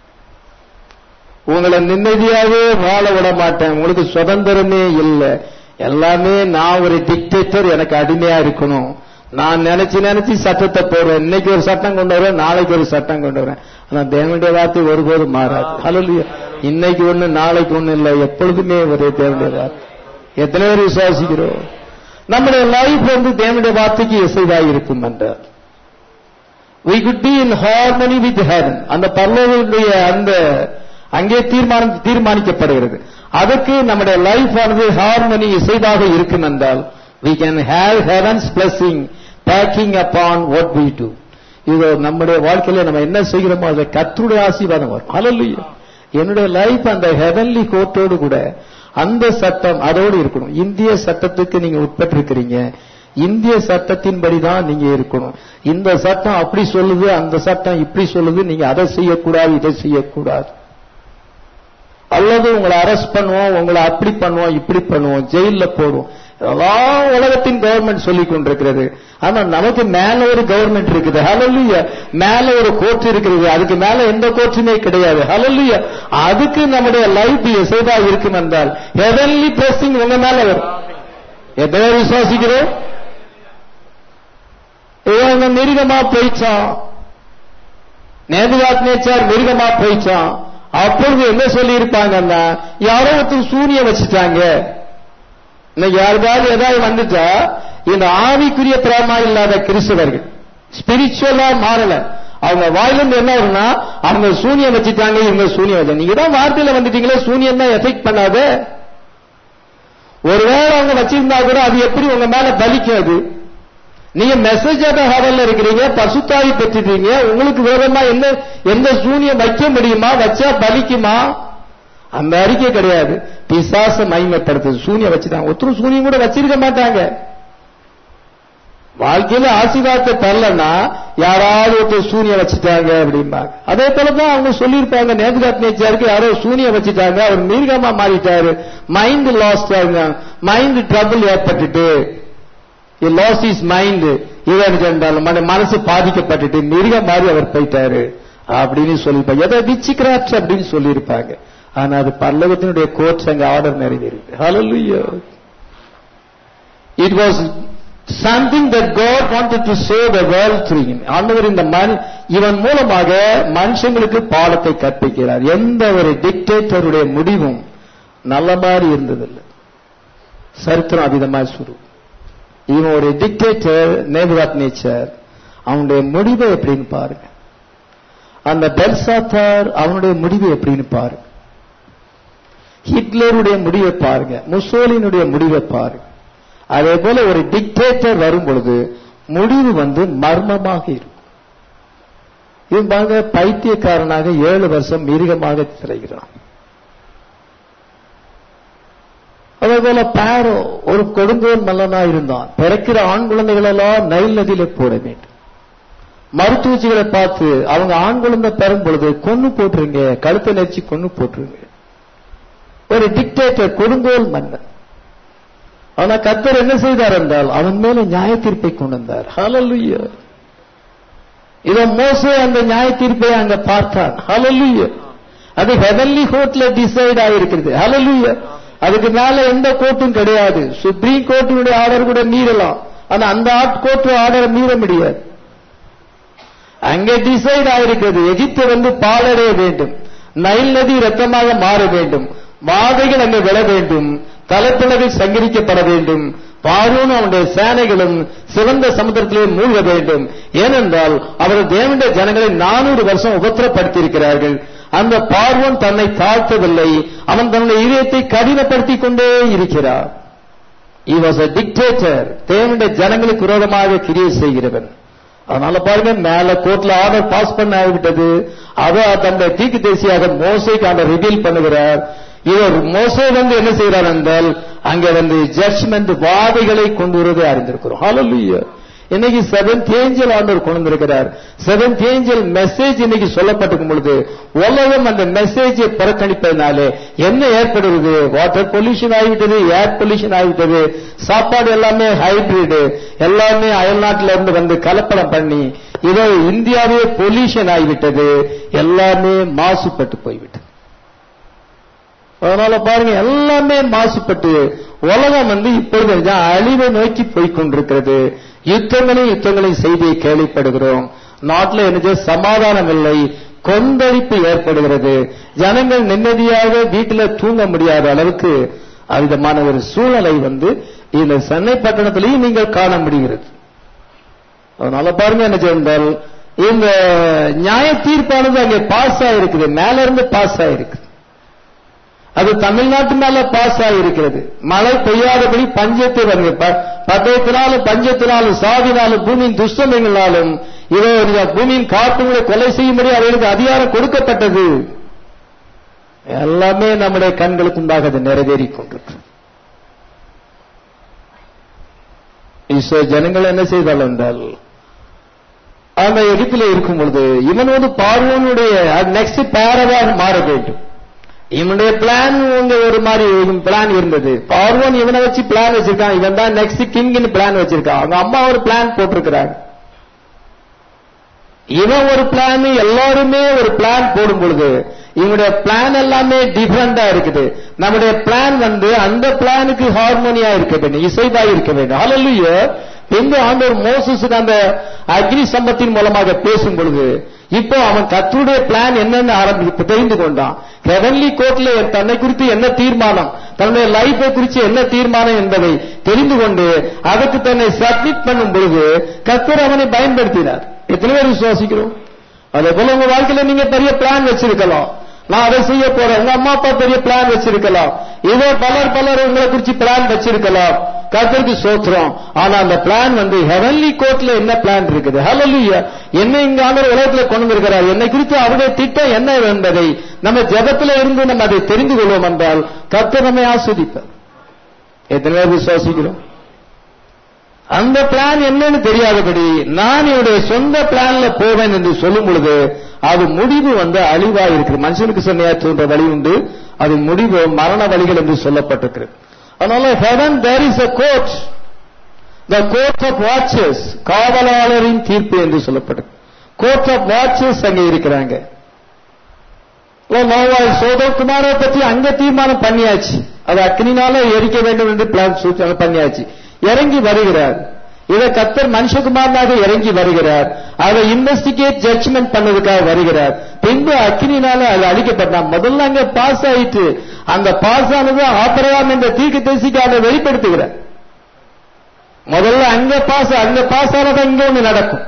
உங்களை நிம்மதியாவே வாழ விட மாட்டேன் உங்களுக்கு சுதந்திரமே இல்லை எல்லாமே நான் ஒரு டிக்டேட்டர் எனக்கு அடிமையா இருக்கணும் நான் நினைச்சு நினைச்சு சட்டத்தை போடுறேன் இன்னைக்கு ஒரு சட்டம் கொண்டு வரேன் நாளைக்கு ஒரு சட்டம் கொண்டு வரேன் ஆனா தேவனுடைய வார்த்தை ஒருபோதும் மாறாது ஹalleluya இன்னைக்கு ஒண்ணு நாளைக்கு ஒண்ணு இல்லை எப்பொழுதுமே ஒரே தேவனுடைய வார்த்தை எத்தனை பேர் விசுவாசிக்கிறோம் நம்முடைய லைஃப் வந்து தேவனுடைய வார்த்தைக்கு இசைவாய் இருக்கும் என்றார் we could be in harmony with heaven அந்த பரலோகத்துடைய அந்த அங்கே தீர்மானம் தீர்மானிக்கப்படுகிறது அதுக்கு நம்முடைய லைஃப் ஆனது ஹார்மனி இசைவாக இருக்கும் என்றால் we can have heaven's blessing packing upon what we do இது நம்முடைய வாழ்க்கையில நம்ம என்ன செய்கிறோமோ அதை கர்த்தருடைய ஆசீர்வாதம் வரும் ஹalleluya என்னுடைய லைஃப் அந்த ஹெவன்லி கோர்ட்டோடு கூட அந்த சட்டம் அதோடு இருக்கணும் இந்திய சட்டத்துக்கு நீங்க உட்பட்டிருக்கிறீங்க இந்திய சட்டத்தின்படி தான் நீங்க இருக்கணும் இந்த சட்டம் அப்படி சொல்லுது அந்த சட்டம் இப்படி சொல்லுது நீங்க அதை செய்யக்கூடாது இதை செய்யக்கூடாது அல்லது உங்களை அரெஸ்ட் பண்ணுவோம் உங்களை அப்படி பண்ணுவோம் இப்படி பண்ணுவோம் ஜெயில போடுவோம் இதெல்லாம் உலகத்தின் கவர்மெண்ட் சொல்லிக் கொண்டிருக்கிறது ஆனா நமக்கு மேல ஒரு கவர்மெண்ட் இருக்குது ஹalleluya மேல ஒரு கோர்ட் இருக்கிறது அதுக்கு மேல எந்த கோர்ட்டுமே கிடையாது ஹalleluya அதுக்கு நம்முடைய லைஃப் எசைதா இருக்கும் என்றால் ஹெவன்லி பிளஸிங் உங்க மேல வரும் எதை விசுவாசிக்கிறோம் இவங்க மிருகமா போயிச்சான் நேபுகாத் நேச்சார் மிருகமா போயிச்சான் அப்பொழுது என்ன சொல்லி இருப்பாங்கன்னா யாரோ ஒருத்தர் சூரிய வச்சுட்டாங்க இன்னைக்கு யாருக்காவது ஏதாவது வந்துட்டா இந்த ஆவிக்குரிய பிரமா இல்லாத கிறிஸ்தவர்கள் ஸ்பிரிச்சுவலா மாறல அவங்க வாயிலிருந்து என்ன வரும்னா அவங்க சூனியம் வச்சுட்டாங்க இவங்க சூனியம் வச்சாங்க நீங்க தான் வார்த்தையில வந்துட்டீங்களே சூனியம் தான் எஃபெக்ட் பண்ணாத ஒருவேளை அவங்க வச்சிருந்தா கூட அது எப்படி உங்க மேல பலிக்கும் அது நீங்க மெசேஜ் ஹவல்ல இருக்கிறீங்க பசுத்தாவி பெற்றுட்டீங்க உங்களுக்கு விரோதமா என்ன எந்த சூனியம் வைக்க முடியுமா வச்சா பலிக்குமா அந்த அறிக்கை கிடையாது பிசாச மைமைப்படுத்துது சூனியம் வச்சுட்டாங்க ஒருத்தரும் சூனியம் கூட வச்சிருக்க மாட்டாங்க வாழ்க்கையில ஆசீர்வாதத்தை தரலன்னா யாராவது ஒருத்தர் சூனியம் வச்சுட்டாங்க அப்படிம்பாங்க அதே போலதான் அவங்க சொல்லியிருப்பாங்க நேபுகாத் நேச்சாருக்கு யாரோ சூனியம் வச்சுட்டாங்க அவர் மீர்கமா மாறிட்டாரு மைண்ட் லாஸ்ட் ஆகுங்க மைண்ட் ட்ரபிள் ஏற்பட்டுட்டு லாஸ் இஸ் மைண்ட் இவன் என்றாலும் மனசு பாதிக்கப்பட்டுட்டு மிருக மாதிரி அவர் போயிட்டாரு அப்படின்னு சொல்லியிருப்பாங்க எதை விச்சு கிராப்ஸ் அப்படின்னு சொல்லியிருப்பாங்க ஆனா அது பல்லவத்தினுடைய கோர்ட்ஸ் அங்க ஆர்டர் நிறைவேறிது hallelujah it was something that God wanted to save the world through him ஆண்டவர் இந்த மண் இவன் மூலமாக மனுஷங்களுக்கு பாடத்தை கற்பிக்கிறார் எந்த ஒரு டிக்டேட்டருடைய முடிவும் நல்ல மாதிரி இருந்ததில்லை சரித்திரம் அதிகமாக சுரு இவன் ஒரு டிக்டேட்டர் நேபுகாத் நேச்சர் அவனுடைய முடிவை எப்படின்னு பாருங்க அந்த பெல்சாத்தார் அவனுடைய முடிவு எப்படின்னு பாருங்க ஹிட்லருடைய முடிவை பாருங்க முசோலினுடைய முடிவை பாருங்க அதே போல ஒரு டிக்டேட்டர் வரும் பொழுது முடிவு வந்து மர்மமாக இருக்கும் இவன் பாருங்க பைத்தியக்காரனாக ஏழு வருஷம் மிருகமாக திரைகிறான் அதே போல பாரோ ஒரு கொடுங்கோல் மல்லனா இருந்தான் பிறக்கிற ஆண் குழந்தைகள் எல்லாம் நைல் நதியில போட வேண்டும் மருத்துவச்சிகளை பார்த்து அவங்க ஆண் குழந்தை பெறும் பொழுது கொன்னு போட்டுருங்க கழுத்தை நெரிச்சு கொன்னு போட்டுருங்க ஒரு டிக்டேட்டர் கொடுங்கோல் மன்னன் ஆனா கத்தர் என்ன செய்தார் என்றால் அவன் மேல நியாய தீர்ப்பை கொண்டு வந்தார் ஹalleluya இத மோசே அந்த நியாய தீர்ப்பை அங்க பார்த்தான் ஹalleluya அது ஹெவன்லி கோர்ட்ல டிசைட் ஆயிருக்கிறது ஹalleluya அதுக்கு மேல எந்த கோர்ட்டும் கிடையாது சுப்ரீம் கோர்ட்டினுடைய ஆர்டர் கூட மீறலாம் ஆனா அந்த கோர்ட் ஆர்டர் மீற முடியாது அங்கே டிசைட் ஆயிருக்கிறது எகிப்து வந்து பாலடைய வேண்டும் நைல் நதி ரத்தமாக மாற வேண்டும் வாதைகள் அங்கே விழ வேண்டும் தலைப்பிளவில் சங்கரிக்கப்பட வேண்டும் பார்வோன் அவனுடைய சேனைகளும் சிவந்த சமுத்திரத்திலே மூழ்க வேண்டும் ஏனென்றால் அவர் தேவனுடைய ஜனங்களை நானூறு வருஷம் உபத்திரப்படுத்தியிருக்கிறார்கள் அந்த பார்வோன் தன்னை தாழ்த்தவில்லை அவன் தன்னுடைய இதயத்தை கடினப்படுத்திக் கொண்டே இருக்கிறார் he was a dictator தேவனுடைய ஜனங்களுக்கு விரோதமாக கிரியை செய்கிறவன் அதனால பாருங்க மேல கோர்ட்ல ஆர்டர் பாஸ் பண்ண ஆகிவிட்டது அதை தன்னுடைய தீக்கு தேசியாக மோசைக்கு அந்த ரிவீல் பண்ணுகிறார் இவர் மோசே வந்து என்ன செய்கிறார் என்றால் அங்க வந்து ஜட்ஜ்மெண்ட் வாதைகளை கொண்டு வருவதை அறிந்திருக்கிறோம் ஹalleluya இன்னைக்கு செவன்த் ஏஞ்சல் ஆண்டவர் கொண்டு வந்திருக்கிறார் செவன்த் ஏஞ்சல் மெசேஜ் இன்னைக்கு சொல்லப்பட்டிருக்கும் பொழுது உலகம் அந்த மெசேஜை புறக்கணிப்பதனாலே என்ன ஏற்படுகிறது வாட்டர் பொல்யூஷன் ஆகிவிட்டது ஏர் பொல்யூஷன் ஆகிவிட்டது சாப்பாடு எல்லாமே ஹைபிரிடு எல்லாமே அயல்நாட்டில இருந்து வந்து கலப்படம் பண்ணி இதோ இந்தியாவே பொல்யூஷன் ஆகிவிட்டது எல்லாமே மாசுபட்டு போய்விட்டது அதனால பாருங்க எல்லாமே மாசுபட்டு உலகம் வந்து இப்பொழுது அழிவை நோக்கி போய்கொண்டிருக்கிறது யுத்தங்களையும் யுத்தங்களையும் செய்தியை கேள்விப்படுகிறோம் நாட்டில் என்ன சமாதானம் இல்லை கொந்தளிப்பு ஏற்படுகிறது ஜனங்கள் நிம்மதியாக வீட்டில் தூங்க முடியாத அளவுக்கு அவிதமான ஒரு சூழ்நிலை வந்து இந்த சென்னை பட்டணத்திலையும் நீங்கள் காண முடிகிறது அதனால பாருங்க என்ன செய்தால் இந்த நியாய தீர்ப்பானது அங்கே பாஸ் ஆயிருக்குது மேல இருந்து பாஸ் ஆயிருக்கு அது தமிழ்நாட்டு மேல பாஸ் ஆகிருக்கிறது மழை பெய்யாதபடி பஞ்சத்தை வருங்க ப- பட்டயத்தினாலும் பஞ்சத்தினாலும் சாவினாலும் பூமியின் துஷ்டமைகளாலும் இதோ இந்த பூமியின் காட்டுகளை கொலை செய்யும்படி அவர்களுக்கு அதிகாரம் கொடுக்கப்பட்டது எல்லாமே நம்முடைய கண்களுக்கு முன்பாக அது நிறைவேறிக் கொண்டிருக்கு இஸ்ரோ ஜனங்கள் என்ன செய்தால் என்றால் அந்த இடத்துல இருக்கும் பொழுது இவன் வந்து பார்வோனுடைய நெக்ஸ்ட் பேரவாக மாற வேண்டும் இவனுடைய பிளான் உங்க ஒரு மாதிரி பிளான் இருந்தது பார்வோன் இவனை வச்சு பிளான் வச்சிருக்கான் இவன் தான் நெக்ஸ்ட் கிங்னு பிளான் வச்சிருக்கான் அவங்க அம்மா ஒரு பிளான் போட்டிருக்கிறாங்க இவன் ஒரு பிளான் எல்லாருமே ஒரு பிளான் போடும் பொழுது இவனுடைய பிளான் எல்லாமே டிஃபரெண்டா இருக்குது நம்முடைய பிளான் வந்து அந்த பிளானுக்கு ஹார்மோனியா இருக்க வேண்டும் இசைவா இருக்க வேண்டும் ஹalleluya பின்பு ஆண்டவர் மோசஸுக்கு அந்த அக்னி சம்பத்தின் மூலமாக பேசும் பொழுது இப்போ அவன் கர்த்தருடைய பிளான் என்னன்னு ஆரம்பி தெரிந்து கொண்டான் ஹெவன்லி கோர்ட்ல தன்னை குறித்து என்ன தீர்மானம் தன்னுடைய லைஃபை குறித்து என்ன தீர்மானம் என்பதை தெரிந்து கொண்டு அதற்கு தன்னை சப்மிட் பண்ணும் பொழுது கர்த்தர் அவனை பயன்படுத்தினார் எத்தனை பேர் விசுவாசிக்கிறோம் அதே போல உங்க வாழ்க்கையில நீங்க பெரிய பிளான் வச்சிருக்கலாம் நான் அதை செய்ய போறேன் உங்க அம்மா அப்பா பெரிய பிளான் வச்சிருக்கலாம் இதோ பலர் பலர் உங்களை குறிச்சு பிளான் வச்சிருக்கலாம் கர்த்தருக்கு சோத்திரம் ஆனா அந்த பிளான் வந்து ஹெவன்லி கோர்ட்ல என்ன பிளான் இருக்குது ஹalleluya என்ன இங்க ஆண்டவர் உலகத்துல கொண்டு வந்திருக்கிறார் என்னை குறித்து அவருடைய திட்டம் என்ன என்பதை நம்ம ஜெபத்துல இருந்து நம்ம அதை தெரிந்து கொள்வோம் என்றால் கர்த்தர் நம்மை ஆஸ்வதிப்பார் எத்தனை பேர் விசுவாசிக்கிறோம் அந்த பிளான் என்னன்னு தெரியாதபடி நான் என்னுடைய சொந்த பிளான்ல போவேன் என்று சொல்லும் பொழுது அது முடிவு வந்து அழிவா இருக்கு மனுஷனுக்கு சொன்னையா தோன்ற வழி உண்டு அது முடிவு மரண வழிகள் என்று சொல்லப்பட்டிருக்கிறது அதனால heaven there is a court the court of வாட்சஸ் காவலாளரின் தீர்ப்பு என்று சொல்லப்பட்டது கோர்ட் ஆஃப் வாட்சஸ் அங்க இருக்கிறாங்க சோதகுமாரை பற்றி அங்க தீர்மானம் பண்ணியாச்சு அது அக்னினால எரிக்க வேண்டும் என்று பிளான் சூச்சனை பண்ணியாச்சு இறங்கி வருகிறார் இதை கத்தர் மனுஷகுமாரனாக இறங்கி வருகிறார் அதை இன்வெஸ்டிகேட் ஜட்ஜ்மெண்ட் பண்ணதுக்காக வருகிறார் பின்பு அக்னினால அது அழிக்கப்பட்டான் முதல்ல அங்க பாஸ் ஆயிட்டு அந்த பாஸ் ஆனது ஆபரகாம் என்ற தீர்க்க தரிசிக்கு அதை வெளிப்படுத்துகிறார் முதல்ல அங்க பாஸ் அங்க பாஸ் ஆனது இங்க ஒண்ணு நடக்கும்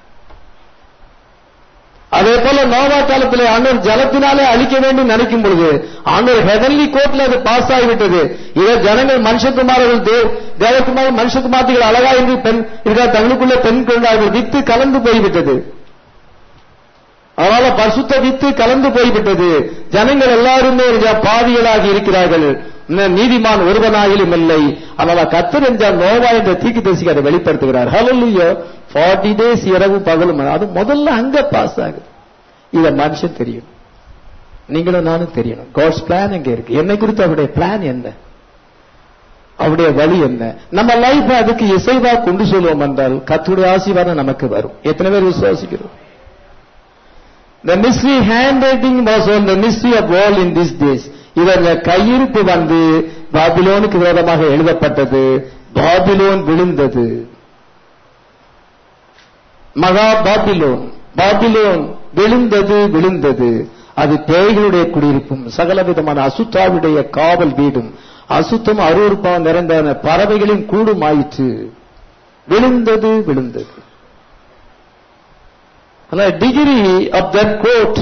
அதே போல நோவா காலத்தில் ஆண்டவர் ஜலத்தினாலே அழிக்க வேண்டும் நினைக்கும் பொழுது ஆண்டவர் ஹெவன்லி கோர்ட்ல அது பாஸ் ஆகிவிட்டது இதை ஜனங்கள் மனுஷகுமாரர்கள் தேவ- தேவகுமார் மனுஷகுமார்த்திகள் அழகா என்று பெண் இருக்கிற தங்களுக்குள்ளே பெண் கொண்டார்கள் வித்து கலந்து போய்விட்டது அதனால பரிசுத்த வித்து கலந்து போய்விட்டது ஜனங்கள் எல்லாருமே இந்த பாவிகளாகி இருக்கிறார்கள் இன்னும் நீதிமான் ஒருவனாயிலும் இல்லை அதனால கத்தர் என்றால் நோவா என்ற தீக்கு தரிசிக்கு அதை வெளிப்படுத்துகிறார் ஹalleluya 40 டேஸ் இரவு பகலும் அது முதல்ல அங்க பாஸ் ஆகுது இத மனுஷன் தெரியும் நீங்களும் நானும் தெரியணும் காட்ஸ் பிளான் எங்க இருக்கு என்னை குறித்து அவருடைய பிளான் என்ன அவருடைய வழி என்ன நம்ம லைஃப் அதுக்கு இசைவா கொண்டு சொல்லுவோம் என்றால் கத்துடைய ஆசீர்வாதம் நமக்கு வரும் எத்தனை பேர் விசுவாசிக்கிறோம் The mystery handwriting was on the mystery of all in these days. இவங்க கையிருப்பு வந்து பாபிலோனுக்கு விரோதமாக எழுதப்பட்டது பாபிலோன் விழுந்தது மகா பாபிலோன் பாபிலோன் விழுந்தது விழுந்தது அது பேய்களுடைய குடியிருப்பும் சகல விதமான அசுத்தாவுடைய காவல் வீடும் அசுத்தம் அருவருப்பாக நிறைந்த பறவைகளின் கூடும் ஆயிற்று விழுந்தது விழுந்தது degree of that court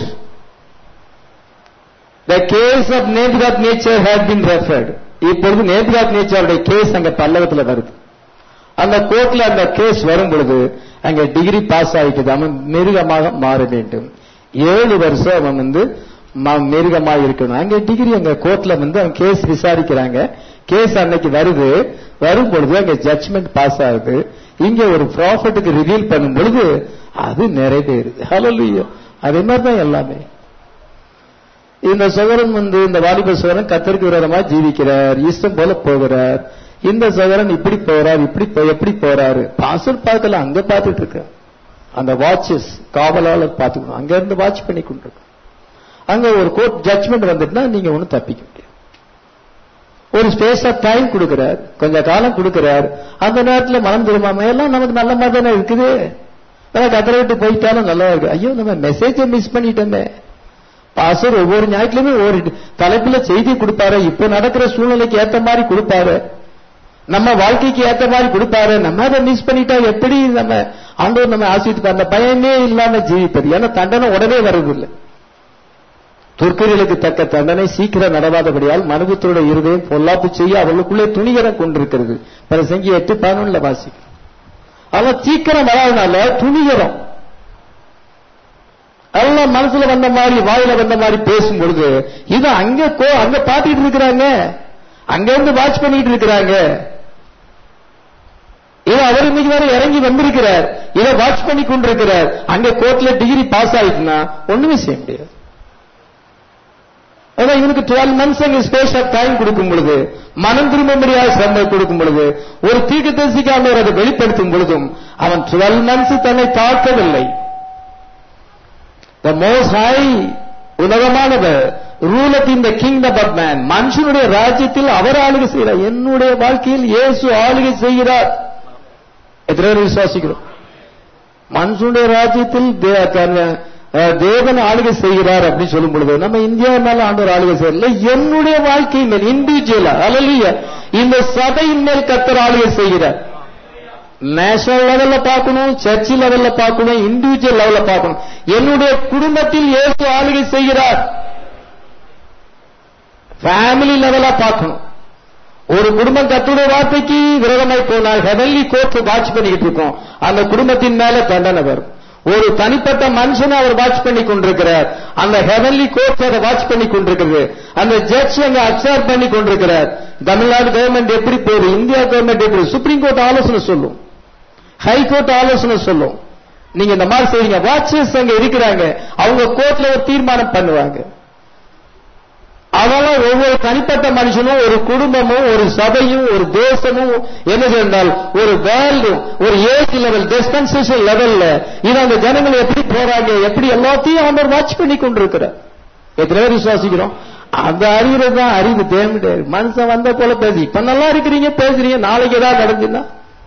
the case of Nebuchadnezzar had been referred இப்பொழுது நேபிகாத் நேச்சருடைய கேஸ் அங்க பல்லவத்தில் வருது அந்த கோர்ட்ல அந்த கேஸ் வரும் பொழுது அங்க டிகிரி பாஸ் ஆயிட்டது அவன் மிருகமாக மாற வேண்டும் ஏழு வருஷம் அவன் வந்து ம- மிருகமாக இருக்கணும் அங்க டிகிரி அங்க கோர்ட்ல வந்து அவன் கேஸ் விசாரிக்கிறாங்க கேஸ் அன்னைக்கு வருது வரும் பொழுது அங்க ஜட்ஜ்மெண்ட் பாஸ் ஆகுது இங்க ஒரு ப்ராஃபிட்டுக்கு ரிவீல் பண்ணும் பொழுது அது நிறைவேறுது ஹalleluya அதே மாதிரி தான் எல்லாமே இந்த சகோதரன் வந்து இந்த வாலிப சகோதரன் கத்தருக்கு விரோதமா ஜீவிக்கிறார் இஷ்டம் போல போகிறார் இந்த சகோதரன் இப்படி போறார் இப்படி போ- எப்படி போறாரு பாசல் பார்க்கல அங்க பார்த்துட்டு இருக்க அந்த வாட்சஸ் காவலாளர் பார்த்துக்கணும் அங்க இருந்து வாட்ச் பண்ணி கொண்டிருக்க அங்க ஒரு கோர்ட் ஜட்ஜ்மெண்ட் வந்துட்டுனா நீங்க ஒண்ணும் தப்பிக்க முடியாது ஒரு ஸ்பேஸ் ஆஃப் டைம் கொடுக்கிறார் கொஞ்ச காலம் கொடுக்கிறார் அந்த நேரத்துல மனம் திரும்பாம எல்லாம் நமக்கு நல்ல மாதிரி தானே இருக்குது நம்ம கத்தரை விட்டு போயிட்டாலும் நல்லா இருக்கு ஐயோ நம்ம மெசேஜை மிஸ் பண்ணிட்டோமே பாசர் ஒவ்வொரு ஞாயிற்றுலயுமே ஒரு தலைப்புல செய்தி கொடுப்பாரு இப்ப நடக்கிற சூழ்நிலைக்கு ஏத்த மாதிரி கொடுப்பாரு நம்ம வாழ்க்கைக்கு ஏத்த மாதிரி கொடுப்பாரு நம்ம அதை மிஸ் பண்ணிட்டா எப்படி நம்ம ஆண்டவர் நம்ம ஆசிரியத்து அந்த பயமே இல்லாம ஜீவிப்பது ஏன்னா தண்டனை உடனே வருவதில்லை துர்க்கர்களுக்கு தக்க தண்டனை சீக்கிரம் நடவாதபடியால் மனுபுத்தோட இருதயம் பொல்லாப்பு செய்ய அவர்களுக்குள்ளே துணிகரம் கொண்டிருக்கிறது பிற செங்கி எட்டு பதினொன்னுல வாசிக்கிறோம் அவன் சீக்கிரம் வராதனால துணிகரம் எல்லாம் மனசுல வந்த மாதிரி வாயில வந்த மாதிரி பேசும் பொழுது இது அங்க கோ அங்க பாத்துட்டு இருக்கிறாங்க அங்க இருந்து வாட்ச் பண்ணிட்டு இருக்கிறாங்க இது அவர் இன்னைக்கு வேற இறங்கி வந்திருக்கிறார் இதை வாட்ச் பண்ணி கொண்டிருக்கிறார் அங்க கோர்ட்ல டிகிரி பாஸ் ஆயிட்டுனா ஒண்ணுமே செய்ய முடியாது அதான் இவனுக்கு டுவெல் மந்த்ஸ் அங்க ஸ்பேஸ் ஆஃப் டைம் கொடுக்கும் பொழுது மனம் திரும்பும்படியாக சிரமம் கொடுக்கும் பொழுது ஒரு தீக்கு தரிசிக்காமல் அதை வெளிப்படுத்தும் பொழுதும் அவன் டுவெல் மந்த்ஸ் தன்னை தாக்கவில்லை த மோஸ்ட் ஹை உலகமானவர் ruleth in the kingdom of man மனுஷனுடைய ராஜ்யத்தில் அவர் ஆளுகை செய்கிறார் என்னுடைய வாழ்க்கையில் இயேசு ஆளுகை செய்கிறார் எத்தனை பேர் விசுவாசிக்கிறோம் மனுஷனுடைய ராஜ்யத்தில் தே- தன்னை- அஹ் தேவன் ஆளுகை செய்கிறார் அப்படின்னு சொல்லும் பொழுது நம்ம இந்தியா மேல ஆண்டவர் ஆளுகை செய்யல என்னுடைய வாழ்க்கை மேல் இண்டிவிஜுவலா அல்ல இந்த சபையின் மேல் கத்தர் ஆளுகை செய்கிறார் நேஷனல் லெவல்ல பார்க்கணும் சர்ச் லெவல்ல பார்க்கணும் இண்டிவிஜுவல் லெவல்ல பார்க்கணும் என்னுடைய குடும்பத்தில் இயேசு ஆளுகை செய்கிறார் ஃபேமிலி லெவலா பார்க்கணும் ஒரு குடும்பம் கத்துடைய வார்த்தைக்கு விரோதமாய் போனால் ஹெவன்லி கோர்ட் வாட்ச் பண்ணிக்கிட்டு இருக்கோம் அந்த குடும்பத்தின் மேல தண்டனை வரும் ஒரு தனிப்பட்ட மனுஷனை அவர் வாட்ச் பண்ணி கொண்டிருக்கிறார் அந்த ஹெவன்லி கோர்ட் அதை வாட்ச் பண்ணி கொண்டிருக்கிறது அந்த ஜட்ஜ் அங்க அப்சர்வ் பண்ணி கொண்டிருக்கிறார் தமிழ்நாடு கவர்மெண்ட் எப்படி போகுது இந்தியா கவர்மெண்ட் எப்படி சுப்ரீம் கோர்ட் ஆலோசனை சொல்லும் ஹை கோர்ட் ஆலோசனை சொல்லும் நீங்க இந்த மாதிரி செய்வீங்க வாட்சஸ் அங்க இருக்கிறாங்க அவங்க கோர்ட்ல ஒரு தீர்மானம் பண்ணுவாங்க அதெல்லாம் ஒவ்வொரு தனிப்பட்ட மனுஷனும் ஒரு குடும்பமும் ஒரு சபையும் ஒரு தேசமும் என்ன சொன்னால் ஒரு வேர்ல்டும் ஒரு ஏஜ் லெவல் டிஸ்பென்சேஷன் லெவல்ல இது அந்த ஜனங்கள் எப்படி போறாங்க எப்படி எல்லாத்தையும் அவர் வாட்ச் பண்ணி கொண்டிருக்கிறார் எத்தனை பேர் விசுவாசிக்கிறோம் அந்த அறிவு தான் அறிவு தேவையிடாது மனுஷன் வந்த போல பேசி இப்ப நல்லா இருக்கிறீங்க பேசுறீங்க நாளைக்கு ஏதாவது நடந்துன்னா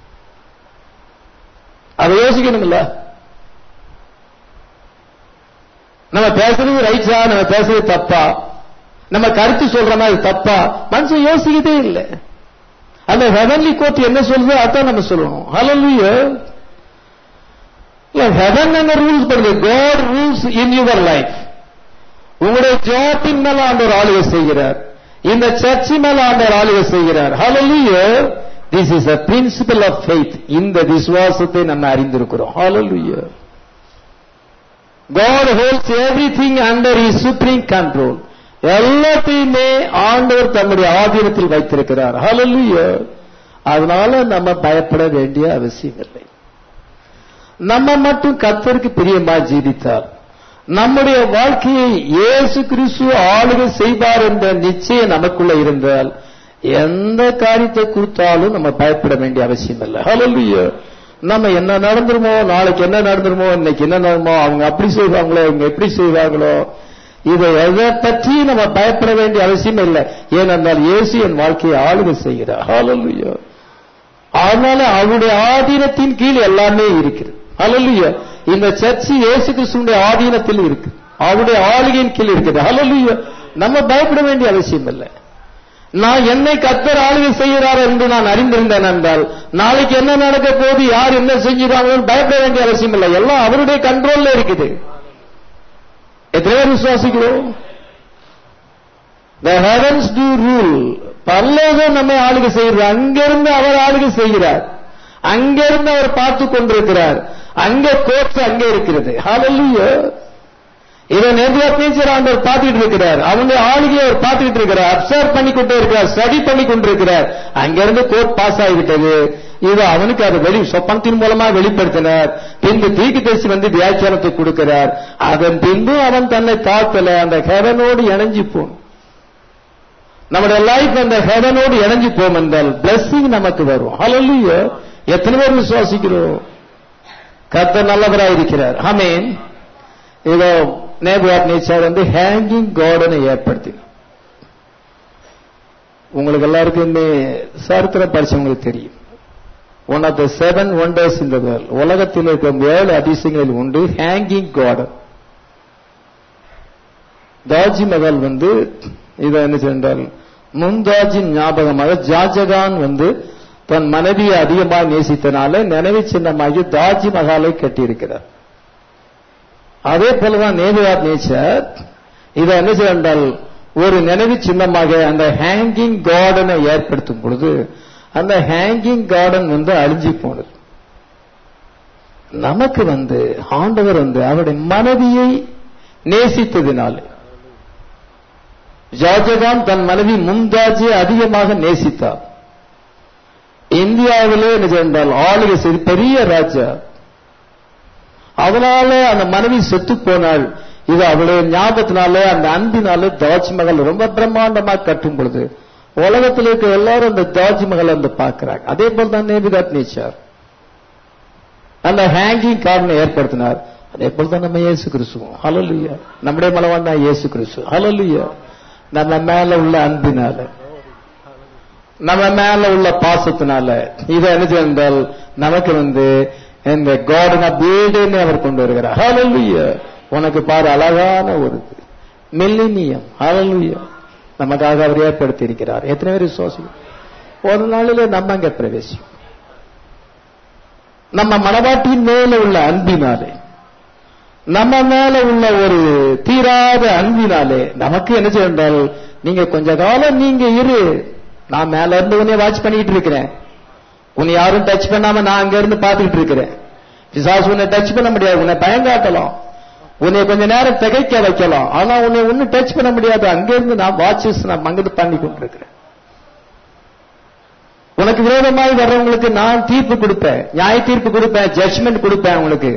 அதை யோசிக்கணும்ல நம்ம பேசுறது ரைட்ஸா நம்ம பேசுறது தப்பா நம்ம கருத்து சொல்றோமா இது தப்பா மனுஷன் யோசிக்கதே இல்லை அந்த ஹெவன்லி கோர்ட் என்ன சொல்லுதோ அதான் நம்ம சொல்லணும் ஹalleluya ஹெவன் அங்க ரூல்ஸ் பண்ணுது God rules in your life உங்களுடைய ஜாப்பின் மேல ஆண்டவர் ஆளுகை செய்கிறார் இந்த சர்ச்சி மேல ஆண்டவர் ஆளுகை செய்கிறார் hallelujah this is a principle of faith இந்த விசுவாசத்தை நம்ம அறிந்திருக்கிறோம் ஹalleluya God holds everything under his supreme control எல்லாத்தையுமே ஆண்டவர் தம்முடைய ஆதீனத்தில் வைத்திருக்கிறார் ஹalleluya அதனால நம்ம பயப்பட வேண்டிய அவசியம் இல்லை நம்ம மட்டும் கர்த்தருக்கு பிரியமா ஜீவித்தால் நம்முடைய வாழ்க்கையை இயேசு கிறிஸ்து ஆளுகை செய்வார் என்ற நிச்சயம் நமக்குள்ள இருந்தால் எந்த காரியத்தை கொடுத்தாலும் நம்ம பயப்பட வேண்டிய அவசியம் இல்லை ஹalleluya நம்ம என்ன நடந்துருமோ நாளைக்கு என்ன நடந்துருமோ இன்னைக்கு என்ன நடந்துமோ அவங்க அப்படி செய்வாங்களோ இவங்க எப்படி செய்வாங்களோ இதை எதை பற்றி நம்ம பயப்பட வேண்டிய அவசியம் இல்லை ஏனென்றால் இயேசு என் வாழ்க்கையை ஆளுகை செய்கிறார் ஹalleluya அதனால அவருடைய ஆதீனத்தின் கீழ் எல்லாமே இருக்கிறது ஹalleluya இந்த சர்ச்சு இயேசு கிறிஸ்துடைய ஆதீனத்தில் இருக்கு அவருடைய ஆளுகையின் கீழ் இருக்குது ஹalleluya நம்ம பயப்பட வேண்டிய அவசியம் இல்லை நான் என்னை கத்தர் ஆளுகை செய்கிறார் என்று நான் அறிந்திருந்தேன் என்றால் நாளைக்கு என்ன நடக்க போகுது யார் என்ன செஞ்சுறாங்கன்னு பயப்பட வேண்டிய அவசியம் இல்லை எல்லாம் அவருடைய கண்ட்ரோல்ல இருக்குது எத்தனை பேர் விசுவாசிக்கிறோம் The heavens do rule. பரலோகம் நம்மை ஆளுகை செய்கிறார் அங்கிருந்து அவர் ஆளுகை செய்கிறார் அங்கிருந்து அவர் பார்த்து கொண்டிருக்கிறார் அங்க கோர்ட் அங்க இருக்கிறது ஹalleluya இதை நேர்மையா பேசுற ஆண்டவர் பார்த்துட்டு இருக்கிறார் அவனுடைய ஆளுகையை அவர் பார்த்துட்டு இருக்கிறார் அப்சர்வ் பண்ணி கொண்டே இருக்கிறார் ஸ்டடி பண்ணி கொண்டிருக்கிறார் அங்கிருந்து கோர்ட் பாஸ் ஆகிவிட்டது இது அவனுக்கு அது வெளி சொப்பனத்தின் மூலமா வெளிப்படுத்தினார் பின்பு தீக்கு தரிசி வந்து வியாக்கியானத்தை கொடுக்கிறார் அதன் பின்பு அவன் தன்னை தாக்கல அந்த ஹெவனோடு இணைஞ்சு போன் நம்முடைய லைஃப் அந்த ஹெவனோடு இணைஞ்சு போம் என்றால் பிளஸ்ஸிங் நமக்கு வரும் ஹalleluya எத்தனை பேர் விசுவாசிக்கிறோம் கர்த்தர் நல்லவராக இருக்கிறார் ஆமென் இதோ நேபுவாட் நேச்சர் வந்து ஹேங்கிங் கார்டனை ஏற்படுத்தினார் உங்களுக்கு எல்லாருக்குமே சரித்திரம் படிச்சவங்களுக்கு தெரியும் one of the seven wonders இந்த வேர்ல்ட் உலகத்தில் இருக்கும் ஏழு அதிசயங்களில் உண்டு ஹேங்கிங் கார்டன் தாஜ்மஹால் வந்து இதை என்ன சென்றால் மும்தாஜின் ஞாபகமாக ஜாஜகான் வந்து தன் மனைவியை அதிகமாக நேசித்தனால நினைவு சின்னமாகி தாஜ் மகாலை கட்டியிருக்கிறார் அதே போலதான் நேபுகாத் நேச்சர் இதை என்ன செய்தால் ஒரு நினைவு சின்னமாக அந்த ஹேங்கிங் கார்டனை ஏற்படுத்தும் பொழுது அந்த ஹேங்கிங் கார்டன் வந்து அழிஞ்சு போனது நமக்கு வந்து ஆண்டவர் வந்து அவருடைய மனைவியை நேசித்ததினாலே ஷாஜகான் தன் மனைவி மும்தாஜை அதிகமாக நேசித்தார் இந்தியாவிலே என்ன செய்தால் ஆளுகை செய்து பெரிய ராஜா அதனால அந்த மனைவி செத்து போனாள் இது அவளுடைய ஞாபகத்தினாலே அந்த அன்பினாலே தாஜ்மஹல் ரொம்ப பிரம்மாண்டமா கட்டும் பொழுது உலகத்தில் இருக்க எல்லாரும் அந்த தாஜ்மஹல் வந்து பார்க்கிறாங்க அதே போல தான் நேபிகாத் நேச்சார் அந்த ஹேங்கிங் கார்டனை ஏற்படுத்தினார் அதே போல தான் நம்ம இயேசு கிறிஸ்துவோம் ஹலலுயா நம்முடைய மலவான் தான் இயேசு கிறிஸ்து ஹலலுயா நம்ம மேல உள்ள அன்பினால நம்ம மேல உள்ள பாசத்தினால இதை என்ன செய்தால் நமக்கு வந்து இந்த கார்டன் ஆஃப் ஏடேன்னு அவர் கொண்டு வருகிறார் ஹalleluya உனக்கு பாரு அழகான ஒரு மில்லினியம் ஹalleluya நமக்காக அவர் ஏற்படுத்தி இருக்கிறார் எத்தனை பேர் விசுவாசி ஒரு நாளில நம்ம அங்க பிரவேசிக்கும் நம்ம மனவாட்டின் மேல உள்ள அன்பினாலே நம்ம மேல உள்ள ஒரு தீராத அன்பினாலே நமக்கு என்ன செய்தால் நீங்க கொஞ்ச காலம் நீங்க இரு நான் மேல இருந்து உன்னை வாட்ச் பண்ணிட்டு இருக்கிறேன் உன்னை யாரும் டச் பண்ணாம நான் அங்க இருந்து பாத்துக்கிட்டு இருக்கிறேன் பிசாசு உன்னை டச் பண்ண முடியாது உன்னை பயங்காட்டலாம் உன்னை கொஞ்ச நேரம் திகைக்க வைக்கலாம் ஆனா உன்னை ஒன்னும் டச் பண்ண முடியாது அங்க இருந்து நான் வாட்சஸ் நான் அங்கிட்டு பண்ணி கொண்டிருக்கிறேன் உனக்கு விரோதமாய் வர்றவங்களுக்கு நான் தீர்ப்பு கொடுப்பேன் நியாய தீர்ப்பு கொடுப்பேன் ஜட்ஜ்மெண்ட் கொடுப்பேன் உங்களுக்கு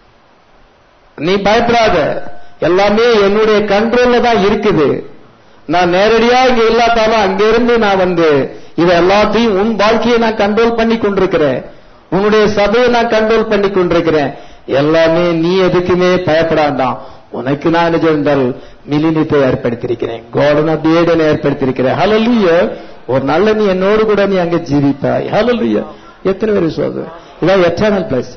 நீ பயப்படாத எல்லாமே என்னுடைய கண்ட்ரோல்ல தான் இருக்குது நான் நேரடியா இங்க இல்லாட்டாலும் அங்க இருந்து நான் வந்து இதை எல்லாத்தையும் உன் வாழ்க்கையை நான் கண்ட்ரோல் பண்ணி கொண்டிருக்கிறேன் உன்னுடைய சபையை நான் கண்ட்ரோல் பண்ணி கொண்டிருக்கிறேன் எல்லாமே நீ எதுக்குமே பயப்படாண்டாம் உனக்கு நான் என்ன சென்றால் மிலினித்தை ஏற்படுத்தியிருக்கிறேன் கோடன் ஆஃப் ஏடன் ஏற்படுத்தியிருக்கிறேன் ஹலலுய ஒரு நல்ல நீ என்னோடு கூட நீ அங்க ஜீவிப்பாய் ஹலலுய எத்தனை பேர் விசுவாசம் இதான் எட்டர்னல் பிளஸ்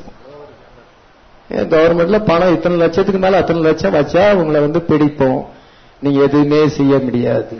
கவர்மெண்ட்ல பணம் இத்தனை லட்சத்துக்கு மேல அத்தனை லட்சம் வச்சா உங்களை வந்து பிடிப்போம் நீங்க எதுவுமே செய்ய முடியாது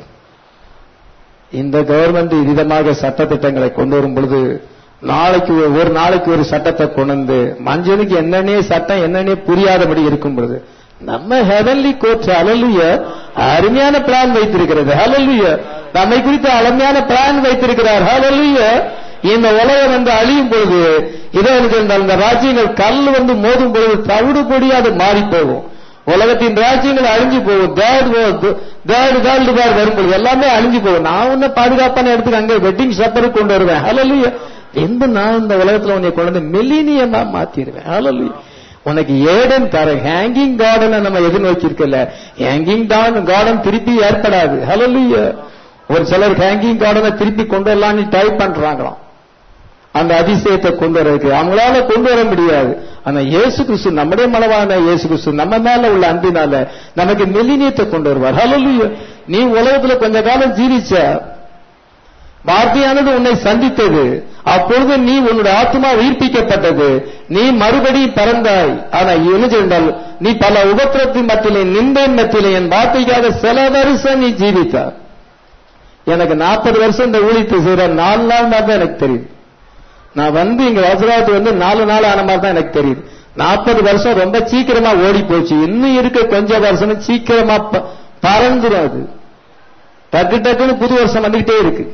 இந்த கவர்மெண்ட் விதமாக சட்டத்திட்டங்களை கொண்டு வரும் பொழுது நாளைக்கு ஒரு- ஒரு நாளைக்கு ஒரு சட்டத்தை கொண்டு வந்து மஞ்சளுக்கு என்னன்னே சட்டம் என்னன்னே புரியாதபடி இருக்கும் பொழுது நம்ம ஹெவன்லி கோர்ட் அலலுய அருமையான பிளான் வைத்திருக்கிறது ஹலலுய நம்மை குறித்து அருமையான பிளான் வைத்திருக்கிறார் ஹலலுய இந்த உலகம் வந்து அழியும் பொழுது இதோ எனக்கு இந்த- அந்த ராஜ்யங்கள் கல் வந்து மோதும் பொழுது தவிடு பொடியா அது மாறி போகும் உலகத்தின் ராஜ்யங்கள் அழிஞ்சு போகும் தேர்ட் தேர்ட் வேர்ல்டு வார் வரும்பொழுது எல்லாமே அழிஞ்சு போகும் நான் உன்னை பாதுகாப்பான இடத்துக்கு அங்கே வெட்டிங் சப்பருக்கு கொண்டு வருவேன் ஹலலுய எந்த நான் இந்த உலகத்துல உன்னை கொண்டு வந்து மில்லினியமா மாத்திடுவேன் ஹalleluya உனக்கு ஏடன் தர ஹேங்கிங் கார்டனை நம்ம எதிர்நோக்கி இருக்கல ஹேங்கிங் கார்டன் திருப்பி ஏற்படாது ஹalleluya ஒரு சிலர் ஹேங்கிங் கார்டனை திருப்பி கொண்டு வரலாம்னு ட்ரை பண்றாங்களாம் அந்த அதிசயத்தை கொண்டு வரதுக்கு அவங்களால கொண்டு வர முடியாது ஆனா இயேசு கிறிஸ்து நம்முடைய மலவான இயேசு கிறிஸ்து நம்ம மேல உள்ள அன்பினால நமக்கு மெல்லினியத்தை கொண்டு வருவார் ஹalleluya நீ உலகத்துல கொஞ்ச காலம் ஜீவிச்ச வார்த்தையானது உன்னை சந்தித்தது அப்பொழுது நீ உன்னுடைய ஆத்மா உயிர்ப்பிக்கப்பட்டது நீ மறுபடியும் பிறந்தாய் ஆனா என்ன செய்தால் நீ பல உபத்திரத்தின் மத்தியிலே நின்றேன் மத்தியிலே என் வார்த்தைக்காக சில வருஷம் நீ ஜீவித்தார் எனக்கு நாற்பது வருஷம் இந்த ஊழியத்தை செய்யற நாலு நாள் மாதிரி தான் எனக்கு தெரியுது நான் வந்து இங்க வசராத்து வந்து நாலு நாள் ஆன மாதிரி தான் எனக்கு தெரியுது நாற்பது வருஷம் ரொம்ப சீக்கிரமா ஓடி போச்சு இன்னும் இருக்க கொஞ்சம் வருஷம் சீக்கிரமா ப- பறந்துரும் அது டக்கு டக்குன்னு புது வருஷம் வந்துகிட்டே இருக்கு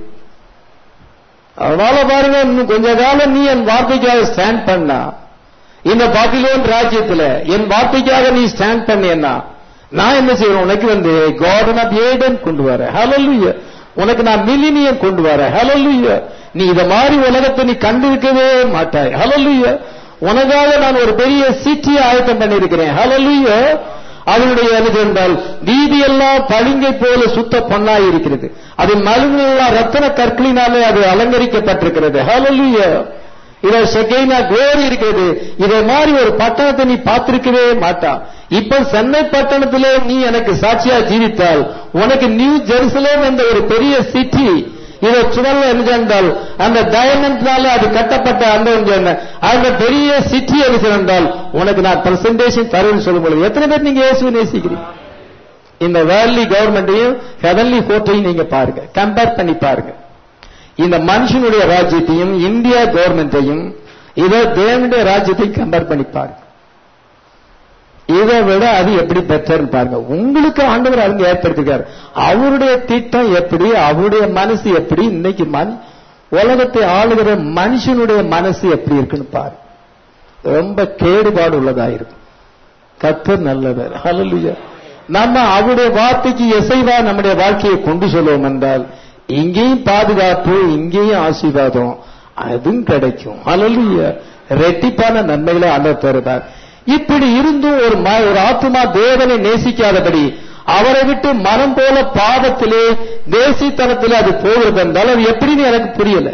அதனால பாருங்க இன்னும் கொஞ்ச காலம் நீ என் வார்த்தைக்காக ஸ்டாண்ட் பண்ணா இந்த பாபிலோன் ராஜ்யத்துல என் வார்த்தைக்காக நீ ஸ்டாண்ட் பண்ணேன்னா நான் என்ன செய்வேன் உனக்கு வந்து கார்டன் ஆஃப் ஏடன் கொண்டு வர ஹalleluya உனக்கு நான் மில்லினியம் கொண்டு வர ஹalleluya நீ இத மாதிரி உலகத்தை நீ கண்டிருக்கவே மாட்டாய் ஹalleluya உனக்காக நான் ஒரு பெரிய சிட்டியை ஆயத்தம் பண்ணியிருக்கிறேன் ஹalleluya அதனுடைய எனக்கு என்றால் வீதியெல்லாம் பளிங்கை போல சுத்த பொன்னாய் இருக்கிறது அது மலுங்கெல்லாம் ரத்தன கற்களினாலே அது அலங்கரிக்கப்பட்டிருக்கிறது ஹalleluya இத செகைனா கோரி இருக்கிறது இதை மாதிரி ஒரு பட்டணத்தை நீ பார்த்திருக்கவே மாட்டா இப்ப சென்னை பட்டணத்திலே நீ எனக்கு சாட்சியா ஜீவித்தால் உனக்கு நியூ ஜெருசலேம் என்ற ஒரு பெரிய சிட்டி இதை சுடல்ல என்ன என்றால் அந்த டயமண்ட்னால அது கட்டப்பட்ட அந்த ஒன்று என்ன அந்த பெரிய சிட்டி என்ன என்றால் உனக்கு நான் பிரசன்டேஷன் தருவேன் சொல்லும் பொழுது எத்தனை பேர் நீங்க இயேசுவை நேசிக்கிறீங்க இந்த வேர்லி கவர்மெண்ட்டையும் ஹெவன்லி கோர்ட்டையும் நீங்க பாருங்க கம்பேர் பண்ணி பாருங்க இந்த மனுஷனுடைய ராஜ்யத்தையும் இந்தியா கவர்மெண்ட்டையும் இதை தேவனுடைய ராஜ்யத்தையும் கம்பேர் பண்ணி பாருங்க இதை விட அது எப்படி பெற்றன்னு பாருங்க உங்களுக்கு ஆண்டவர் அவங்க ஏற்படுத்திருக்காரு அவருடைய திட்டம் எப்படி அவருடைய மனசு எப்படி இன்னைக்கு மனு உலகத்தை ஆளுகிற மனுஷனுடைய மனசு எப்படி இருக்குன்னு பாருங்க ரொம்ப கேடுபாடு உள்ளதா இருக்கும் கத்தர் நல்லவர் ஹalleluya நம்ம அவருடைய வார்த்தைக்கு இசைவா நம்முடைய வாழ்க்கையை கொண்டு செல்வோம் என்றால் இங்கேயும் பாதுகாப்பு இங்கேயும் ஆசீர்வாதம் அதுவும் கிடைக்கும் ஹalleluya ரெட்டிப்பான நன்மைகளை ஆண்டவர் தருவார் இப்படி இருந்தும் ஒரு ம- ஒரு ஆத்மா தேவனை நேசிக்காதபடி அவரை விட்டு மனம் போல பாவத்திலே தேசித்தனத்திலே அது போகிறது என்றால் அது எப்படின்னு எனக்கு புரியல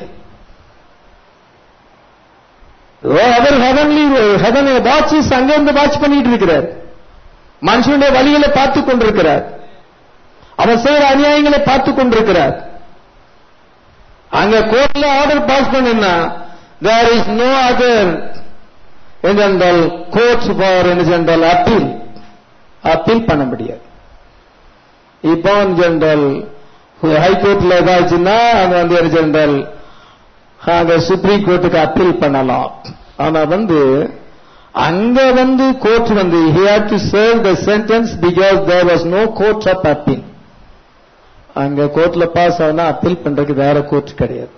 ஓ, அவர் ஹெவன்லி ஹெவன் வாட்ச் அங்கிருந்து வாட்ச் பண்ணிட்டு இருக்கிறார் மனுஷனுடைய வழிகளை பார்த்து கொண்டிருக்கிறார் அவர் செய்யற அநியாயங்களை பார்த்து கொண்டிருக்கிறார் அங்க கோர்ட்ல ஆர்டர் பாஸ் பண்ணுனா தேர் இஸ் நோ அதர் என்றால் கோர்ட்ஸ் ஃபார் என்றால் அப்பீல் அப்பீல் பண்ண முடியாது இப்போ ஜென்ரல் ஹைகோர்ட்ல ஏதாச்சுன்னா அங்க வந்து என்ன ஜென்ரல் அங்க சுப்ரீம் கோர்ட்டுக்கு அப்பீல் பண்ணலாம் ஆனா வந்து அங்க வந்து கோர்ட் வந்து he had to serve the sentence because there was no court of appeal அங்க கோர்ட்ல பாஸ் ஆனா அப்பீல் பண்றதுக்கு வேற கோர்ட் கிடையாது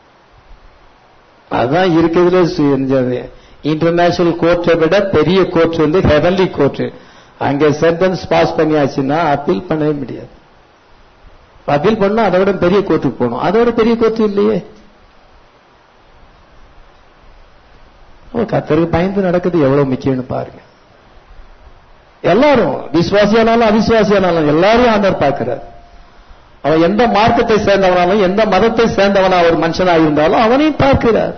அதான் இருக்கிறதுல இன்டர்நேஷனல் கோர்ட்டை விட பெரிய கோர்ட் வந்து ஹெவன்லி கோர்ட் அங்க சென்டென்ஸ் பாஸ் பண்ணியாச்சுன்னா அப்பீல் பண்ணவே முடியாது அப்பீல் பண்ணா அதை விட பெரிய கோர்ட்டுக்கு போகணும் அதோட பெரிய கோர்ட் இல்லையே ஓ, கர்த்தருக்கு பயந்து நடக்குது எவ்வளவு முக்கியம்னு பாருங்க எல்லாரும் விசுவாசியானாலும் அவிசுவாசியானாலும் எல்லாரையும் ஆண்டவர் பார்க்கிறார் அவன் எந்த மார்க்கத்தை சேர்ந்தவனாலும் எந்த மதத்தை சேர்ந்தவனா ஒரு மனுஷனா இருந்தாலும் அவனையும் பார்க்கிறார்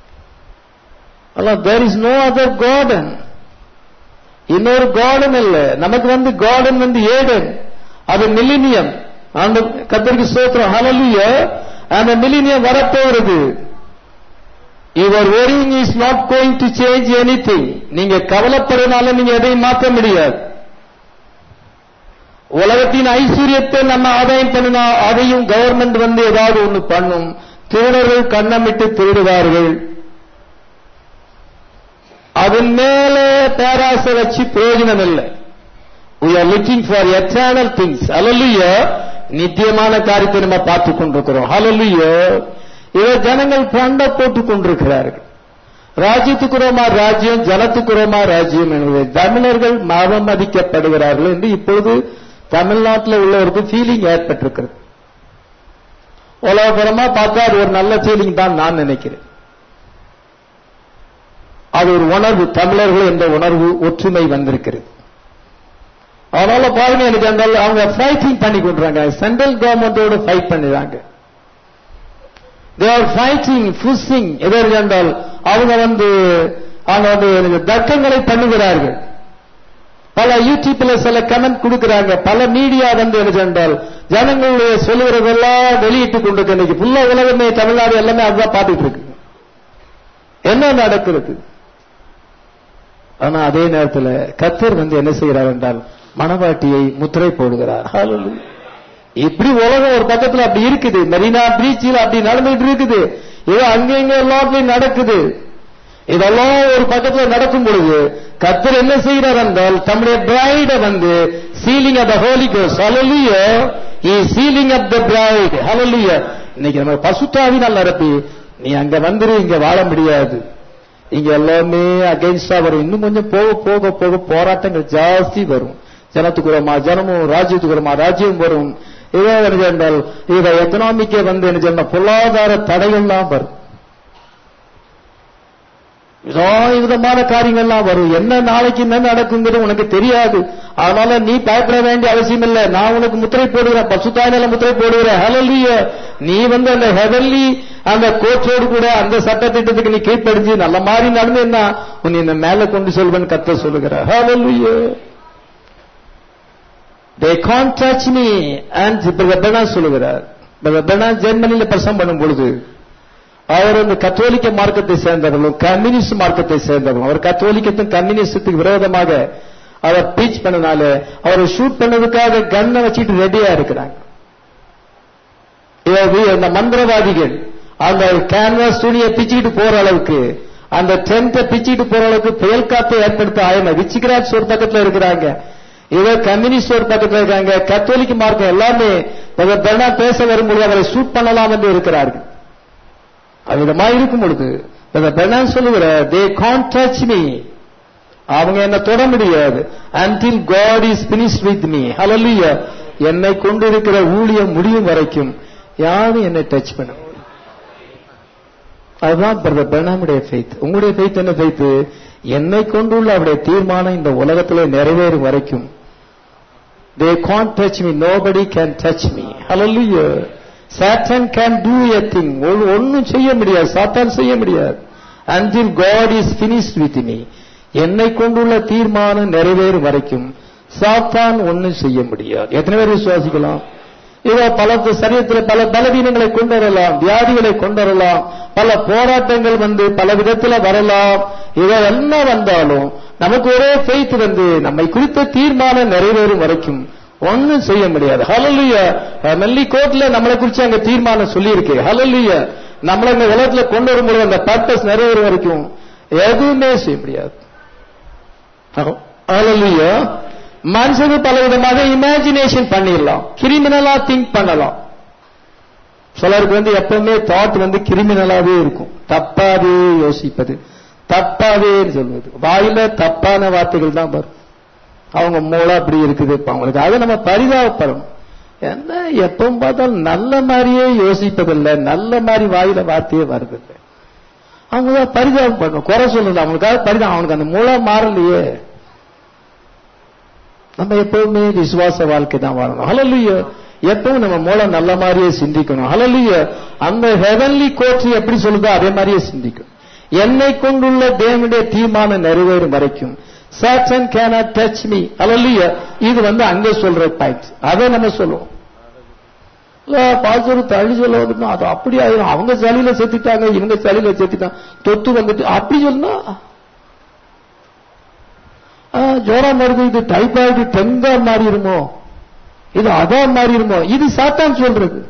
அதான் there is no other garden இன்னொரு கார்டன் இல்ல நமக்கு வந்து கார்டன் வந்து ஏடன் அது மில்லினியம் அந்த கத்தருக்கு ஸ்தோத்திரம் ஹalleluya அந்த மில்லினியம் வரப்போகிறது your worrying is not going to change anything நீங்க கவலைப்படுறதுனால நீங்க எதையும் மாற்ற முடியாது உலகத்தின் ஐஸ்வர்யத்தை நம்ம ஆதாயம் பண்ணினா அதையும் கவர்மெண்ட் வந்து ஏதாவது ஒண்ணு பண்ணும் திருடர்கள் கண்ணமிட்டு திருடுவார்கள் அதன் மேல பேராசை வச்சு பிரயோஜனம் இல்லை we are looking for eternal things hallelujah நித்தியமான காரியத்தை நம்ம பார்த்து கொண்டிருக்கிறோம் hallelujah இதை ஜனங்கள் பண்ட போட்டுக் கொண்டிருக்கிறார்கள் ராஜ்யத்துக்குறமா ராஜ்யம் ஜனத்துக்குறமா ராஜ்யம் என்பது தமிழர்கள் அவமதிக்கப்படுகிறார்கள் என்று இப்பொழுது தமிழ்நாட்டில் உள்ளவருக்கு ஃபீலிங் ஏற்பட்டிருக்கிறது உலகபுறமா பார்த்தா அது ஒரு நல்ல ஃபீலிங் தான் நான் நினைக்கிறேன் அது ஒரு உணர்வு தமிழர்கள் என்ற உணர்வு ஒற்றுமை வந்திருக்கிறது அதனால பாருங்க எனக்கு அந்த அவங்க ஃபைட்டிங் பண்ணி கொண்டுறாங்க சென்ட்ரல் கவர்மெண்டோடு ஃபைட் பண்ணுறாங்க தே ஆர் ஃபைட்டிங் புஷிங் எதற்கு என்றால் அவங்க வந்து அவங்க வந்து எனக்கு தர்க்கங்களை பண்ணுகிறார்கள் பல யூடியூப்ல சில கமெண்ட் கொடுக்கறாங்க பல மீடியா வந்து என்ன என்றால் ஜனங்களுடைய சொல்லுகிறதெல்லாம் வெளியிட்டு கொண்டு இன்னைக்கு ஃபுல்லா உலகமே தமிழ்நாடு எல்லாமே அதுதான் பார்த்துட்டு இருக்கு என்ன நடக்கிறது ஆனா அதே நேரத்தில் கத்தர் வந்து என்ன செய்கிறார் என்றால் மணவாட்டியை முத்திரை போடுகிறார் Hallelujah. இப்படி உலகம் ஒரு பக்கத்துல அப்படி இருக்குது மெரினா பீச்சில் அப்படி நடந்துட்டு இருக்குது இது அங்க இங்க எல்லாத்துலயும் நடக்குது இதெல்லாம் ஒரு பக்கத்துல நடக்கும் பொழுது கத்தர் என்ன செய்கிறார் என்றால் தம்முடைய பிரைட வந்து சீலிங் ஆஃப் த ஹோலி கோஸ் hallelujah he sealing of the bride hallelujah இன்னைக்கு நம்ம பசுத்தாவினால் நிரப்பி நீ அங்க வந்துரு இங்க வாழ முடியாது இங்க எல்லாமே அகைன்ஸ்டா வரும் இன்னும் கொஞ்சம் போக போக போக போராட்டங்கள் ஜாஸ்தி வரும் ஜனத்துக்குறமா ஜனமும் ராஜ்யத்துக்குறமா ராஜ்யம் வரும் இதோ என்ன என்றால் இதை எக்கனாமிக்க வந்து என்ன சொன்ன பொருளாதார தடைகள்லாம் வரும் இதோ விதமான காரியங்கள்லாம் வரும் என்ன நாளைக்கு என்ன நடக்குங்கிறது உனக்கு தெரியாது அதனால நீ பயப்பட வேண்டிய அவசியம் இல்லை நான் உனக்கு முத்திரை போடுகிறேன் பசுத்தாயினால முத்திரை போடுகிறேன் ஹலல்லிய நீ வந்து அந்த ஹெவன்லி அந்த கோச்சோடு கூட அந்த சட்டத்திட்டத்துக்கு நீ கீழ்ப்படிஞ்சு நல்ல மாதிரி நடந்தேன்னா உன்னை என்ன மேல கொண்டு சொல்வேன் கத்த சொல்லுகிற hallelujah they can't touch me and brother பெனா சொல்லுகிறார் பிரதர் பெனா ஜெர்மனியில பிரசம் பண்ணும் பொழுது அவர் அந்த கத்தோலிக்க மார்க்கத்தை சேர்ந்தவர்களும் கம்யூனிஸ்ட் மார்க்கத்தை சேர்ந்தவர்களும் அவர் கத்தோலிக்கத்தும் கம்யூனிஸ்டுக்கு விரோதமாக அவர் பீச் பண்ணனால அவரை ஷூட் பண்ணதுக்காக கன்னை வச்சுட்டு ரெடியா இருக்கிறாங்க இதாவது அந்த மந்திரவாதிகள் அந்த கேன்வாஸ் துணியை பிச்சுக்கிட்டு போற அளவுக்கு அந்த டென்ட்டை பிச்சுக்கிட்டு போற அளவுக்கு புயல் காத்தை ஏற்படுத்த ஆயமா விச்சிகராஜ் ஒரு பக்கத்துல இருக்கிறாங்க இதோ கம்யூனிஸ்ட் ஒரு பக்கத்துல இருக்காங்க கத்தோலிக்க மார்க்கம் எல்லாமே பெருனா பேச வரும்போது அவரை சூட் பண்ணலாம் என்று இருக்கிறார்கள் அவ்விதமா இருக்கும் பொழுது பெருனா சொல்லுகிற தே கான் டச் மீ அவங்க என்ன தொட முடியாது until God is finish with me hallelujah என்னை கொண்டிருக்கிற ஊழியம் முடியும் வரைக்கும் யாரும் என்னை டச் பண்ண முடியாது. அதுதான் பிரதர் பெர்னாமுடைய ஃபெய்த் உங்களுடைய ஃபெய்த் என்ன ஃபெய்த் என்னை கொண்டுள்ள அவருடைய தீர்மானம் இந்த உலகத்திலே நிறைவேறும் வரைக்கும் they can't touch me nobody can touch me hallelujah satan can do a thing ஒன்னும் செய்ய முடியாது சாத்தான் செய்ய முடியாது until god is finished with me என்னை கொண்டுள்ள தீர்மானம் நிறைவேறும் வரைக்கும் சாத்தான் ஒன்னும் செய்ய முடியாது எத்தனை பேர் விசுவாசிக்கலாம் இதோ பல சரீரத்தில் பல பலவீனங்களை கொண்டு வரலாம் வியாதிகளை கொண்டு வரலாம் பல போராட்டங்கள் வந்து பல விதத்துல வரலாம் இதோ என்ன வந்தாலும் நமக்கு ஒரே ஃபெய்த் வந்து நம்மை குறித்த தீர்மானம் நிறைவேறும் வரைக்கும் ஒன்னும் செய்ய முடியாது ஹலலுயா மெல்லி கோர்ட்ல நம்மளை குறிச்சு அங்க தீர்மானம் சொல்லியிருக்கு ஹலலுயா நம்மளை இந்த உலகத்துல கொண்டு வரும்போது அந்த பர்பஸ் நிறைவேறும் வரைக்கும் எதுவுமே செய்ய முடியாது ஹalleluya மனுஷனுக்கு பல விதமாக இமேஜினேஷன் பண்ணிடலாம் கிரிமினலா திங்க் பண்ணலாம் சிலருக்கு வந்து எப்பவுமே தாட் வந்து கிரிமினலாவே இருக்கும் தப்பாவே யோசிப்பது தப்பாவே சொல்வது வாயில தப்பான வார்த்தைகள் தான் வரும் அவங்க மூளை அப்படி இருக்குது இப்ப அவங்களுக்கு அதை நம்ம பரிதாபப்படணும் என்ன எப்பவும் பார்த்தாலும் நல்ல மாதிரியே யோசிப்பதில்லை நல்ல மாதிரி வாயில வார்த்தையே வருதில்லை அவங்க தான் பரிதாபம் பண்ணணும் குறை சொல்லணும் அவங்களுக்காக பரிதாபம் அவனுக்கு அந்த மூளை மாறலையே நம்ம எப்பவுமே விசுவாச வாழ்க்கை தான் வாழணும் ஹலலுய எப்பவும் நம்ம மூலம் நல்ல மாதிரியே சிந்திக்கணும் ஹலலுய அந்த ஹெவன்லி கோட்ரி எப்படி சொல்லுதோ அதே மாதிரியே சிந்திக்கணும் என்னை கொண்டுள்ள தேவனுடைய தீர்மானம் நிறைவேறும் வரைக்கும் Satan cannot touch me hallelujah இது வந்து அங்க சொல்ற பாயிண்ட் அதை நம்ம சொல்லுவோம் பாசூர் தள்ளி சொல்ல வந்துட்டு அது அப்படி ஆயிரும் அவங்க சளியில செத்துட்டாங்க இவங்க சளியில செத்துட்டாங்க தொத்து வந்துட்டு அப்படி சொன்னா ஜோரம் வருது இது டைபாய்டு டெங்கா மாறிடுமோ இது அதா மாறிடுமோ இது சாத்தான் சொல்றது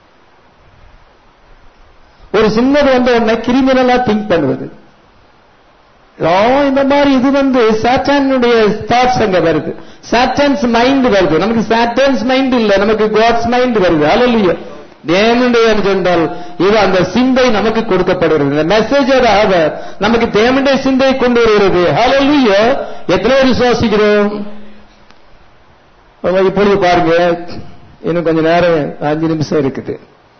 ஒரு சின்னது வந்து உடனே கிரிமினலா திங்க் பண்ணுவது இந்த மாதிரி இது வந்து சாட்டானுடைய தாட்ஸ் அங்க வருது சாட்டன்ஸ் மைண்ட் வருது நமக்கு சாட்டன்ஸ் மைண்ட் இல்ல நமக்கு காட்ஸ் மைண்ட் வருது அலலிய தேவனுடைய என்றால் இது அந்த சிந்தை நமக்கு கொடுக்கப்படுகிறது இந்த மெசேஜர் ஆக நமக்கு தேவனுடைய சிந்தை கொண்டு வருகிறது ஹalleluya எத்தனை பேர் விசுவாசிக்கிறோம் இப்பொழுது பாருங்க இன்னும் கொஞ்ச நேரம் அஞ்சு நிமிஷம் இருக்குது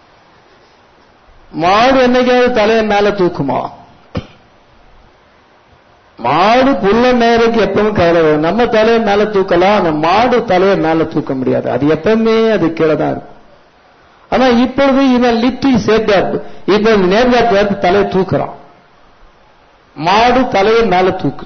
மாடு என்னைக்காவது தலையை மேல தூக்குமா மாடு புல்ல நேருக்கு எப்பவும் கவலை வரும் நம்ம தலையை மேல தூக்கலாம் அந்த மாடு தலையை மேல தூக்க முடியாது அது எப்பவுமே அது கீழே தான் இருக்கும் ஆனா இப்பொழுது இவன் லிப்டி சேட்டாப் இப்ப நேர்காட்டு தலையை தூக்குறான் மாடு தலையை மேல தூக்கு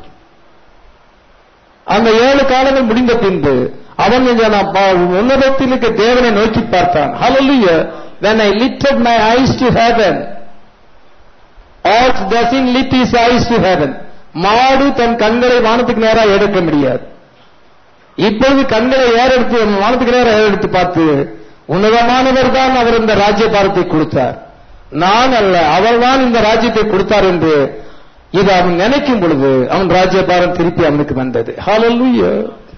அந்த ஏழு காலங்கள் முடிந்த பின்பு அவன் உன்னதத்தில் இருக்க தேவனை நோக்கி பார்த்தான் ஹalleluya when i lifted my eyes to heaven earth doesn't lift his eyes to heaven மாடு தன் கண்களை வானத்துக்கு நேரா எடுக்க முடியாது இப்பொழுது கண்களை ஏறெடுத்து வானத்துக்கு நேரம் ஏறெடுத்து பார்த்து உன்னதமானவர் தான் அவர் இந்த ராஜ்யபாரத்தை கொடுத்தார் நான் அல்ல அவர் தான் இந்த ராஜ்யத்தை கொடுத்தார் என்று இது அவன் நினைக்கும் பொழுது அவன் ராஜ்யபாரம் திருப்பி அவனுக்கு வந்தது ஹalleluya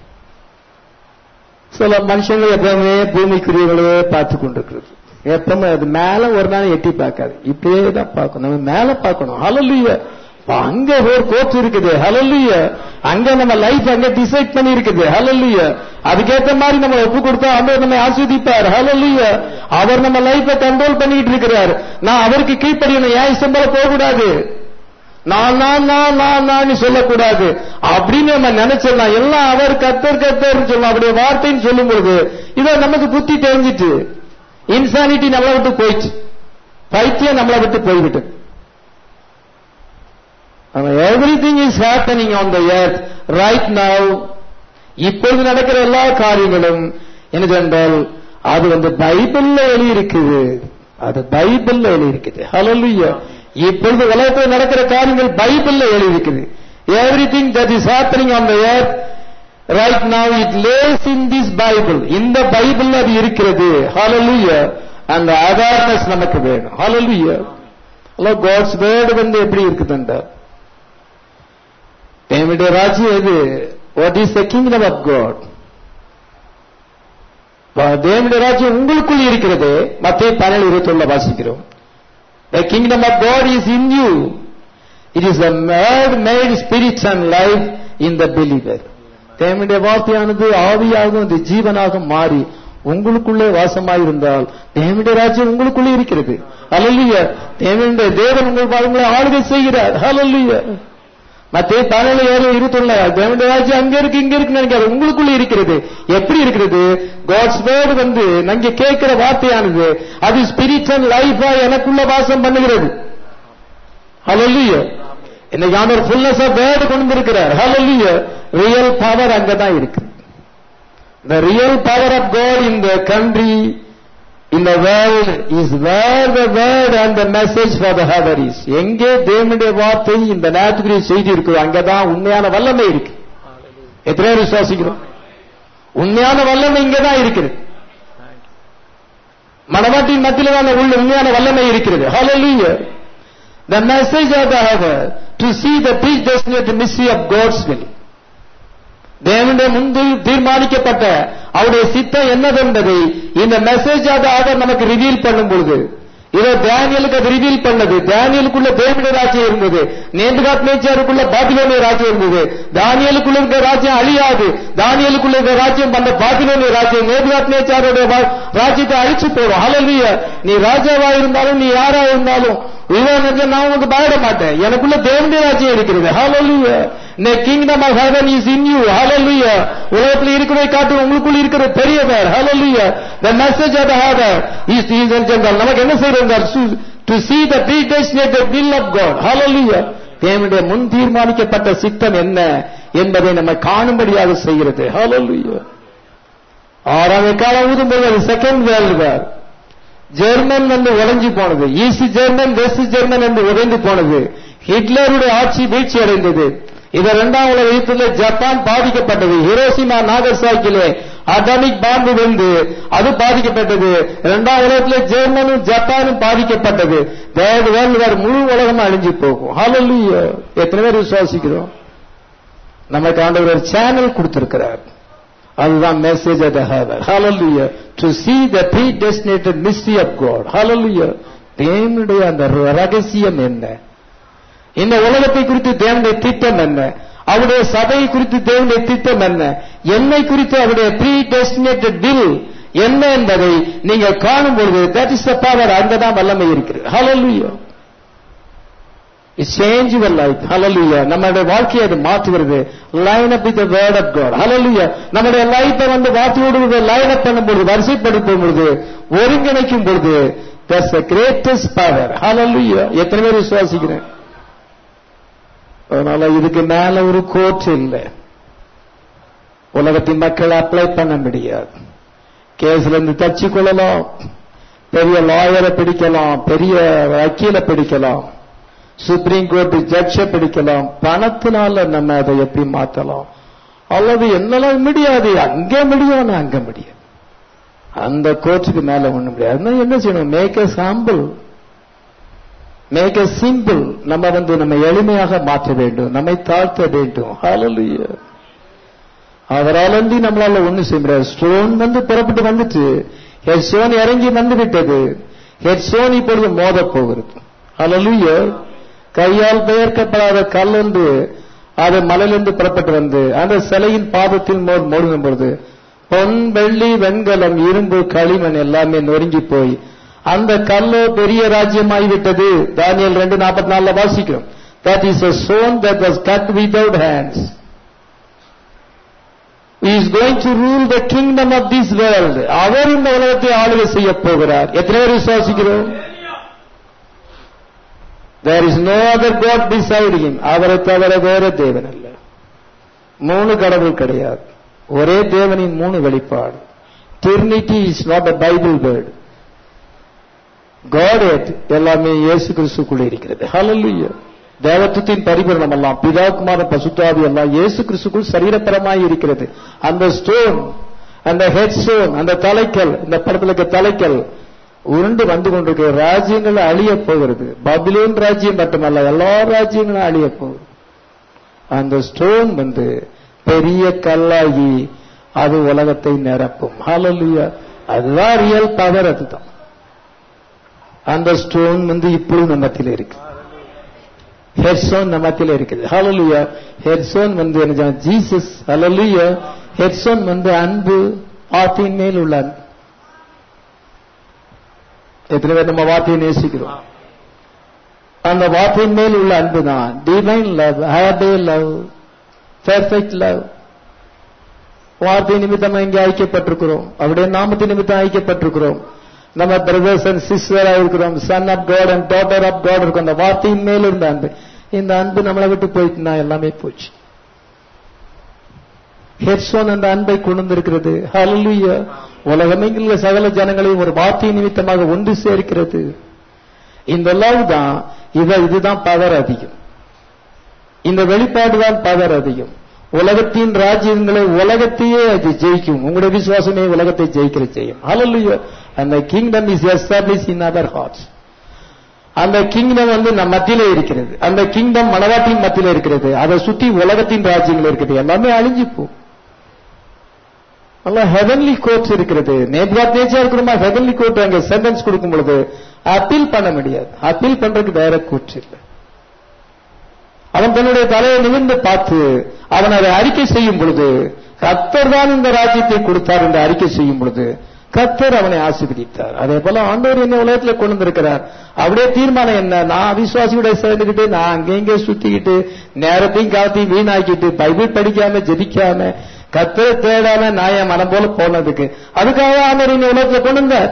சில மனுஷங்கள் எப்பவுமே பூமிக்குரியவங்களே பார்த்து கொண்டிருக்கிறது எப்பவுமே அது மேல ஒரு நாள் எட்டி பார்க்காது இப்படியே தான் பார்க்கணும் நம்ம மேல பார்க்கணும் ஹalleluya அங்க ஒரு கோர்ஸ் இருக்குது ஹலல்லுய அங்க நம்ம லைஃப் அங்க டிசைட் பண்ணி இருக்குது ஹலல்லுய அதுக்கேற்ற மாதிரி நம்ம ஒப்பு கொடுத்தா அவர் நம்ம ஆஸ்வதிப்பார் ஹலல்லுய அவர் நம்ம லைஃப கண்ட்ரோல் பண்ணிட்டு இருக்கிறார் நான் அவருக்கு கீழ்ப்படியணும் ஏன் இஷ்டம் போல போகக்கூடாது நான் நான் நான் நான் நான் சொல்லக்கூடாது அப்படின்னு நம்ம நினைச்சிடலாம் எல்லாம் அவர் கத்தர் கத்தர் சொல்லலாம் அப்படியே வார்த்தைன்னு சொல்லும் பொழுது இதை நமக்கு புத்தி தெரிஞ்சிட்டு இன்சானிட்டி நம்மளை விட்டு போயிடுச்சு பைத்தியம் நம்மளை விட்டு போய்விட்டு everything is happening on the earth right now இப்பொழுது நடக்கிற எல்லா காரியங்களும் என்னதென்றால் அது வந்து பைபிள்ல எழுதியிருக்குது அது பைபிள்ல எழுதியிருக்குது ஹalleluya இப்பொழுது உலகத்தில் நடக்கிற காரியங்கள் பைபிள்ல எழுதியிருக்குது everything that is happening on the earth right now it lies in this Bible இந்த பைபிள் அது இருக்கிறது ஹalleluya அந்த அவேர்னஸ் நமக்கு வேணும் ஹalleluya காட்ஸ் வேர்டு வந்து எப்படி இருக்குதுண்டா தேவனுடைய ராஜ்யம் எது what is the kingdom of God தேவனுடைய ராஜ்யம் உங்களுக்குள் இருக்கிறது மத்திய பதினேழு இருபத்தி வாசிக்கிறோம் the kingdom of God is in you it is the made made spirits and life in the believer தேவனுடைய வார்த்தையானது ஆவியாகவும் இது ஜீவனாக மாறி உங்களுக்குள்ளே வாசமாயிருந்தால் தேவனுடைய ராஜ்யம் உங்களுக்குள்ளே இருக்கிறது ஹalleluya தேவனுடைய தேவன் உங்கள் உங்களை ஆளுகை செய்கிறார் ஹalleluya மத்திய பதினேழு ஏழு இருபத்தொன்னு தேவனுடைய ராஜ்யம் அங்க இருக்கு இங்க இருக்கு நினைக்காது உங்களுக்குள்ள இருக்கிறது எப்படி இருக்கிறது காட்ஸ் வேர்டு வந்து நீங்க கேட்கிற வார்த்தையானது அது ஸ்பிரிட் அண்ட் லைஃபா எனக்குள்ள வாசம் பண்ணுகிறது ஹalleluya இன்னைக்கு ஆண்டவர் ஃபுல்னஸ் ஆஃப் வேர்டு கொண்டு இருக்கிறார் ஹalleluya ரியல் பவர் அங்கதான் இருக்கு the real power of God in the country in the world is where the word and the message for the hour is எங்கே தேவனுடைய வார்த்தை இந்த நேரத்துக்குரிய செய்தி இருக்குது அங்கதான் உண்மையான வல்லமை இருக்கு எத்தனை பேர் விசுவாசிக்கிறோம் உண்மையான வல்லமை இங்கதான் இருக்கிறது மனவாட்டின் மத்தியில தான் உள்ள உண்மையான வல்லமை இருக்கிறது hallelujah the message of the hour to see the predestinate mystery of God's will தேவனுடைய முன்பு தீர்மானிக்கப்பட்ட அவருடைய சித்தம் என்னதென்பதை இந்த மெசேஜ் அவர் நமக்கு ரிவீல் பண்ணும் பொழுது இதோ டேனியலுக்கு அது ரிவீல் பண்ணது டேனியலுக்குள்ள தேவனுடைய ராஜ்யம் இருந்தது நேந்துகாத் நேச்சாருக்குள்ள பாபிலோனிய ராஜ்யம் இருந்தது தானியலுக்குள்ள இருக்கிற ராஜ்யம் அழியாது தானியலுக்குள்ள இருக்கிற ராஜ்யம் பண்ண பாபிலோனிய ராஜ்யம் நேதுகாத் நேச்சாருடைய வா- ராஜ்யத்தை அழிச்சு போறோம் ஹalleluya நீ ராஜாவா இருந்தாலும் நீ யாரா இருந்தாலும் இவன் நினைச்சா நான் உனக்கு பயப்பட மாட்டேன் எனக்குள்ள தேவனுடைய ராஜ்யம் இருக்கிறது ஹalleluya the kingdom of heaven is in you hallelujah உலகத்தில் இருக்கிறதை காட்டு உங்களுக்குள் இருக்கிற பெரியவர் hallelujah the message of the hour is is என்றால் நமக்கு என்ன செய்யறாங்க to see the predestinated will of god hallelujah தேவனுடைய முன் தீர்மானிக்கப்பட்ட சித்தம் என்ன என்பதை நம்ம காணும்படியாக செய்கிறது hallelujah ஆறாவது காலம் ஊதும்போது செகண்ட் வேர்ல்டு வார் ஜெர்மன் வந்து உடைஞ்சு போனது ஈஸ்ட் ஜெர்மன் வெஸ்ட் ஜெர்மன் என்று உடைந்து போனது ஹிட்லருடைய ஆட்சி வீழ்ச்சி அடைந்தது இது இரண்டாம் உலக யுத்தத்தில் ஜப்பான் பாதிக்கப்பட்டது ஹிரோசிமா நாகசாக்கிலே அட்டாமிக் பாம்பு வந்து அது பாதிக்கப்பட்டது இரண்டாம் உலகத்திலே ஜெர்மனும் ஜப்பானும் பாதிக்கப்பட்டது தேர்ட் வேர்ல்டு வார் முழு உலகமும் அழிஞ்சு போகும் ஹalleluya எத்தனை பேர் விசுவாசிக்கிறோம் நமக்கு ஆண்டவர் ஒரு சேனல் கொடுத்திருக்கிறார் அதுதான் message of the heaven hallelujah to see the predestinated mystery of God hallelujah தேவனுடைய அந்த ரகசியம் என்ன இந்த உலகத்தை குறித்து தேவனுடைய திட்டம் என்ன அவருடைய சபை குறித்து தேவனுடைய திட்டம் என்ன என்னை குறித்து அவருடைய predestinated will என்ன என்பதை நீங்கள் காணும் பொழுது that is the power அங்கதான் வல்லமை இருக்கிறது hallelujah It change your life. Hallelujah. நம்முடைய வாழ்க்கையை அது மாற்றுகிறது line up with word of God Hallelujah. நம்முடைய லைஃப்பை வந்து வார்த்தையோடு லைன் அப் பண்ணும்போது வரிசைப்படுத்தும் பொழுது ஒருங்கிணைக்கும் பொழுது that's the greatest power. Hallelujah. எத்தனை பேர் விசுவாசிக்கிறேன் அதனால இதுக்கு மேல ஒரு கோர்ட் இல்லை உலகத்தின் மக்கள் அப்ளை பண்ண முடியாது கேஸ்ல இருந்து தச்சு கொள்ளலாம் பெரிய லாயரை பிடிக்கலாம் பெரிய வக்கீலை பிடிக்கலாம் சுப்ரீம் கோர்ட் ஜட்ஜை பிடிக்கலாம் பணத்தினால நம்ம அதை எப்படி மாத்தலாம் அல்லது என்னெல்லாம் முடியாது அங்க முடியும் அங்க முடியாது அந்த கோர்ட்டுக்கு மேல ஒண்ணு முடியாது அதனால என்ன செய்யணும் make a sample make a simple நம்ம வந்து நம்ம எளிமையாக மாற்ற வேண்டும் நம்மை தாழ்த்த வேண்டும் ஹalleluya அவரால் வந்து நம்மளால ஒண்ணு செய்ய முடியாது ஸ்டோன் வந்து புறப்பட்டு வந்துச்சு ஹெட் ஸ்டோன் இறங்கி வந்து விட்டது ஹெட் ஸ்டோன் இப்பொழுது மோத போகிறது ஹalleluya கையால் பெயர்க்கப்படாத கல் என்று அது மலையிலிருந்து புறப்பட்டு வந்து அந்த சிலையின் பாதத்தில் மோ மோதும் பொழுது பொன் வெள்ளி வெண்கலம் இரும்பு களிமண் எல்லாமே நொறுங்கி போய் அந்த கல்லோ பெரிய ராஜ்யமாய் விட்டது தானியல் ரெண்டு நாற்பத்தி நாலுல வாசிக்கிறோம் that is a stone that was cut without hands He is going to rule the kingdom of this world அவர் இந்த உலகத்தை ஆளுகை செய்ய போகிறார் எத்தனை பேர் விசுவாசிக்கிறோம் there is no other god beside him அவரை தவிர வேற தேவன் அல்ல மூணு கடவுள் கிடையாது ஒரே தேவனின் மூணு வெளிப்பாடு Trinity is not a Bible word. Godhead எல்லாமே இயேசு கிறிஸ்துக்குள்ள இருக்கிறது ஹalleluya தேவத்துவத்தின் பரிபூரணம் எல்லாம் பிதாகுமார பசுத்தாவி எல்லாம் இயேசு கிறிஸ்துக்குள் சரீரப்பரமாய் இருக்கிறது அந்த ஸ்டோன் அந்த ஹெட் ஸ்டோன் அந்த தலைக்கல் இந்த படத்துல இருக்க தலைக்கல் உருண்டு வந்து கொண்டிருக்கிற ராஜ்யங்கள் அழிய போகிறது பபிலோன் ராஜ்யம் மட்டுமல்ல எல்லா ராஜ்யங்களும் அழிய போகுது அந்த ஸ்டோன் வந்து பெரிய கல்லாகி அது உலகத்தை நிரப்பும் ஹalleluya அதுதான் ரியல் பவர் அதுதான் அந்த ஸ்டோன் வந்து இப்பொழுது நம்ம மத்தியில இருக்கு ஹெட்சோன் நம்ம மத்தியில இருக்குது ஹalleluya ஹெட்சோன் வந்து என்ன ஜீசஸ் ஹalleluya ஹெட்சோன் வந்து அன்பு ஆத்தின் மேல் உள்ள அன்பு எத்தனை பேர் நம்ம வார்த்தையை நேசிக்கிறோம் அந்த வார்த்தையின் மேல் உள்ள அன்பு தான் டிவைன் லவ் ஹேடே லவ் பெர்ஃபெக்ட் லவ் வார்த்தை நிமித்தம் இங்கே ஐக்கியப்பட்டிருக்கிறோம் அவருடைய நாமத்தின் நிமித்தம் ஐக்கியப்பட்டிருக்கிறோம் நம்ம பிரதர்ஸ் அண்ட் சிஸ்டரா இருக்கிறோம் son of God and daughter of God இருக்கும் அந்த வார்த்தையின் மேல் இருந்த அன்பு இந்த அன்பு நம்மளை விட்டு போயிட்டுனா எல்லாமே போச்சு ஹெட்சோன் அந்த அன்பை கொண்டு வந்திருக்கிறது ஹalleluya உலகமெங்கிலுள்ள சகல ஜனங்களையும் ஒரு வார்த்தை நிமித்தமாக ஒன்று சேர்க்கிறது இந்த லவ் தான் இத இதுதான் பவர் அதிகம் இந்த வெளிப்பாடு தான் பவர் அதிகம் உலகத்தின் ராஜ்யங்களை உலகத்தையே அது ஜெயிக்கும் உங்களுடைய விசுவாசமே உலகத்தை ஜெயிக்கிற செய்யும் ஹalleluya அந்த kingdom is establish in other hearts அந்த கிங்டம் வந்து நம் மத்தியிலே இருக்கிறது அந்த கிங்டம் மனவாட்டின் மத்தியிலே இருக்கிறது அதை சுற்றி உலகத்தின் ராஜ்யங்கள் இருக்குது எல்லாமே அழிஞ்சு போகும் நல்ல ஹெவன்லி கோர்ட்ஸ் இருக்கிறது நேபாத் நேச்சா இருக்கிறோமா ஹெவன்லி கோர்ட் அங்க சென்டென்ஸ் கொடுக்கும் பொழுது அப்பீல் பண்ண முடியாது அப்பீல் பண்றதுக்கு வேற கோர்ட் இல்லை அவன் தன்னுடைய தலையை நிமிர்ந்து பார்த்து அவன் அதை அறிக்கை செய்யும் பொழுது கத்தர் தான் இந்த ராஜ்யத்தை கொடுத்தார் என்று அறிக்கை செய்யும் பொழுது கத்தர் அவனை ஆசீர்வதித்தார் அதே போல ஆண்டவர் என்ன உலகத்துல கொண்டு வந்திருக்கிறார் அப்படியே தீர்மானம் என்ன நான் அவிசுவாசியோட சேர்ந்துக்கிட்டு நான் அங்கெங்கே சுத்திக்கிட்டு நேரத்தையும் காலத்தையும் வீணாக்கிட்டு பைபிள் படிக்காம ஜெபிக்காம கத்தரை தேடாம நான் என் மனம் போல போனதுக்கு அதுக்காக ஆண்டவர் இந்த உலகத்துல கொண்டு வந்தார்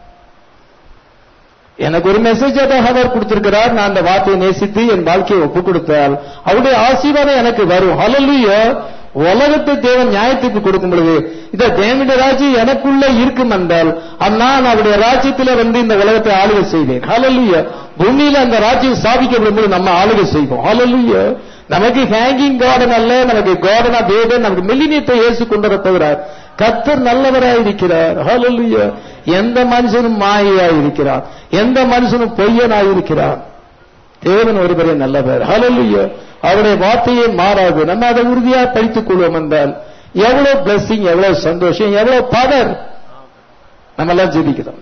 எனக்கு ஒரு மெசேஜ் அவர் கொடுத்திருக்கிறார் நான் அந்த வார்த்தையை நேசித்து என் வாழ்க்கையை ஒப்பு கொடுத்தால் அவருடைய ஆசீர்வாதம் எனக்கு வரும் ஹalleluya உலகத்தை தேவன் நியாயத்துக்கு கொடுக்கும் பொழுது இந்த தேவனுடைய ராஜ்யம் எனக்குள்ள இருக்கும் என்றால் நான் அவருடைய ராஜ்யத்தில் வந்து இந்த உலகத்தை ஆளுகை செய்வேன் ஹalleluya பூமியில அந்த ராஜ்யம் ஸ்தாபிக்கப்படும் போது நம்ம ஆளுகை செய்வோம் ஹalleluya நமக்கு ஹேங்கிங் கார்டன் அல்ல நமக்கு கார்டன் ஆஃப் ஏடன் நமக்கு மில்லினியத்தை இயேசு கொண்டு வர போகிறார் கத்தர் நல்லவராய் இருக்கிறார் ஹalleluya எந்த மனுஷனும் மாயையாய் இருக்கிறார் எந்த மனுஷனும் பொய்யனாய் இருக்கிறார் தேவன் ஒருவரே நல்லவர் ஹalleluya அவருடைய வார்த்தையே மாறாது நம்ம அதை உறுதியாக படித்துக் கொள்வோம் என்றால் எவ்வளவு பிளஸிங் எவ்வளவு சந்தோஷம் எவ்வளவு பவர் நம்ம எல்லாம் ஜெபிக்கிறோம்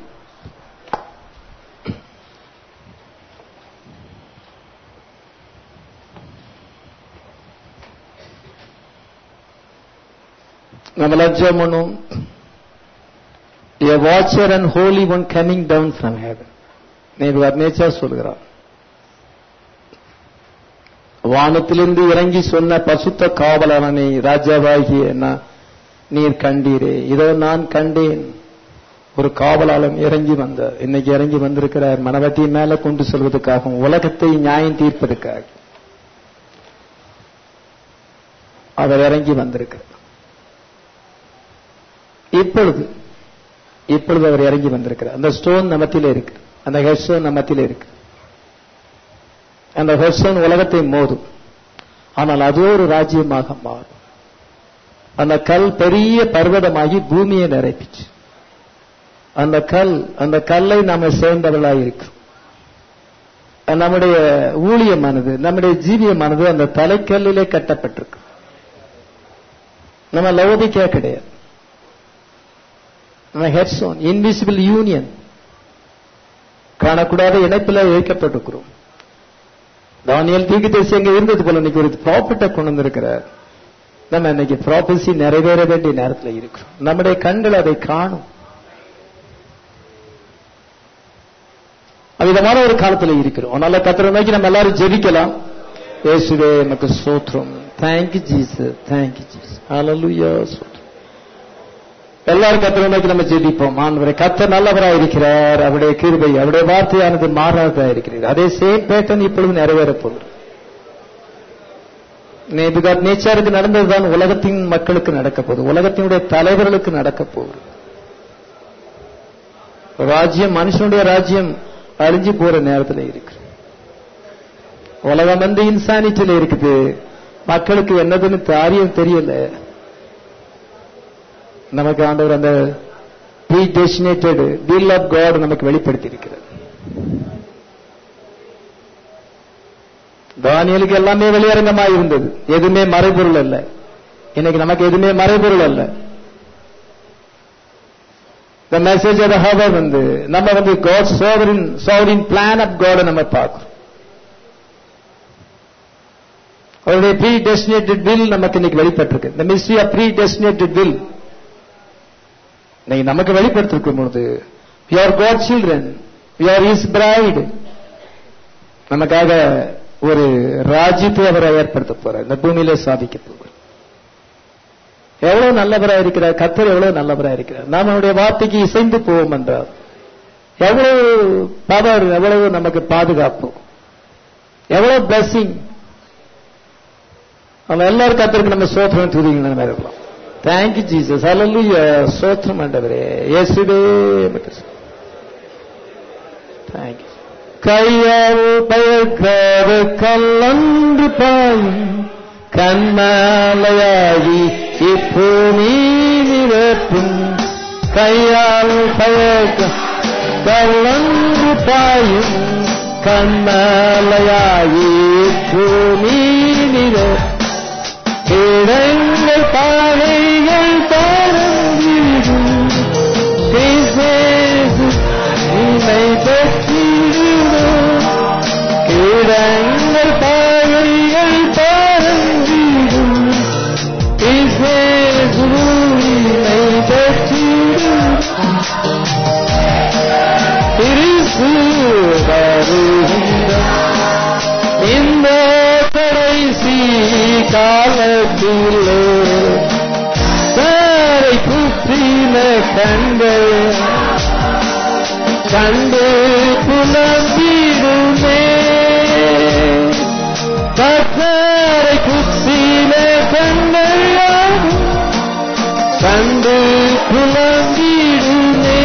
நம்ம லட்சம் பண்ணும் a watcher and holy one coming down from heaven நேச்சா சொல்கிறார் வானத்திலிருந்து இறங்கி சொன்ன பசுத்த காவலனை ராஜாவாகிய நான் நீர் கண்டீரே இதோ நான் கண்டேன் ஒரு காவலாளன் இறங்கி வந்தார் இன்னைக்கு இறங்கி வந்திருக்கிறார் மனவட்டியை மேல கொண்டு செல்வதற்காக உலகத்தை நியாயம் தீர்ப்பதற்காக அவர் இறங்கி வந்திருக்கிறார் இப்பொழுது இப்பொழுது அவர் இறங்கி வந்திருக்கிறார் அந்த ஸ்டோன் நமத்திலே இருக்கு அந்த ஹெட் ஸ்டோன் நமத்திலே இருக்கு அந்த ஹெட் ஸ்டோன் உலகத்தை மோதும் ஆனால் அது ஒரு ராஜ்யமாக மாறும் அந்த கல் பெரிய பர்வதமாகி பூமியை நிரப்பிச்சு அந்த கல் அந்த கல்லை நாம சேர்ந்தவர்களாக இருக்கிறோம் நம்முடைய ஊழியமானது நம்முடைய ஜீவியமானது அந்த தலைக்கல்லிலே கட்டப்பட்டிருக்கு நம்ம லவோதிக்கா கிடையாது ஹெட்ஸோன் இன்விசிபிள் யூனியன் காணக்கூடாத இணைப்பில் வைக்கப்பட்டிருக்கிறோம் தானியல் தீர்க்கதரிசி அங்க இருந்தது போல இன்னைக்கு ஒரு ப்ராஃபிட்ட கொண்டு வந்திருக்கிறார் நம்ம இன்னைக்கு ப்ராபசி நிறைவேற வேண்டிய நேரத்தில் இருக்கிறோம் நம்முடைய கண்கள் அதை காணும் விதமான ஒரு காலத்தில் இருக்கிறோம் அதனால கத்திர நோக்கி நம்ம எல்லாரும் ஜெபிக்கலாம் இயேசுவே நமக்கு சோத்ரம் thank you Jesus thank you Jesus hallelujah சோத்ரம் எல்லாரும் கத்திர நோக்கி நம்ம ஜெபிப்போம் ஆண்டவரே கத்தர் நல்லவராக இருக்கிறார் அவருடைய கிருபை அவருடைய வார்த்தையானது மாறாததா இருக்கிறது அதே சேம் பேட்டன் இப்பொழுது நிறைவேற போகிறது நேபுகாத் நேச்சாருக்கு நடந்ததுதான் உலகத்தின் மக்களுக்கு நடக்க போகுது உலகத்தினுடைய தலைவர்களுக்கு நடக்க போகுது ராஜ்யம் மனுஷனுடைய ராஜ்யம் அழிஞ்சு போற நேரத்தில் இருக்கு உலகம் வந்து இன்சானிட்டில இருக்குது மக்களுக்கு என்னதுன்னு காரியம் தெரியல நமக்கு ஆண்டவர் அந்த predestinated will of God நமக்கு வெளிப்படுத்தி இருக்கிறது தானியலுக்கு எல்லாமே வெளியரங்கமா இருந்தது எதுவுமே மறைபொருள் அல்ல இன்னைக்கு நமக்கு எதுவுமே மறைபொருள் அல்ல the message of the hour வந்து நம்ம வந்து God sovereign sovereign plan of God நம்ம பார்க்கிறோம் அவருடைய ப்ரீ டெஸ்டினேட்டட் வில் நமக்கு இன்னைக்கு வெளிப்பட்டிருக்கு the mystery of predestinated will இன்னைக்கு நமக்கு வெளிப்படுத்திருக்கும் பொழுது we are God children we are his bride நமக்காக ஒரு ராஜ்யத்தை அவரை ஏற்படுத்த போறார் இந்த பூமியிலே சாதிக்க போகிறார் எவ்வளவு நல்லவரா இருக்கிறார் கத்தர் எவ்வளவு நல்லவரா இருக்கிறார் நாம் அவருடைய வார்த்தைக்கு இசைந்து போவோம் என்றார் எவ்வளவு பவர் எவ்வளவு நமக்கு பாதுகாப்பு எவ்வளவு பிளஸிங் அவன் எல்லாரும் கத்தருக்கு நம்ம சோத்திரம் துதிங்க நம்ம இருக்கலாம் தேங்க்யூ ஜீசஸ் அல்ல சோத்திரம் ஆண்டவரே இயேசுவே தேங்க்யூ கையால் பயக்காத கல்லன்று பாயும் கண்மாலையாகி இப்பூமி நிரப்பும் கையால் பயக்க கல்லன்று பாயும் கண்மாலையாகி இப்பூமி நிரப்பும் இடங்கள் பாதைகள் பரந்திடும் உன்னை பெற்றிடும் இடங்கள் பாதைகள் பரந்திடும் உன்னை பெற்றிடும் திருசு வருகின்றார் இந்த கடைசி காலத்திலே தாரை குத்தின கண்கள் கண்டு புலம்பிடுமே கத்தாரை குத்தின கண்கள் கண்டு புலம்பிடுமே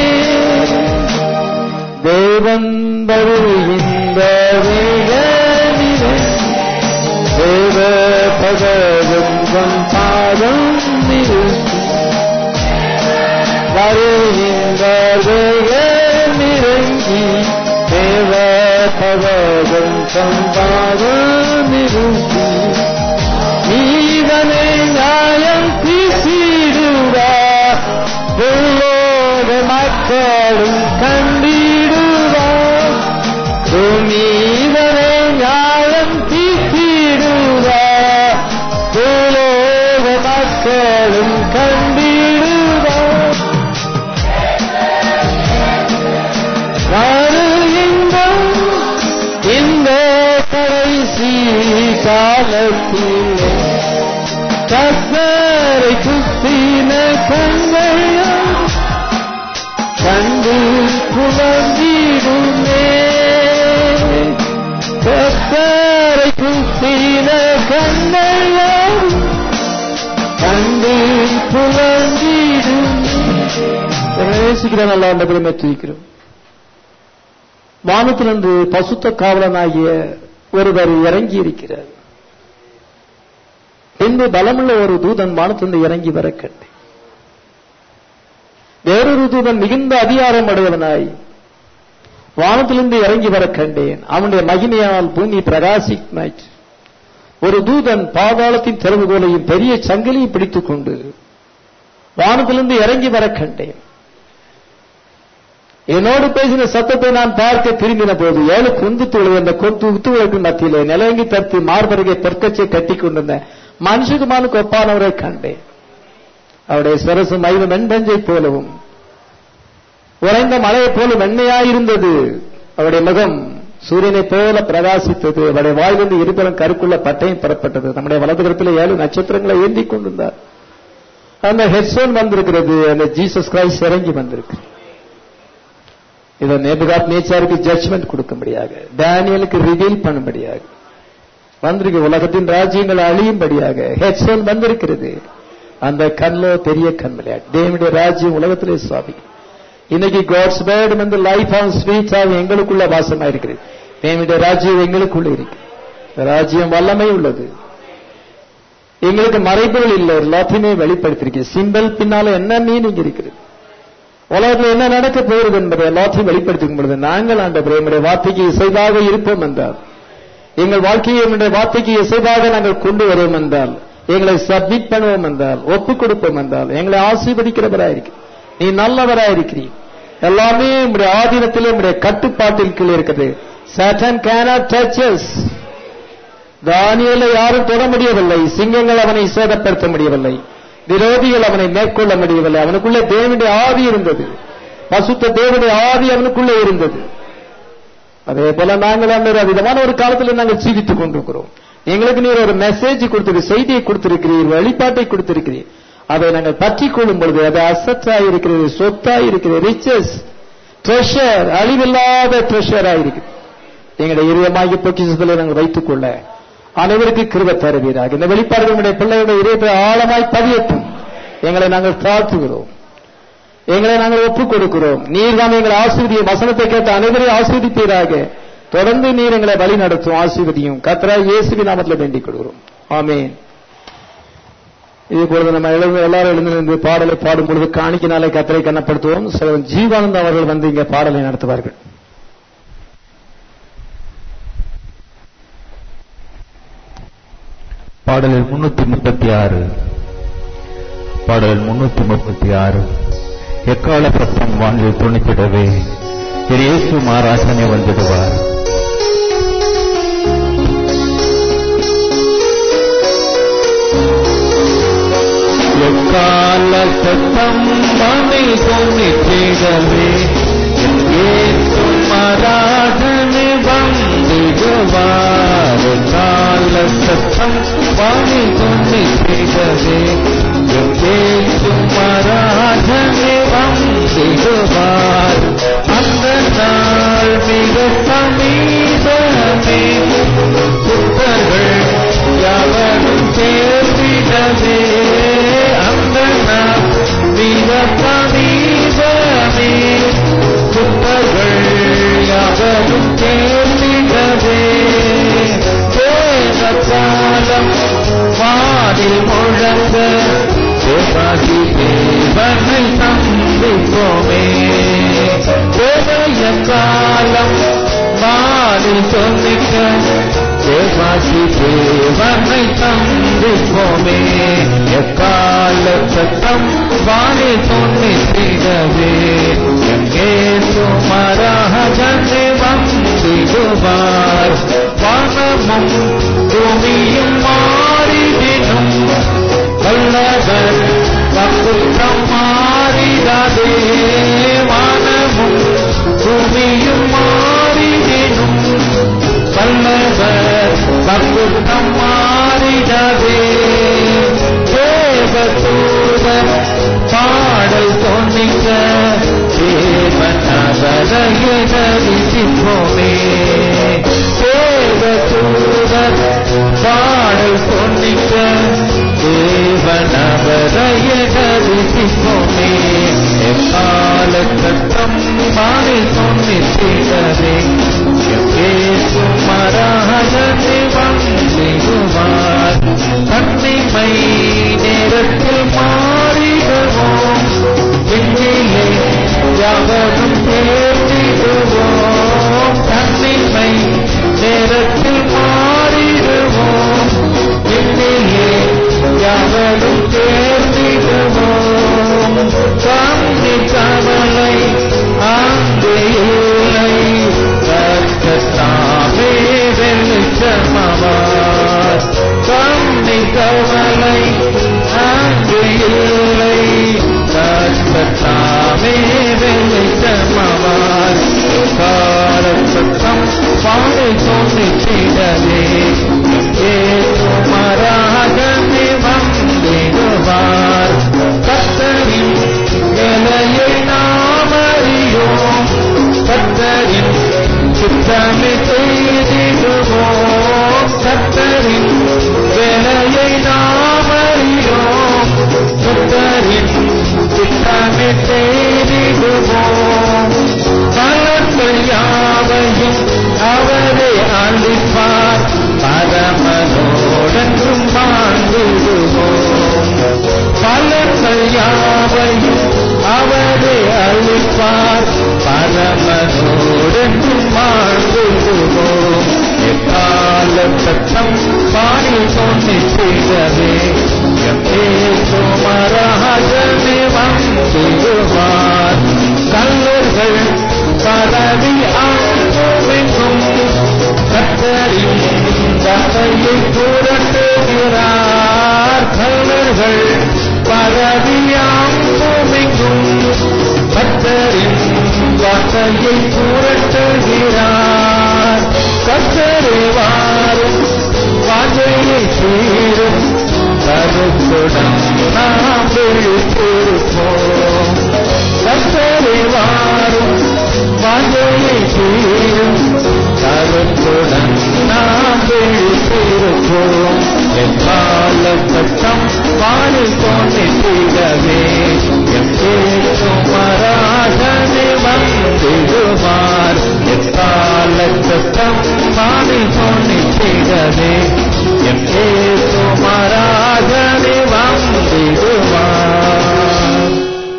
தேவன் வருகின்ற வேகனிலே தேவ பகவன் தன் பாதம் நிறுத்தி வருகின்ற வேகனிறங்கி தேவ பகவன் தன் பாதம் நிறுத்தி நீதனை நியாயம் தீசிடுவார் புல்லோக மக்களும் கண்டிடுவார் பூமீதனை நியாயம் தீசிடுவார் புல்லோக மக்களும் கண்டிடுவார் வருகின்றோம் இந்த கடைசி காலத்திலே கத்தரை குத்தின கண்கள் கண்டு புலம்பிடுமே கத்தரை குத்தின கண்கள் கண்டு புலம்பிடுமே நேசிக்கிறோம் நல்லா அந்த குடும்பத்தை துதிக்கிறோம் வானத்திலிருந்து பசுத்த காவலனாகிய ஒருவர் இறங்கி இருக்கிறார் பின்பு பலமுள்ள ஒரு தூதன் வானத்திலிருந்து இறங்கி வர கண்டேன் வேறொரு தூதன் மிகுந்த அதிகாரம் அடைவனாய் வானத்திலிருந்து இறங்கி வர கண்டேன் அவனுடைய மகிமையால் பூமி பிரகாசிமாயிற்று ஒரு தூதன் பாதாளத்தின் திறவுகோலையும் பெரிய சங்கிலியும் பிடித்துக் கொண்டு வானத்திலிருந்து இறங்கி வர கண்டேன் என்னோடு பேசின சத்தத்தை நான் பார்க்க திரும்பின போது ஏழு குந்து துளை அந்த கொத்து குத்துகளுக்கு மத்தியிலே நிலங்கி தத்து மார்பருகே தெற்கச்சை கட்டி கொண்டிருந்த மனுஷகுமானுக்கு ஒப்பானவரை கண்டேன் அவருடைய சரசு மயிலும் வெண்பஞ்சை போலவும் உறைந்த மலையை போல வெண்மையாயிருந்தது அவருடைய முகம் சூரியனை போல பிரகாசித்தது அவருடைய வாயிலிருந்து இருபுறம் கருக்குள்ள பட்டையும் பெறப்பட்டது நம்முடைய வலதுகரத்தில் ஏழு நட்சத்திரங்களை ஏந்தி கொண்டிருந்தார் அந்த ஹெட்சோன் வந்திருக்கிறது அந்த ஜீசஸ் கிரைஸ்ட் இறங்கி வந்திருக்கு இதை நேபுகாத் நேச்சாருக்கு ஜட்ஜ்மெண்ட் கொடுக்கும்படியாக டேனியலுக்கு ரிவீல் பண்ணும்படியாக வந்திருக்கு உலகத்தின் ராஜ்யங்கள் அழியும்படியாக ஹெட்சோன் வந்திருக்கிறது அந்த கண்ணிலோ பெரிய கண் விளையாட்டு தேவனுடைய ராஜ்யம் உலகத்திலே சுவாமி இன்னைக்கு காட்ஸ் பேர்டு வந்து லைஃப் ஆன் ஸ்வீட்ஸாக எங்களுக்குள்ள வாசமா இருக்கிறது தேவனுடைய ராஜ்யம் எங்களுக்குள்ள இருக்கு ராஜ்யம் வல்லமை உள்ளது எங்களுக்கு மறைபொருள் இல்லை எல்லாத்தையுமே வெளிப்படுத்திருக்கு சிம்பிள் பின்னால என்ன மீனிங் இருக்கிறது உலகத்தில் என்ன நடக்க போகிறது என்பதை எல்லாத்தையும் வெளிப்படுத்தும் பொழுது நாங்கள் ஆண்டவரே நம்முடைய வார்த்தைக்கு இசைவாக இருப்போம் என்றால் எங்கள் வாழ்க்கையை நம்முடைய வார்த்தைக்கு இசைவாக நாங்கள் கொண்டு வருவோம் என்றால் எங்களை சப்மிட் பண்ணுவோம் என்றால் ஒப்புக் கொடுப்போம் என்றால் எங்களை ஆசீர்வதிக்கிறவராயிருக்க நீ நல்லவராயிருக்கிறீர் எல்லாமே உங்களுடைய ஆதீனத்திலே உங்களுடைய கட்டுப்பாட்டில் கீழ் இருக்குது சட்டன் கேனாட் டச்சஸ் தானியலை யாரும் தொட முடியவில்லை சிங்கங்கள் அவனை சேதப்படுத்த முடியவில்லை விரோதிகள் அவனை மேற்கொள்ள முடியவில்லை அவனுக்குள்ளே தேவனுடைய ஆவி இருந்தது பசுத்த தேவனுடைய ஆவி அவனுக்குள்ளே இருந்தது அதே போல நாங்கள் அந்த விதமான ஒரு காலத்தில் நாங்கள் ஜீவித்துக் கொண்டிருக்கிறோம் எங்களுக்கு நீர் ஒரு மெசேஜ் கொடுத்திரு செய்தியை கொடுத்திருக்கிறீர் வழிபாட்டை கொடுத்திருக்கிறீர் அதை நாங்கள் பற்றிக் கொள்ளும் பொழுது அது அசத்தாய் இருக்கிறது சொத்தாய் இருக்கிறது ரிச்சஸ் ட்ரெஷர் அழிவில்லாத ட்ரெஷராய் இருக்கிறது எங்களுடைய இருதமாகிய பொக்கிஷத்தில் நாங்கள் வைத்துக் கொள்ள அனைவருக்கு கிருப தருவீராக இந்த வெளிப்பாடுகள் நம்முடைய பிள்ளைகளுடைய இதயத்தை ஆழமாய் பதியட்டும் எங்களை நாங்கள் தாழ்த்துகிறோம் எங்களை நாங்கள் ஒப்புக் கொடுக்கிறோம் நீர் தான் எங்களை ஆசீர்வதிய வசனத்தை கேட்ட அனைவரையும் ஆசீர்வதிப்பீராக தொடர்ந்து நீர் எங்களை வழி நடத்தும் ஆசீர்வதியும் கத்ரா இயேசுவி நாமத்தில் வேண்டிக் கொள்கிறோம் ஆமேன் இது பொழுது நம்ம எழுந்து எல்லாரும் எழுந்து நின்று பாடலை பாடும் பொழுது காணிக்கினாலே கத்தரை கண்ணப்படுத்துவோம் சிலவன் ஜீவானந்த அவர்கள் வந்து இங்கே பாடலை நடத்துவார்கள் பாடலில் முன்னூத்தி முப்பத்தி ஆறு பாடலில் முன்னூத்தி முப்பத்தி ஆறு எக்கால சத்தம் வானில் துணித்திடவே திரு இயேசு மகாராஜனே வந்துடுவார் எக்கால சத்தம் வானில் துணித்திடவே இயேசு மகாராஜனே வந்துடுவார் கால சத்தம் வானில் துணித்திடவே இயேசு மகாராஜனே வந்துடுவார் அந்த நாள் மிக சமீபமே புத்தர்கள் யாவரும் சேர்த்திடவே அந்த நாள் மிக சமீபமே புத்தர்கள் யாவரும் சேர்த்திடவே தேவ காலம் வானில் முழங்க தேவாதி தேவனை சந்திப்போமே தேவைய காலம் வானில் சொல்லிக்க தேவாசி தேவனை சந்திப்போமே எக்கால சத்தம் வானில் சொன்னிடவே எங்கே சுமராஜனை வந்திடுவார் வானமும் பூமியும் மாறிடினும் வல்லவர் வக்குற்றம் மாறிடாதே வானமும் பூமியும் மாறிடினும் வல்லவர் வக்குற்றம் மாறிடாதே தேவதூதர் பாடல் தோன்றிக்க தேவன் அவரைய தரிசிப்போமே தேவதூதர் பாடல் தோன்றிக்க தேவன் அவரைய தரிசிப்போமே எக்கால சத்தம் மாறி சொன்னிட்டே ஏசு மராஜனே வந்திடுவார் கண்ணிமை நேரத்தில் மாறிடுவோம் விண்ணிலே யாவரும் தேடிடுவோம் கண்ணிமை நேரத்தில் மாறிடுவோம் விண்ணிலே யாவரும் தேடிடுவோம் காந்தி கவலை அங்கு இல்லை கர்த்தத்தாமே வெளிச்சமவார் கண்ணி கவலை அங்கு இல்லை கர்த்தத்தாமே வெளிச்சமவார் காலத்தம் பாடை தோன்றிடவே ஏசுமராகவே வந்திடுவார் கத்தரின் வேலையை நாம் அறியோம் கத்தரின் சுத்தமே செய்திடுவோம் கத்தரின் வேலையை நாம் அறியோம் கத்தரின் சுத்தமே செய்திடுவோம் பலர்கள் யாவையும் அவரே அளிப்பார் பல வைப்பார் பரமனோடென்றும் வாழ்ந்துவோம் எக்கால சத்தம் பாடி தோன்றி செய்தவே மராஜனே வந்திடுவார் கல்லர்கள் பரவி ஆங்கும் கத்தரின் தந்தையை புரட்டுகிறார் கல்லர்கள் பரவியாங்குமெங்கும் கத்தரின் வார்த்தையை புரட்டுகிறார் கத்தரே வாரும் வாஞ்சையை தீரும் கருத்துடன் நாம் விழித்திருப்போம் கத்தரே வாரும் வாஞ்சையை தீரும் கருத்துடன் நாம் விழித்திருப்போம் எக்கால சட்டம் வானில் தோன்றி தீரவே மராசனே வந்திடுவார் எக்கால சட்டம் வானில் தோன்றி தீரவே எம் மராசனே வந்திடுவார்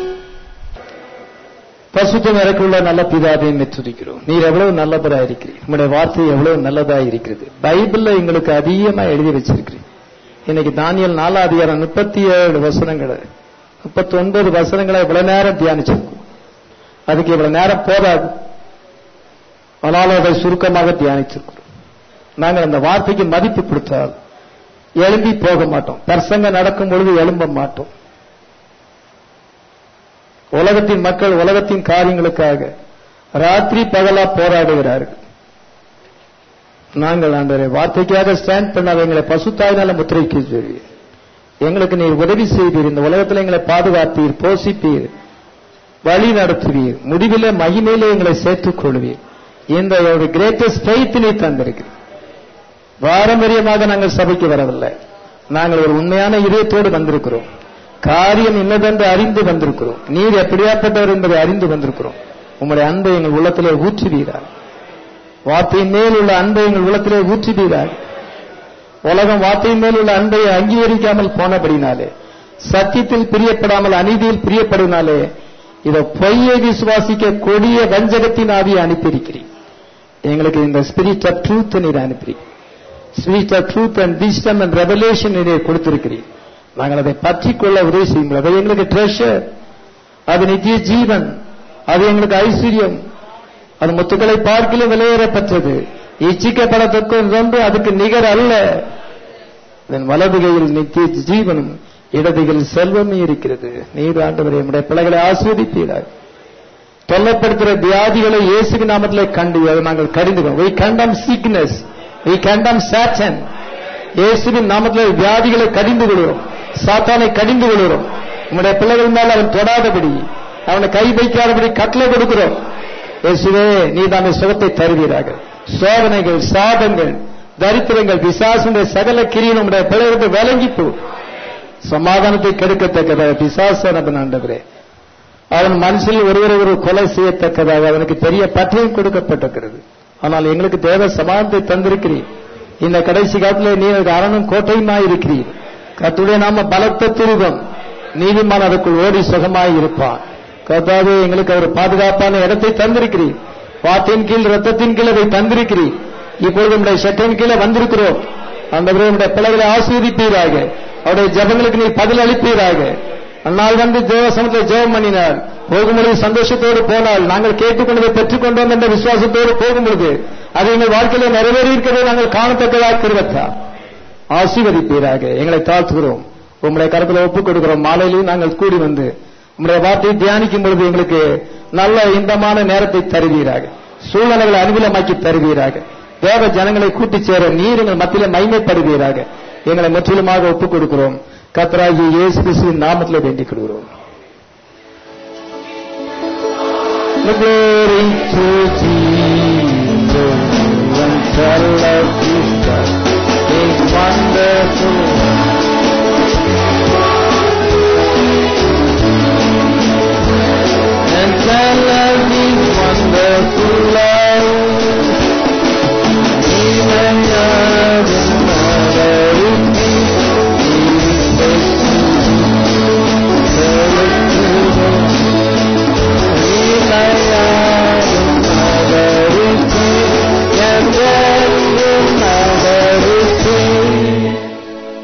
பசுத்தம் இறக்குள்ள நல்ல பிதாவை துதிக்கிறோம் நீர் எவ்வளவு நல்லவரா இருக்கிறீர் உங்களுடைய வார்த்தை எவ்வளவு நல்லதா இருக்கிறது பைபிள்ல எங்களுக்கு அதிகமா எழுதி வச்சிருக்கிறீர் இன்னைக்கு தானியல் நாலா அதிகாரம் முப்பத்தி ஏழு வசனங்களை முப்பத்தி ஒன்பது வசனங்களை இவ்வளவு நேரம் தியானிச்சிருக்கோம் அதுக்கு இவ்வளவு நேரம் போதாது ஆனால் அதை சுருக்கமாக தியானிச்சிருக்கிறோம் நாங்கள் அந்த வார்த்தைக்கு மதிப்பு கொடுத்தால் எழும்பி போக மாட்டோம் பிரசங்க நடக்கும் பொழுது எழும்ப மாட்டோம் உலகத்தின் மக்கள் உலகத்தின் காரியங்களுக்காக ராத்திரி பகலா போராடுகிறார்கள் நாங்கள் ஆண்டவரே வார்த்தைக்காக ஸ்டாண்ட் பண்ணாத எங்களை பசுத்தாயினால முத்திரைக்கு சொல்வீர் எங்களுக்கு நீர் உதவி செய்வீர் இந்த உலகத்தில் எங்களை பாதுகாப்பீர் போஷிப்பீர் வழி நடத்துவீர் முடிவிலே மகிமையிலே எங்களை சேர்த்துக் கொள்வீர் இந்த ஒரு கிரேட்டஸ்ட் ஃபெய்த் நீ தந்திருக்கிறீர் பாரம்பரியமாக நாங்கள் சபைக்கு வரவில்லை நாங்கள் ஒரு உண்மையான இதயத்தோடு வந்திருக்கிறோம் காரியம் இன்னதென்று அறிந்து வந்திருக்கிறோம் நீர் எப்படியாப்பட்டவர் என்பதை அறிந்து வந்திருக்கிறோம் உங்களுடைய அன்பை எங்கள் உள்ளத்திலே ஊற்றுவீரார் வார்த்தையின் மேல் உள்ள அன்பை எங்கள் உள்ளத்திலே ஊற்றுவீரார் உலகம் வார்த்தையின் மேல் உள்ள அன்பை அங்கீகரிக்காமல் போனபடினாலே சத்தியத்தில் பிரியப்படாமல் அநீதியில் பிரியப்படுனாலே இதை பொய்யை விசுவாசிக்க கொடிய வஞ்சகத்தின் ஆவியை அனுப்பியிருக்கிறீர் எங்களுக்கு இந்த ஸ்பிரிட் ஆஃப் ட்ரூத் நீர் அனுப்பிறீர் spirit of truth and wisdom and revelation நீர் கொடுத்திருக்கிறீர் நாங்கள் அதை பற்றி கொள்ள உதவி செய்யும் அது எங்களுக்கு ட்ரெஷர் அது நித்திய ஜீவன் அது எங்களுக்கு ஐஸ்வர்யம் அது முத்துக்களை பார்க்கலும் விலையேறப்பட்டது இச்சிக்கப்படத்தக்க ஒன்று அதுக்கு நிகர் அல்ல இதன் வலதுகையில் நித்திய ஜீவனும் இடதுகையில் செல்வமும் இருக்கிறது நீர் ஆண்டவரை நம்முடைய பிள்ளைகளை ஆஸ்வதிப்பீரார் தொல்லப்படுத்துகிற வியாதிகளை இயேசுக்கு நாமத்திலே கண்டு அதை நாங்கள் கடிந்துகிறோம் we condemn sickness we condemn satan இயேசுவின் நாமத்தில் வியாதிகளை கடிந்து கொள்கிறோம் சாத்தானை கடிந்து கொள்கிறோம் உங்களுடைய பிள்ளைகள் மேல் அவன் தொடாதபடி அவனை கை வைக்காதபடி கட்டளை கொடுக்கிறோம் இயேசுவே நீ தானே சுகத்தை தருவீராக சோதனைகள் சாபங்கள் தரித்திரங்கள் பிசாசுடைய சகல கிரியும் உடைய பிள்ளைகளுக்கு விளங்கிப்போ சமாதானத்தை கெடுக்கத்தக்கதாக பிசாசனபன் ஆண்டவரே அவன் மனசில் ஒருவரை ஒரு கொலை செய்யத்தக்கதாக அவனுக்கு பெரிய பற்றியும் கொடுக்கப்பட்டிருக்கிறது ஆனால் எங்களுக்கு தேவ சமாதானத்தை தந்திருக்கிறீர் இந்த கடைசி காலத்தில் நீ அரணும் கோட்டையுமாய் இருக்கிறீர் கத்துடைய நாம பலத்த துருகம் நீதிமான் அதுக்குள் ஓடி சுகமாய் இருப்பான் கர்த்தாவே எங்களுக்கு அவர் பாதுகாப்பான இடத்தை தந்திருக்கிறீர் வாத்தின் கீழ் ரத்தத்தின் கீழ் அதை தந்திருக்கிறீர் இப்பொழுது நம்முடைய சட்டையின் கீழே வந்திருக்கிறோம் அந்த நம்முடைய பிள்ளைகளை ஆசீர்வதிப்பீராக அவருடைய ஜபங்களுக்கு நீ பதில் அளிப்பீராக அந்நாள் வந்து தேவசனத்தை ஜெபம் பண்ணினார் போகும்பொழுது சந்தோஷத்தோடு போனால் நாங்கள் கேட்டுக்கொண்டதை பெற்றுக்கொண்டோம் என்ற விசுவாசத்தோடு போகும்பொழுது அது எங்கள் வாழ்க்கையில நிறைவேறி இருக்கிறதை நாங்கள் காணத்தக்கதாக திருவத்தா ஆசீர்வதிப்பீராக எங்களை தாழ்த்துகிறோம் உங்களுடைய கருத்துல ஒப்புக் கொடுக்கிறோம் மாலையிலும் நாங்கள் கூடி வந்து உங்களுடைய வார்த்தையை தியானிக்கும் பொழுது எங்களுக்கு நல்ல இன்பமான நேரத்தை தருவீராக சூழ்நிலைகளை அனுகூலமாக்கி தருவீராக தேவ ஜனங்களை கூட்டிச் சேர நீர் எங்கள் மத்தியில மைமைப்படுவீராக எங்களை முற்றிலுமாக ஒப்புக் கொடுக்கிறோம் கத்ராகி இயேசு கிறிஸ்துவின் நாமத்தில் வேண்டிக் கொள்கிறோம் Glory to Jesus and tell of Jesus is wonderful. And tell of His wonderful love. Even love and mother with me, He is faithful. Tell it to them.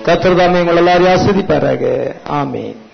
கத்திரதாமே உங்கள் எல்லாரையும் ஆஸ்வதிப்பாராக ஆமென்